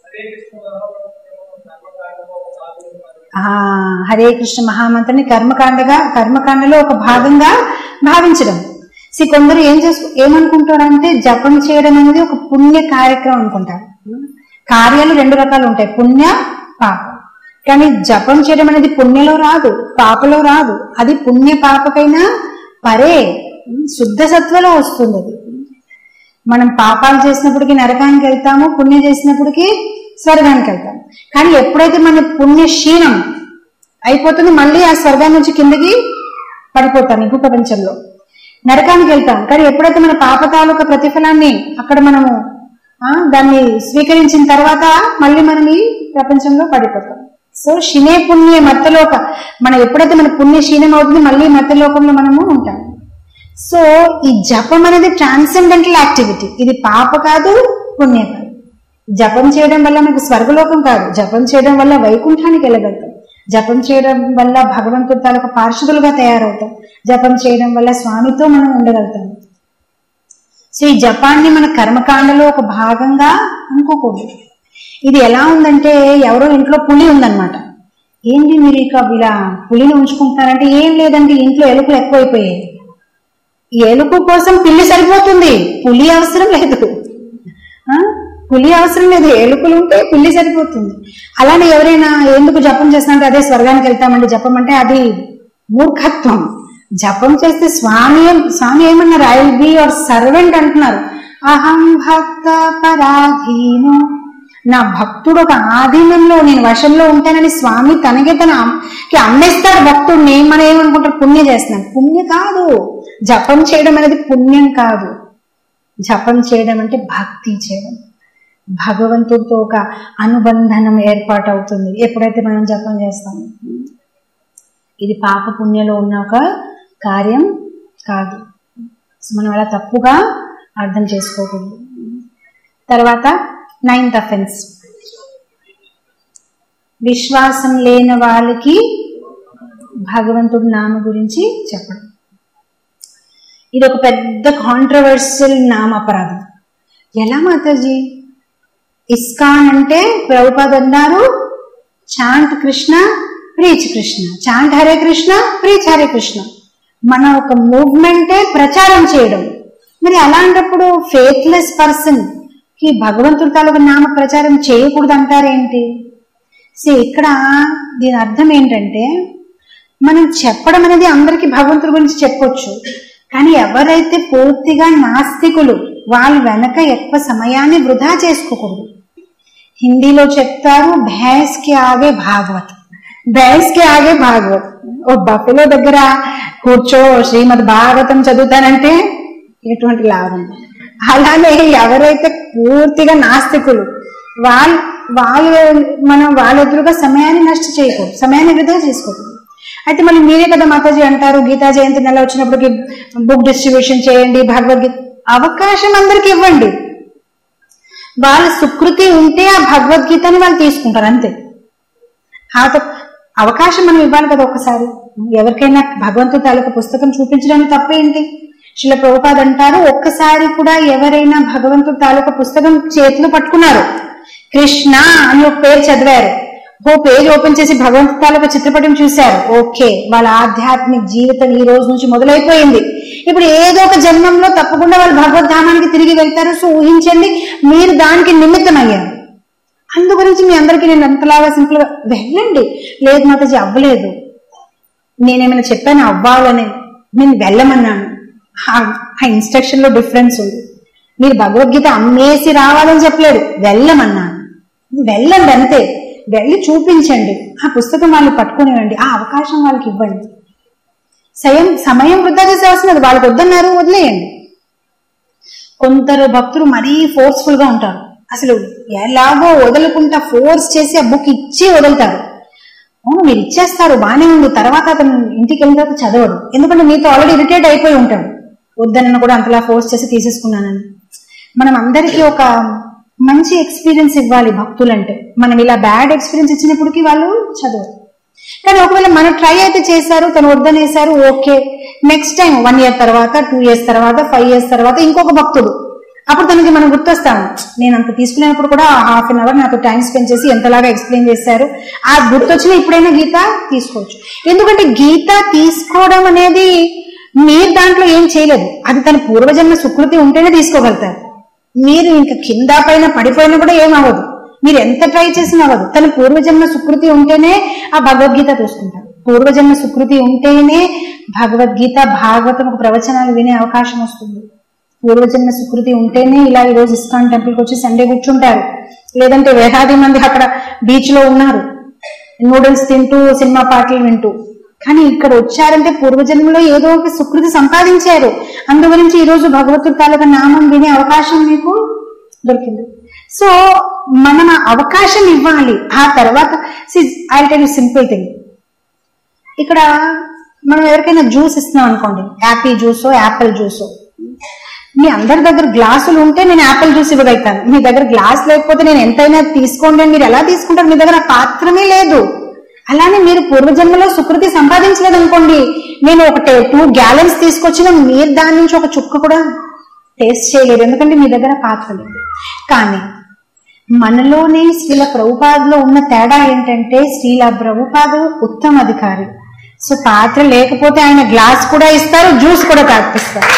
ఆ హరే కృష్ణ మహామంత్రాన్ని కర్మకాండగా కర్మకాండలో ఒక భాగంగా భావించడం సి కొందరు ఏం చేసుకు ఏమనుకుంటారంటే జపం చేయడం అనేది ఒక పుణ్య కార్యక్రమం అనుకుంటారు కార్యాలు రెండు రకాలు ఉంటాయి పుణ్య పాప కానీ జపం చేయడం అనేది పుణ్యలో రాదు పాపలో రాదు అది పుణ్య పాపకైనా పరే శుద్ధ సత్వలో వస్తుంది అది మనం పాపాలు చేసినప్పటికీ నరకానికి వెళ్తాము పుణ్యం చేసినప్పటికీ స్వర్గానికి వెళ్తాం కానీ ఎప్పుడైతే మన పుణ్య క్షీణం అయిపోతుంది మళ్ళీ ఆ స్వర్గం నుంచి కిందకి పడిపోతాం ఈ ప్రపంచంలో నరకానికి వెళ్తాం కానీ ఎప్పుడైతే మన పాప తాలూకా ప్రతిఫలాన్ని అక్కడ మనము ఆ, దాన్ని స్వీకరించిన తర్వాత మళ్ళీ మనం ఈ ప్రపంచంలో పడిపోతాం సో శినే పుణ్య మత్తలోక మనం ఎప్పుడైతే మన పుణ్య క్షీణం అవుతుంది మళ్ళీ మత్తలోకంలో మనము ఉంటాం సో ఈ జపం అనేది ట్రాన్సెండెంటల్ యాక్టివిటీ ఇది పాప కాదు పుణ్య కాదు జపం చేయడం వల్ల మనకు స్వర్గలోకం కాదు జపం చేయడం వల్ల వైకుంఠానికి వెళ్ళగలుగుతాం జపం చేయడం వల్ల భగవంతుడి తాలూకు పార్షదులుగా తయారవుతాం జపం చేయడం వల్ల స్వామితో మనం ఉండగలుగుతాం సో ఈ జపాన్ని మన కర్మకాండలో ఒక భాగంగా అనుకోకూడదు ఇది ఎలా ఉందంటే ఎవరో ఇంట్లో పులి ఉందన్నమాట ఏంటి మీరు ఇక ఇలా పులిని ఉంచుకుంటున్నారంటే ఏం లేదండి ఇంట్లో ఎలుకలు ఎక్కువైపోయాయి ఈ ఎలుక కోసం పిల్లి సరిపోతుంది పులి అవసరం లేదు ఆ? పులి అవసరం లేదు ఎలుకలు ఉంటే పిల్లి సరిపోతుంది అలానే ఎవరైనా ఎందుకు జపం చేసినంటే అదే స్వర్గానికి వెళ్తామండి జపం అంటే అది మూర్ఖత్వం జపం చేస్తే స్వామి ఏం- స్వామి ఏమన్నారు I will be your servant అంటున్నారు అహం భక్త పరాధీను నా భక్తుడు ఒక ఆధీనంలో నేను వశంలో ఉంటానని స్వామి తనకే తన అమ్- కి అమ్మేస్తాడు భక్తుడిని మనం ఏమనుకుంటారు పుణ్య చేస్తున్నాం పుణ్య కాదు జపం చేయడం అనేది పుణ్యం కాదు జపం చేయడం అంటే భక్తి చేయడం భగవంతుడితో ఒక అనుబంధనం ఏర్పాటు అవుతుంది ఎప్పుడైతే మనం జపం చేస్తామో ఇది పాప పుణ్యలో ఉన్న ఒక కార్యం కాదు సో మనం అలా తప్పుగా అర్థం చేసుకోకూడదు తర్వాత నైన్త్ అఫెన్స్ విశ్వాసం లేని వాళ్ళకి భగవంతుడి నామ గురించి చెప్పడం ఇది ఒక పెద్ద కాంట్రవర్షియల్ నామ అపరాధం ఎలా మాతాజీ ఇస్కాన్ అంటే ప్రభుపాద్ అన్నారు chant Krishna preach Krishna chant Hare Krishna preach Hare Krishna మన ఒక మూవ్మెంటే ప్రచారం చేయడం మరి అలాంటప్పుడు ఫేత్లెస్ పర్సన్ కి భగవంతుడి తాలూకు నామ ప్రచారం చేయకూడదు అంటారేంటి సో ఇక్కడ దీని అర్థం ఏంటంటే మనం చెప్పడం అనేది అందరికీ భగవంతుడి గురించి చెప్పొచ్చు కానీ ఎవరైతే పూర్తిగా నాస్తికులు వాళ్ళ వెనక ఎక్కువ సమయాన్ని వృధా చేసుకోకూడదు హిందీలో చెప్తారు భేస్ కి ఆగే భాగవత్ భైన్స్ కి ఆగే భాగవత్ ఓ బఫెలో దగ్గర కూర్చో శ్రీమద్ భాగవతం చదువుతానంటే ఎటువంటి లాభం అలానే ఎవరైతే పూర్తిగా నాస్తికులు వాళ్ళు వాళ్ళు మనం వాళ్ళ ఎదురుగా సమయాన్ని నష్ట చేయకూడదు సమయాన్ని వృధా చేసుకోకూడదు అయితే మళ్ళీ మీరే కదా మాతాజీ అంటారు గీతా జయంతి నెల వచ్చినప్పటికి బుక్ డిస్ట్రిబ్యూషన్ చేయండి భగవద్గీత అవకాశం అందరికి ఇవ్వండి వాళ్ళ సుకృతి ఉంటే ఆ భగవద్గీతని వాళ్ళు తీసుకుంటారు అంతే ఆ త- అవకాశం మనం ఇవ్వాలి కదా ఒకసారి ఎవరికైనా భగవంతుడి తాలూకు పుస్తకం చూపించడానికి తప్పేంటి శిల ప్రభుపాద్ అంటారు ఒక్కసారి కూడా ఎవరైనా భగవంతుడి తాలూకు పుస్తకం చేతిలో పట్టుకున్నారు కృష్ణ అని ఒక పేరు చదివారు ఓ పేజ్ ఓపెన్ చేసి భగవంతుడి తాలూకు చిత్రపటం చూశారు ఓకే వాళ్ళ ఆధ్యాత్మిక జీవితం ఈ రోజు నుంచి మొదలైపోయింది ఇప్పుడు ఏదో ఒక జన్మంలో తప్పకుండా వాళ్ళు భగవద్ధామానికి తిరిగి వెళ్తారు సో ఊహించండి మీరు దానికి నిమిత్తమయ్యారు అందు గురించి మీ అందరికీ నేను అంతలాగా సింపుల్ గా వెళ్ళండి లేదు మాతాజీ అవ్వలేదు నేనేమైనా చెప్పాను అవ్వాలని నేను వెళ్ళమన్నాను ఆ- ఆ ఇన్స్ట్రక్షన్ లో డిఫరెన్స్ ఉంది మీరు భగవద్గీత అమ్మేసి రావాలని చెప్పలేడు వెళ్ళమన్నాను వెళ్ళండి అంతే వెళ్ళి చూపించండి ఆ పుస్తకం వాళ్ళు పట్టుకునివ్వండి ఆ అవకాశం వాళ్ళకి ఇవ్వండి సయం సమయం వృధా చేసే అవసరం లేదు వాళ్ళకి వద్దన్నారు వదిలేయండి కొందరు భక్తులు మరీ ఫోర్స్ఫుల్ గా ఉంటారు అసలు ఎలాగో వదలకుండా ఫోర్స్ చేసి ఆ బుక్ ఇచ్చి వదులుతారు అవును మీరు ఇచ్చేస్తారు బానే ఉంది తర్వాత అతను ఇంటికి వెళ్ళిన తర్వాత చదవడు ఎందుకంటే మీతో ఆల్రెడీ ఇరిటేట్ అయిపోయి ఉంటాడు వద్దన్న కూడా అంతలా ఫోర్స్ చేసి తీసేసుకున్నానని మనం అందరికీ ఒక మంచి ఎక్స్పీరియన్స్ ఇవ్వాలి భక్తులంటే మనం ఇలా బ్యాడ్ ఎక్స్పీరియన్స్ ఇచ్చినప్పటికీ వాళ్ళు చదవరు కానీ ఒకవేళ మనం ట్రై అయితే చేశారు తను వద్దనేశారు okay next time one year తర్వాత టూ ఇయర్స్ తర్వాత ఫైవ్ ఇయర్స్ తర్వాత ఇంకొక భక్తుడు అప్పుడు తనకి మనం గుర్తొస్తాము నేను అంత తీసుకునేటప్పుడు కూడా హాఫ్ అన్ అవర్ నాతో టైం స్పెండ్ చేసి ఎంతలాగా ఎక్స్ప్లెయిన్ చేశారు ఆ గుర్తొచ్చిన ఇప్పుడైనా గీత తీసుకోవచ్చు ఎందుకంటే గీత తీసుకోవడం అనేది మీరు దాంట్లో ఏం చేయలేదు అది తన పూర్వజన్మ సుకృతి ఉంటేనే తీసుకోగలుగుతారు మీరు ఇంకా కింద పైన పడిపోయినా కూడా ఏం అవ్వదు మీరు ఎంత ట్రై చేసినా అవ్వదు తన పూర్వజన్మ సుకృతి ఉంటేనే ఆ భగవద్గీత చూసుకుంటారు పూర్వజన్మ సుకృతి ఉంటేనే భగవద్గీత భాగవతం ఒక ప్రవచనాలు వినే అవకాశం వస్తుంది పూర్వజన్మ సుకృతి ఉంటేనే ఇలా ఈ రోజు ఇస్కాన్ టెంపుల్కి వచ్చి సండే కూర్చుంటారు లేదంటే వేలాది మంది అక్కడ బీచ్ లో ఉన్నారు నూడిల్స్ తింటూ సినిమా పాటలు వింటూ కానీ ఇక్కడ వచ్చారంటే పూర్వజన్మలో ఏదో ఒక సుకృతి సంపాదించారు అందు గురించి ఈ రోజు భగవద్గీత తాలూకా నామం వినే అవకాశం మీకు దొరికింది సో మనం ఆ అవకాశం ఇవ్వాలి ఆ తర్వాత I tell you simple thing ఇక్కడ మనం ఎవరికైనా జ్యూస్ ఇస్తున్నాం అనుకోండి యాపిల్ జ్యూసో యాపిల్ జ్యూసో మీ అందరి దగ్గర గ్లాసులు ఉంటే నేను యాపిల్ జ్యూస్ ఇవ్వగలుగుతాను మీ దగ్గర గ్లాస్ లేకపోతే నేను ఎంతైనా తీసుకోండి అని మీరు ఎలా తీసుకుంటారు మీ దగ్గర ఆ పాత్రమే లేదు అలానే మీరు పూర్వజన్మలో సుకృతి సంపాదించలేదు అనుకోండి నేను ఒక టూ గ్యాలన్స్ తీసుకొచ్చిన మీరు దాని నుంచి ఒక చుక్క కూడా టేస్ట్ చేయలేదు ఎందుకంటే మీ దగ్గర పాత్ర లేదు కానీ మనలోనే శ్రీల ప్రభుపాదులో ఉన్న తేడా ఏంటంటే శ్రీల ప్రభుపాదు ఉత్తమ అధికారి సో పాత్ర లేకపోతే ఆయన గ్లాస్ కూడా ఇస్తారు జ్యూస్ కూడా తాపిస్తారు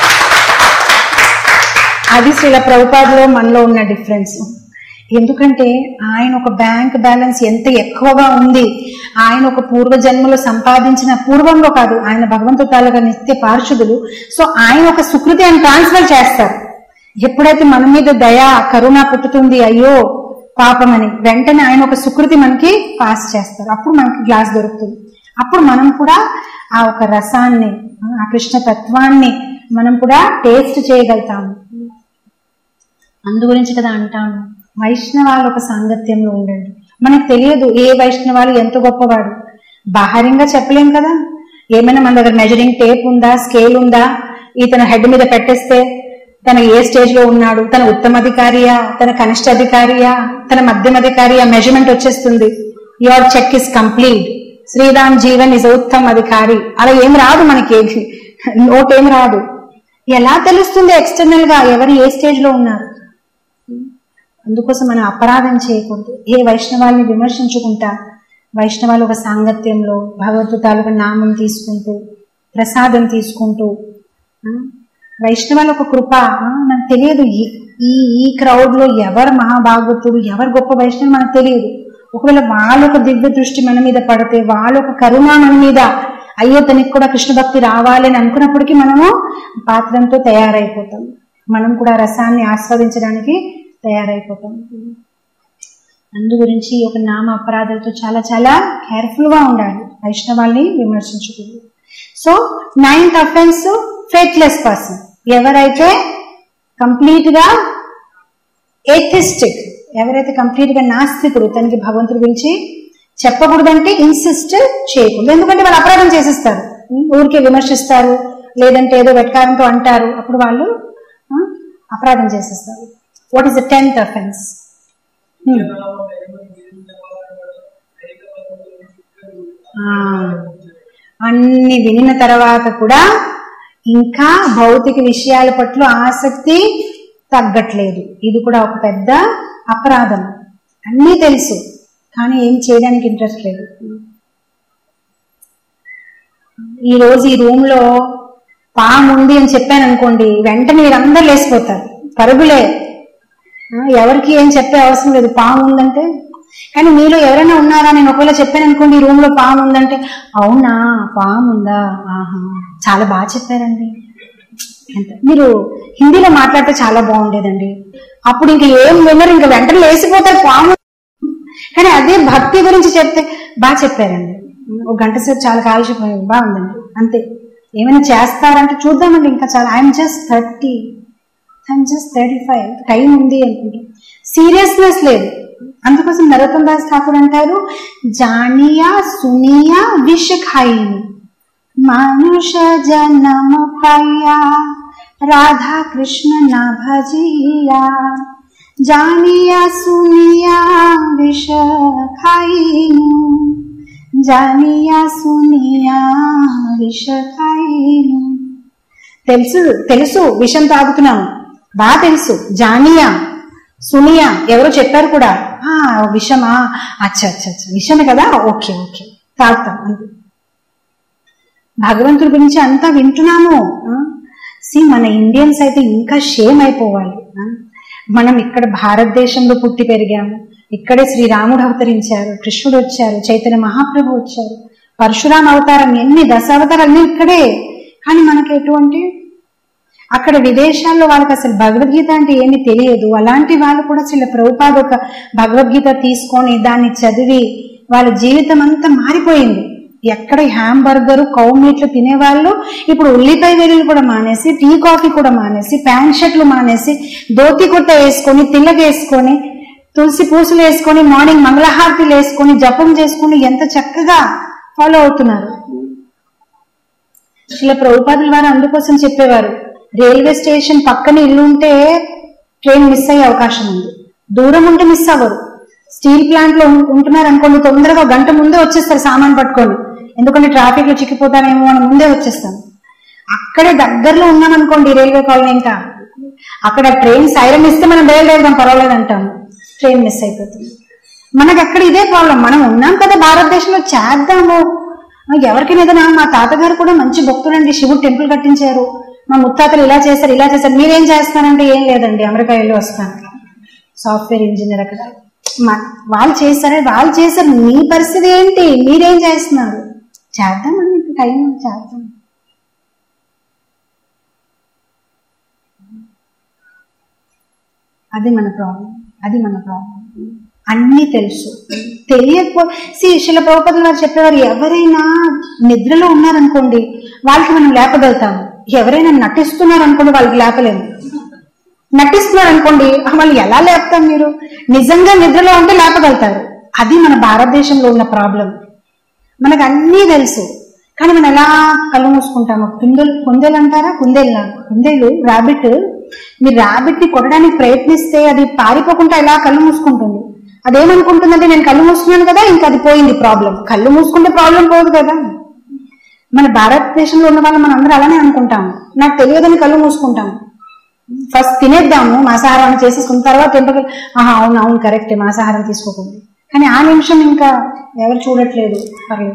అది శ్రీల ప్రభుపాదులో మనలో ఉన్న డిఫరెన్స్ ఎందుకంటే ఆయన ఒక బ్యాంక్ బ్యాలెన్స్ ఎంత ఎక్కువగా ఉంది ఆయన ఒక పూర్వ జన్మలో సంపాదించిన పూర్వంలో కాదు ఆయన భగవంతు తాలూకా నిత్య పార్షుదులు సో ఆయన ఒక సుకృతి ఆయన ట్రాన్స్ఫర్ చేస్తారు ఎప్పుడైతే మన మీద దయ కరుణ పుట్టుతుంది అయ్యో పాపమని వెంటనే ఆయన ఒక సుకృతి మనకి పాస్ చేస్తారు అప్పుడు మనకి గ్లాస్ దొరుకుతుంది అప్పుడు మనం కూడా ఆ ఒక రసాన్ని ఆ కృష్ణ తత్వాన్ని మనం కూడా టేస్ట్ చేయగలుగుతాము అందు గురించి కదా అంటాను వైష్ణవాలు ఒక సాంగత్యంలో ఉండండి మనకు తెలియదు ఏ వైష్ణవాలు ఎంత గొప్పవాడు బాహార్యంగా చెప్పలేం కదా ఏమైనా మన దగ్గర మెజరింగ్ టేప్ ఉందా స్కేల్ ఉందా ఇతను హెడ్ మీద పెట్టేస్తే తన ఏ స్టేజ్ లో ఉన్నాడు తన ఉత్తమ అధికారియా తన కనిష్ట అధికారియా తన మధ్యమ అధికారియా మెజర్మెంట్ వచ్చేస్తుంది your check is complete Shriram Jeevan is ఉత్తమ అధికారి అలా ఏం రాదు మనకి నోట్ ఏం రాదు ఎలా తెలుస్తుంది ఎక్స్టర్నల్ గా ఎవరు ఏ స్టేజ్ లో ఉన్నారు అందుకోసం మనం అపరాధం చేయకూడదు ఏ వైష్ణవాల్ని విమర్శించుకుంటా వైష్ణవాలు ఒక సాంగత్యంలో భగవద్గీతాలుగా నామం తీసుకుంటూ ప్రసాదం తీసుకుంటూ ఆ, వైష్ణవాల ఒక కృప ఆ, నాకు తెలియదు ఈ- ఈ ఈ క్రౌడ్ లో ఎవరు మహాభాగవతుడు ఎవరు గొప్ప వైష్ణవులు మనకు తెలియదు ఒకవేళ వాళ్ళ ఒక దివ్య దృష్టి మన మీద పడితే వాళ్ళ ఒక కరుణ మన మీద అయ్యో తనకి కూడా కృష్ణ భక్తి రావాలి అని అనుకున్నప్పటికీ మనము పాత్రంతో తయారైపోతాం మనం కూడా రసాన్ని ఆస్వాదించడానికి తయారైపోతాం అందు గురించి ఒక నామ అపరాధాలతో చాలా చాలా కేర్ఫుల్ గా ఉండాలి వైష్ణవాల్ని విమర్శించకూడదు so ninth offence faithless person ఎవరైతే కంప్లీట్ గా ఏథిస్టిక్ ఎవరైతే కంప్లీట్ గా నాస్తికుడు తనకి భగవంతుడి గురించి చెప్పకూడదంటే ఇన్సిస్ట్ చేయకూడదు ఎందుకంటే వాళ్ళు అపరాధం చేసేస్తారు ఊరికే విమర్శిస్తారు లేదంటే ఏదో వెటకారంతో అంటారు అప్పుడు వాళ్ళు ఆ, అపరాధం చేసేస్తారు what is the tenth offence అన్ని వినిన తర్వాత కూడా ఇంకా భౌతిక విషయాల పట్ల ఆసక్తి తగ్గట్లేదు ఇది కూడా ఒక పెద్ద అపరాధం అన్నీ తెలుసు కానీ ఏం చేయడానికి ఇంట్రెస్ట్ లేదు ఈ రోజు ఈ రూమ్ లో పాము ఉంది అని చెప్పాను అనుకోండి వెంటనే మీరందరూ లేచిపోతారు పరుగులే ఆ, ఎవరికి ఏం చెప్పే అవసరం లేదు పాము ఉందంటే కానీ మీలో ఎవరైనా ఉన్నారా నేను ఒకవేళ చెప్పాను అనుకోండి ఈ రూమ్ లో పాము ఉందంటే అవునా పాము ఉందా ఆహా చాలా బాగా చెప్పారండి ఎంత మీరు హిందీలో మాట్లాడితే చాలా బాగుండేదండి అప్పుడు ఇంక ఏం వినరు ఇంక వెంటనే లేచిపోతారు పాము కానీ అదే భక్తి గురించి చెప్తే బాగా చెప్పారండి ఒక గంట సేపు చాలా కాల్చిపోయింది బాగుందండి అంతే ఏమైనా చేస్తారంటే చూద్దామండి ఇంకా చాలా I'm just thirty I'm just thirty five time ఉంది అనుకుంటా సీరియస్నెస్ లేదు అందుకోసం నరోత్తం దాస్ ఠాకూర్ అంటారు జానియా సునియా విష ఖాయిని మానుష జన్మ పయ్యా రాధా కృష్ణ నా భజియా జానియా సునియా విష ఖాయిను జానియా సునియా విష ఖాయిను తెలుసు తెలుసు విషం తాగుతున్నాము బాగా తెలుసు జానియా సునియా ఎవరో చెప్పారు కూడా ఆ విషమా అచ్చా అచ్చా అచ్చా విషమే కదా ఓకే ఓకే తాగుతాం అంతే భగవంతుడి గురించి అంతా వింటున్నాము సి మన ఇండియన్స్ అయితే ఇంకా షేమ్ అయిపోవాలి ఆ? మనం ఇక్కడ భారతదేశంలో పుట్టి పెరిగాము ఇక్కడే శ్రీరాముడు అవతరించారు కృష్ణుడు వచ్చారు చైతన్య మహాప్రభు వచ్చారు పరశురామ అవతారం ఎన్ని దశావతారాలు అన్ని ఇక్కడే కానీ మనకి ఎటువంటి అక్కడ విదేశాల్లో వాళ్ళకి అసలు భగవద్గీత అంటే ఏమీ తెలియదు అలాంటి వాళ్ళు కూడా అసలు ప్రభుపాద ఒక భగవద్గీత తీసుకొని దాన్ని చదివి వాళ్ళ జీవితం అంతా మారిపోయింది ఎక్కడ హ్యాంబర్గర్ కౌ మీట్లు తినేవాళ్ళు ఇప్పుడు ఉల్లిపాయ వెల్లుల్లి కూడా మానేసి టీ కాఫీ కూడా మానేసి ప్యాంట్ షర్ట్లు మానేసి ధోతి కుర్త వేసుకొని తిల్లక వేసుకొని తులసి పూసలు వేసుకొని మార్నింగ్ మంగళహారతిలు వేసుకొని జపం చేసుకొని ఎంత చక్కగా ఫాలో అవుతున్నారు ఇలా ప్రభుపాదుల వారు అందుకోసం చెప్పేవారు రైల్వే స్టేషన్ పక్కన ఇల్లు ఉంటే ట్రైన్ మిస్ అయ్యే అవకాశం ఉంది దూరం ఉంటే మిస్ అవ్వరు స్టీల్ ప్లాంట్ లో ఉం- ఉంటున్నారు అనుకోండి తొందరగా ఒక గంట ముందే వచ్చేస్తారు సామాన్ పట్టుకొని ఎందుకంటే ట్రాఫిక్ లో చిక్కిపోతామేమో అని ముందే వచ్చేస్తాం అక్కడే దగ్గరలో ఉన్నాం అనుకోండి రైల్వే కాలనీ ఇంకా అక్కడ ట్రైన్ సైరన్ ఇస్తే మనం బయలుదేరదాం పర్వాలేదు అంటాము ట్రైన్ మిస్ అయిపోతుంది మనకి అక్కడ ఇదే ప్రాబ్లం మనం ఉన్నాం కదా భారతదేశంలో చేద్దాము ఎవరికైనా ఏదైనా మా తాతగారు కూడా మంచి భక్తుడండి శివుడు టెంపుల్ కట్టించారు మా ముత్తాతలు ఇలా చేశారు ఇలా చేశారు మీరేం చేస్తారంటే ఏం లేదండి అమెరికా వెళ్ళి వస్తాను సాఫ్ట్వేర్ ఇంజనీర్ అక్కడ మా- వాళ్ళు చేశారే వాళ్ళు చేశారు మీ పరిస్థితి ఏంటి మీరేం చేస్తున్నారు చేద్దామండి ఇప్పుడు టైం ఉంది, చేద్దాం అది మన ప్రాబ్లం అది మన ప్రాబ్లం అన్నీ తెలుసు తెలియకపో సి శిల ప్రభుపదులు వారు చెప్పేవారు ఎవరైనా నిద్రలో ఉన్నారనుకోండి వాళ్ళకి మనం లేపగలుగుతాము ఎవరైనా నటిస్తున్నారు అనుకోండి వాళ్ళకి లేపలేము నటిస్తున్నారు అనుకోండి వాళ్ళు ఎలా లేపుతారు మీరు నిజంగా నిద్రలో ఉంటే లేపగలుగుతారు అది మన భారతదేశంలో ఉన్న ప్రాబ్లం మనకు అన్నీ తెలుసు కానీ మనం ఎలా కళ్ళు మూసుకుంటాము కుందేలు కుందేలు అంటారా కుందేలు కుందేలు రాబిట్ మీరు రాబిట్ ని కొట్టడానికి ప్రయత్నిస్తే అది పారిపోకుండా ఎలా కళ్ళు మూసుకుంటుంది అదేమనుకుంటుందంటే నేను కళ్ళు మూసుకున్నాను కదా ఇంకా అది పోయింది ప్రాబ్లం కళ్ళు మూసుకుంటే ప్రాబ్లం పోదు కదా మన భారతదేశంలో ఉన్న వాళ్ళు మనం అందరూ అలానే అనుకుంటాము నాకు తెలియదని కళ్ళు మూసుకుంటాము ఫస్ట్ తినేద్దాము మాంసాహారం చేసేసుకున్న తర్వాత ఎంపకలు ఆహా అవును అవును కరెక్టే మాంసాహారం తీసుకోకండి కానీ ఆ నిమిషం ఇంకా ఎవరు చూడట్లేదు పర్లేదు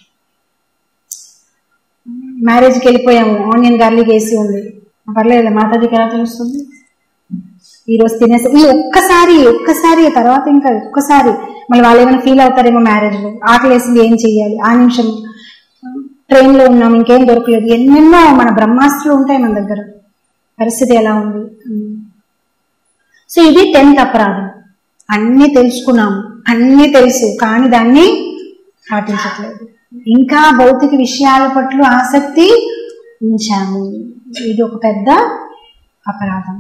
మ్యారేజ్కి వెళ్ళిపోయాము ఆనియన్ గార్లిక్ వేసి ఉంది పర్లేదు మాతాజీకి ఎలా తెలుస్తుంది ఈ రోజు తినేసి ఈ ఒక్కసారి ఒక్కసారి తర్వాత ఇంకా ఒక్కసారి మళ్ళీ వాళ్ళు ఏమైనా ఫీల్ అవుతారేమో మ్యారేజ్ లో ఆకలి వేసింది ఏం చెయ్యాలి ఆ నిమిషం ట్రైన్ లో ఉన్నాం ఇంకేం దొరకలేదు ఎన్నెన్నో మన బ్రహ్మాస్త్రాలు ఉంటాయి మన దగ్గర పరిస్థితి ఎలా ఉంది సో ఇది టెన్త్ అపరాధం అన్ని తెలుసుకున్నాము అన్ని తెలుసు కానీ దాన్ని పాటించట్లేదు ఇంకా భౌతిక విషయాల పట్ల ఆసక్తి ఉంచాము ఇది ఒక పెద్ద అపరాధం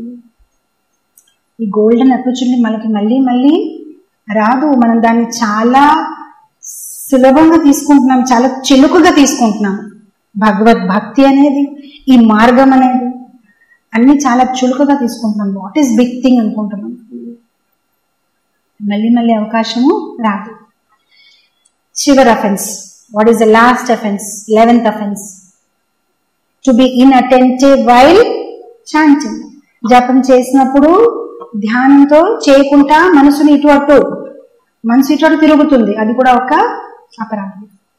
ఈ గోల్డెన్ ఆపర్చునిటీ మనకి మళ్ళీ మళ్ళీ రాదు మనం దాన్ని చాలా సులభంగా తీసుకుంటున్నాం చాలా చిలుకుగా తీసుకుంటున్నాం భగవద్ భక్తి అనేది ఈ మార్గం అనేది అన్ని చాలా చులుకగా తీసుకుంటున్నాం వాట్ ఈస్ బిగ్ థింగ్ అనుకుంటున్నాం మళ్ళీ మళ్ళీ అవకాశము రాదు చివరి offence what is the last offence eleventh offence to be inattentive while chanting జపం చేసినప్పుడు ధ్యానంతో చేయకుండా మనసుని ఇటు అటు మనసు ఇటు అటు తిరుగుతుంది అది కూడా ఒక అపరాధం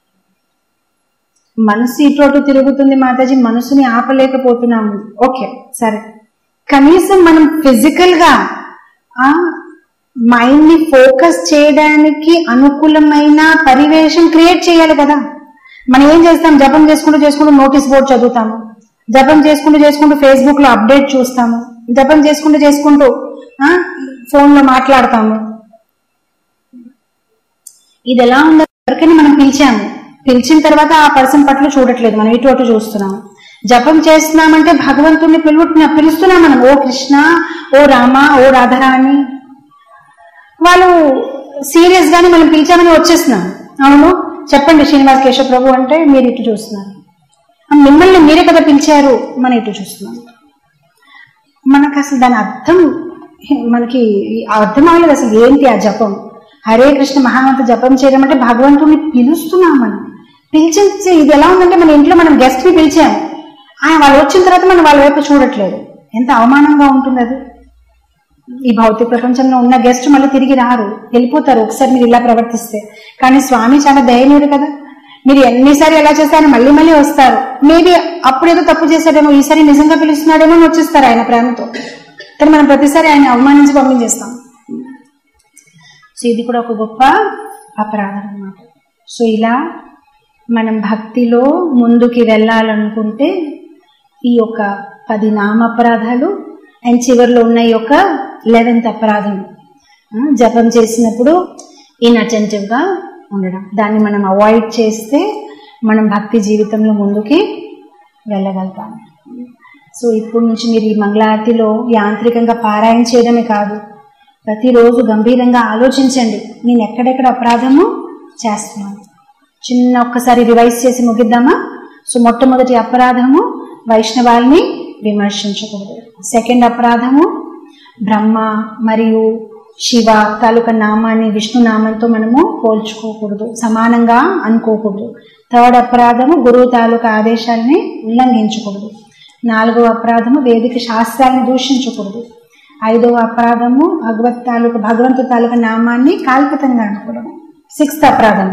మనసు ఇటు అటు తిరుగుతుంది మాతాజీ మనసుని ఆపలేకపోతున్నాము ఓకే సరే కనీసం మనం ఫిజికల్ గా ఆ మైండ్ ని ఫోకస్ చేయడానికి అనుకూలమైన పరివేశం క్రియేట్ చేయాలి కదా మనం ఏం చేస్తాం జపం చేసుకుంటూ చేసుకుంటూ నోటీస్ బోర్డు చదువుతాము జపం చేసుకుంటూ చేసుకుంటూ ఫేస్బుక్ లో అప్డేట్ చూస్తాము జపం చేసుకుంటూ చేసుకుంటూ ఫోన్ లో మాట్లాడతాము ఇది ఎలా ఉందో ఎవరికైనా మనం పిలిచాము పిలిచిన తర్వాత ఆ పర్సన్ పట్ల చూడట్లేదు మనం ఇటు అటు చూస్తున్నాము జపం చేస్తున్నామంటే భగవంతుడిని పిలువ పిలుస్తున్నాం మనం ఓ కృష్ణ ఓ రామ ఓ రాధారాణి వాళ్ళు సీరియస్ గానే మనం పిలిచామని వచ్చేస్తున్నాం అవును చెప్పండి శ్రీనివాస్ కేశవ ప్రభు అంటే మీరు ఇటు చూస్తున్నారు మిమ్మల్ని మీరే కదా పిలిచారు మన ఇటు చూస్తున్నాం మనకు అసలు దాని అర్థం మనకి అర్థం అవ్వలేదు అసలు ఏంటి ఆ జపం హరే కృష్ణ మహామంత జపం చేయడం అంటే భగవంతుడిని పిలుస్తున్నాం మనం పిలిచి ఇది ఎలా ఉందంటే మన ఇంట్లో మనం గెస్ట్ ని పిలిచాము ఆయన వాళ్ళు వచ్చిన తర్వాత మనం వాళ్ళ వైపు చూడట్లేదు ఎంత అవమానంగా ఉంటుంది అది ఈ భౌతిక ప్రపంచంలో ఉన్న గెస్ట్ మళ్ళీ తిరిగి రారు వెళ్ళిపోతారు ఒకసారి మీరు ఇలా ప్రవర్తిస్తే కానీ స్వామి చాలా దయనీయుడు కదా మీరు ఎన్నిసారి ఎలా చేస్తారని మళ్ళీ మళ్ళీ వస్తారు మేబీ అప్పుడేదో తప్పు చేశాడేమో ఈసారి నిజంగా పిలుస్తున్నాడేమో అని వచ్చేస్తారు ఆయన ప్రేమతో కానీ మనం ప్రతిసారి ఆయన అవమానించి పంపించేస్తాం సో ఇది కూడా ఒక గొప్ప అపరాధం అన్నమాట సో ఇలా మనం భక్తిలో ముందుకి వెళ్ళాలనుకుంటే ఈ యొక్క పది నామపరాధాలు అండ్ చివరిలో ఉన్న ఈ యొక్క లెవెన్త్ అపరాధం జపం చేసినప్పుడు ఇన్అటెంటివ్ గా ఉండడం దాన్ని మనం అవాయిడ్ చేస్తే మనం భక్తి జీవితంలో ముందుకి వెళ్ళగలుగుతాం సో ఇప్పుడు నుంచి మీరు ఈ మంగళారతిలో యాంత్రికంగా పారాయణ చేయడమే కాదు ప్రతిరోజు గంభీరంగా ఆలోచించండి నేను ఎక్కడెక్కడ అపరాధము చేస్తున్నాను చిన్న ఒక్కసారి రివైజ్ చేసి ముగిద్దామా సో మొట్టమొదటి అపరాధము వైష్ణవాల్ని విమర్శించకూడదు సెకండ్ అపరాధము బ్రహ్మ మరియు శివ తాలూకా నామాన్ని విష్ణు నామంతో మనము పోల్చుకోకూడదు సమానంగా అనుకోకూడదు థర్డ్ అపరాధము గురువు తాలూకా ఆదేశాలని ఉల్లంఘించకూడదు నాలుగవ అపరాధము వేదిక శాస్త్రాలను దూషించకూడదు ఐదవ అపరాధము భగవత్ తాలూకా భగవంతు తాలూకా నామాన్ని కాల్పితంగా అనుకోవడం సిక్స్త్ అపరాధం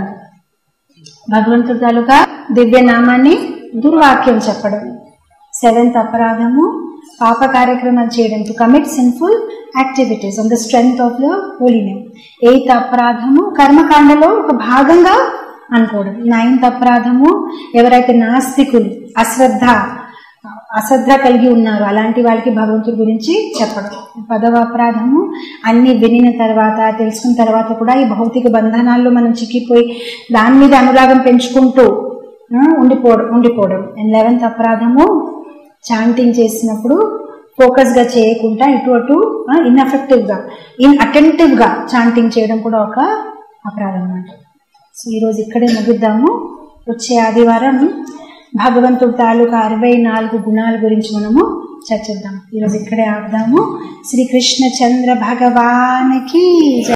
భగవంతుడి తాలూకా దివ్య నామాన్ని దుర్వాక్యం చెప్పడం సెవెంత్ అపరాధము పాప కార్యక్రమాలు చేయడం to commit sinful activities on the strength of the holy name eighth అపరాధము కర్మకాండలో ఒక భాగంగా అనుకోవడం నైన్త్ అపరాధము ఎవరైతే నాస్తికులు అశ్రద్ధ అశ్రద్ధ కలిగి ఉన్నారు అలాంటి వాళ్ళకి భగవంతుడి గురించి చెప్పడం పదవ అపరాధము అన్ని వినిన తర్వాత తెలుసుకున్న తర్వాత కూడా ఈ భౌతిక బంధనాల్లో మనం చిక్కిపోయి దాని మీద అనురాగం పెంచుకుంటూ ఉండిపోవడం ఉండిపోవడం అండ్ లెవెన్త్ అపరాధము చాంటింగ్ చేసినప్పుడు ఫోకస్ గా చేయకుండా ఇటు అటు ఇన్ఎఫెక్టివ్ గా ఇన్ అటెంటివ్ గా చాంటింగ్ చేయడం కూడా ఒక అపరాధం అన్నమాట సో ఈరోజు ఇక్కడే ముగిద్దాము వచ్చే ఆదివారం భగవంతుడి తాలూకా అరవై నాలుగు గుణాల గురించి మనము చర్చిద్దాం ఈరోజు ఇక్కడే ఆపుదాము శ్రీకృష్ణ చంద్ర భగవానికి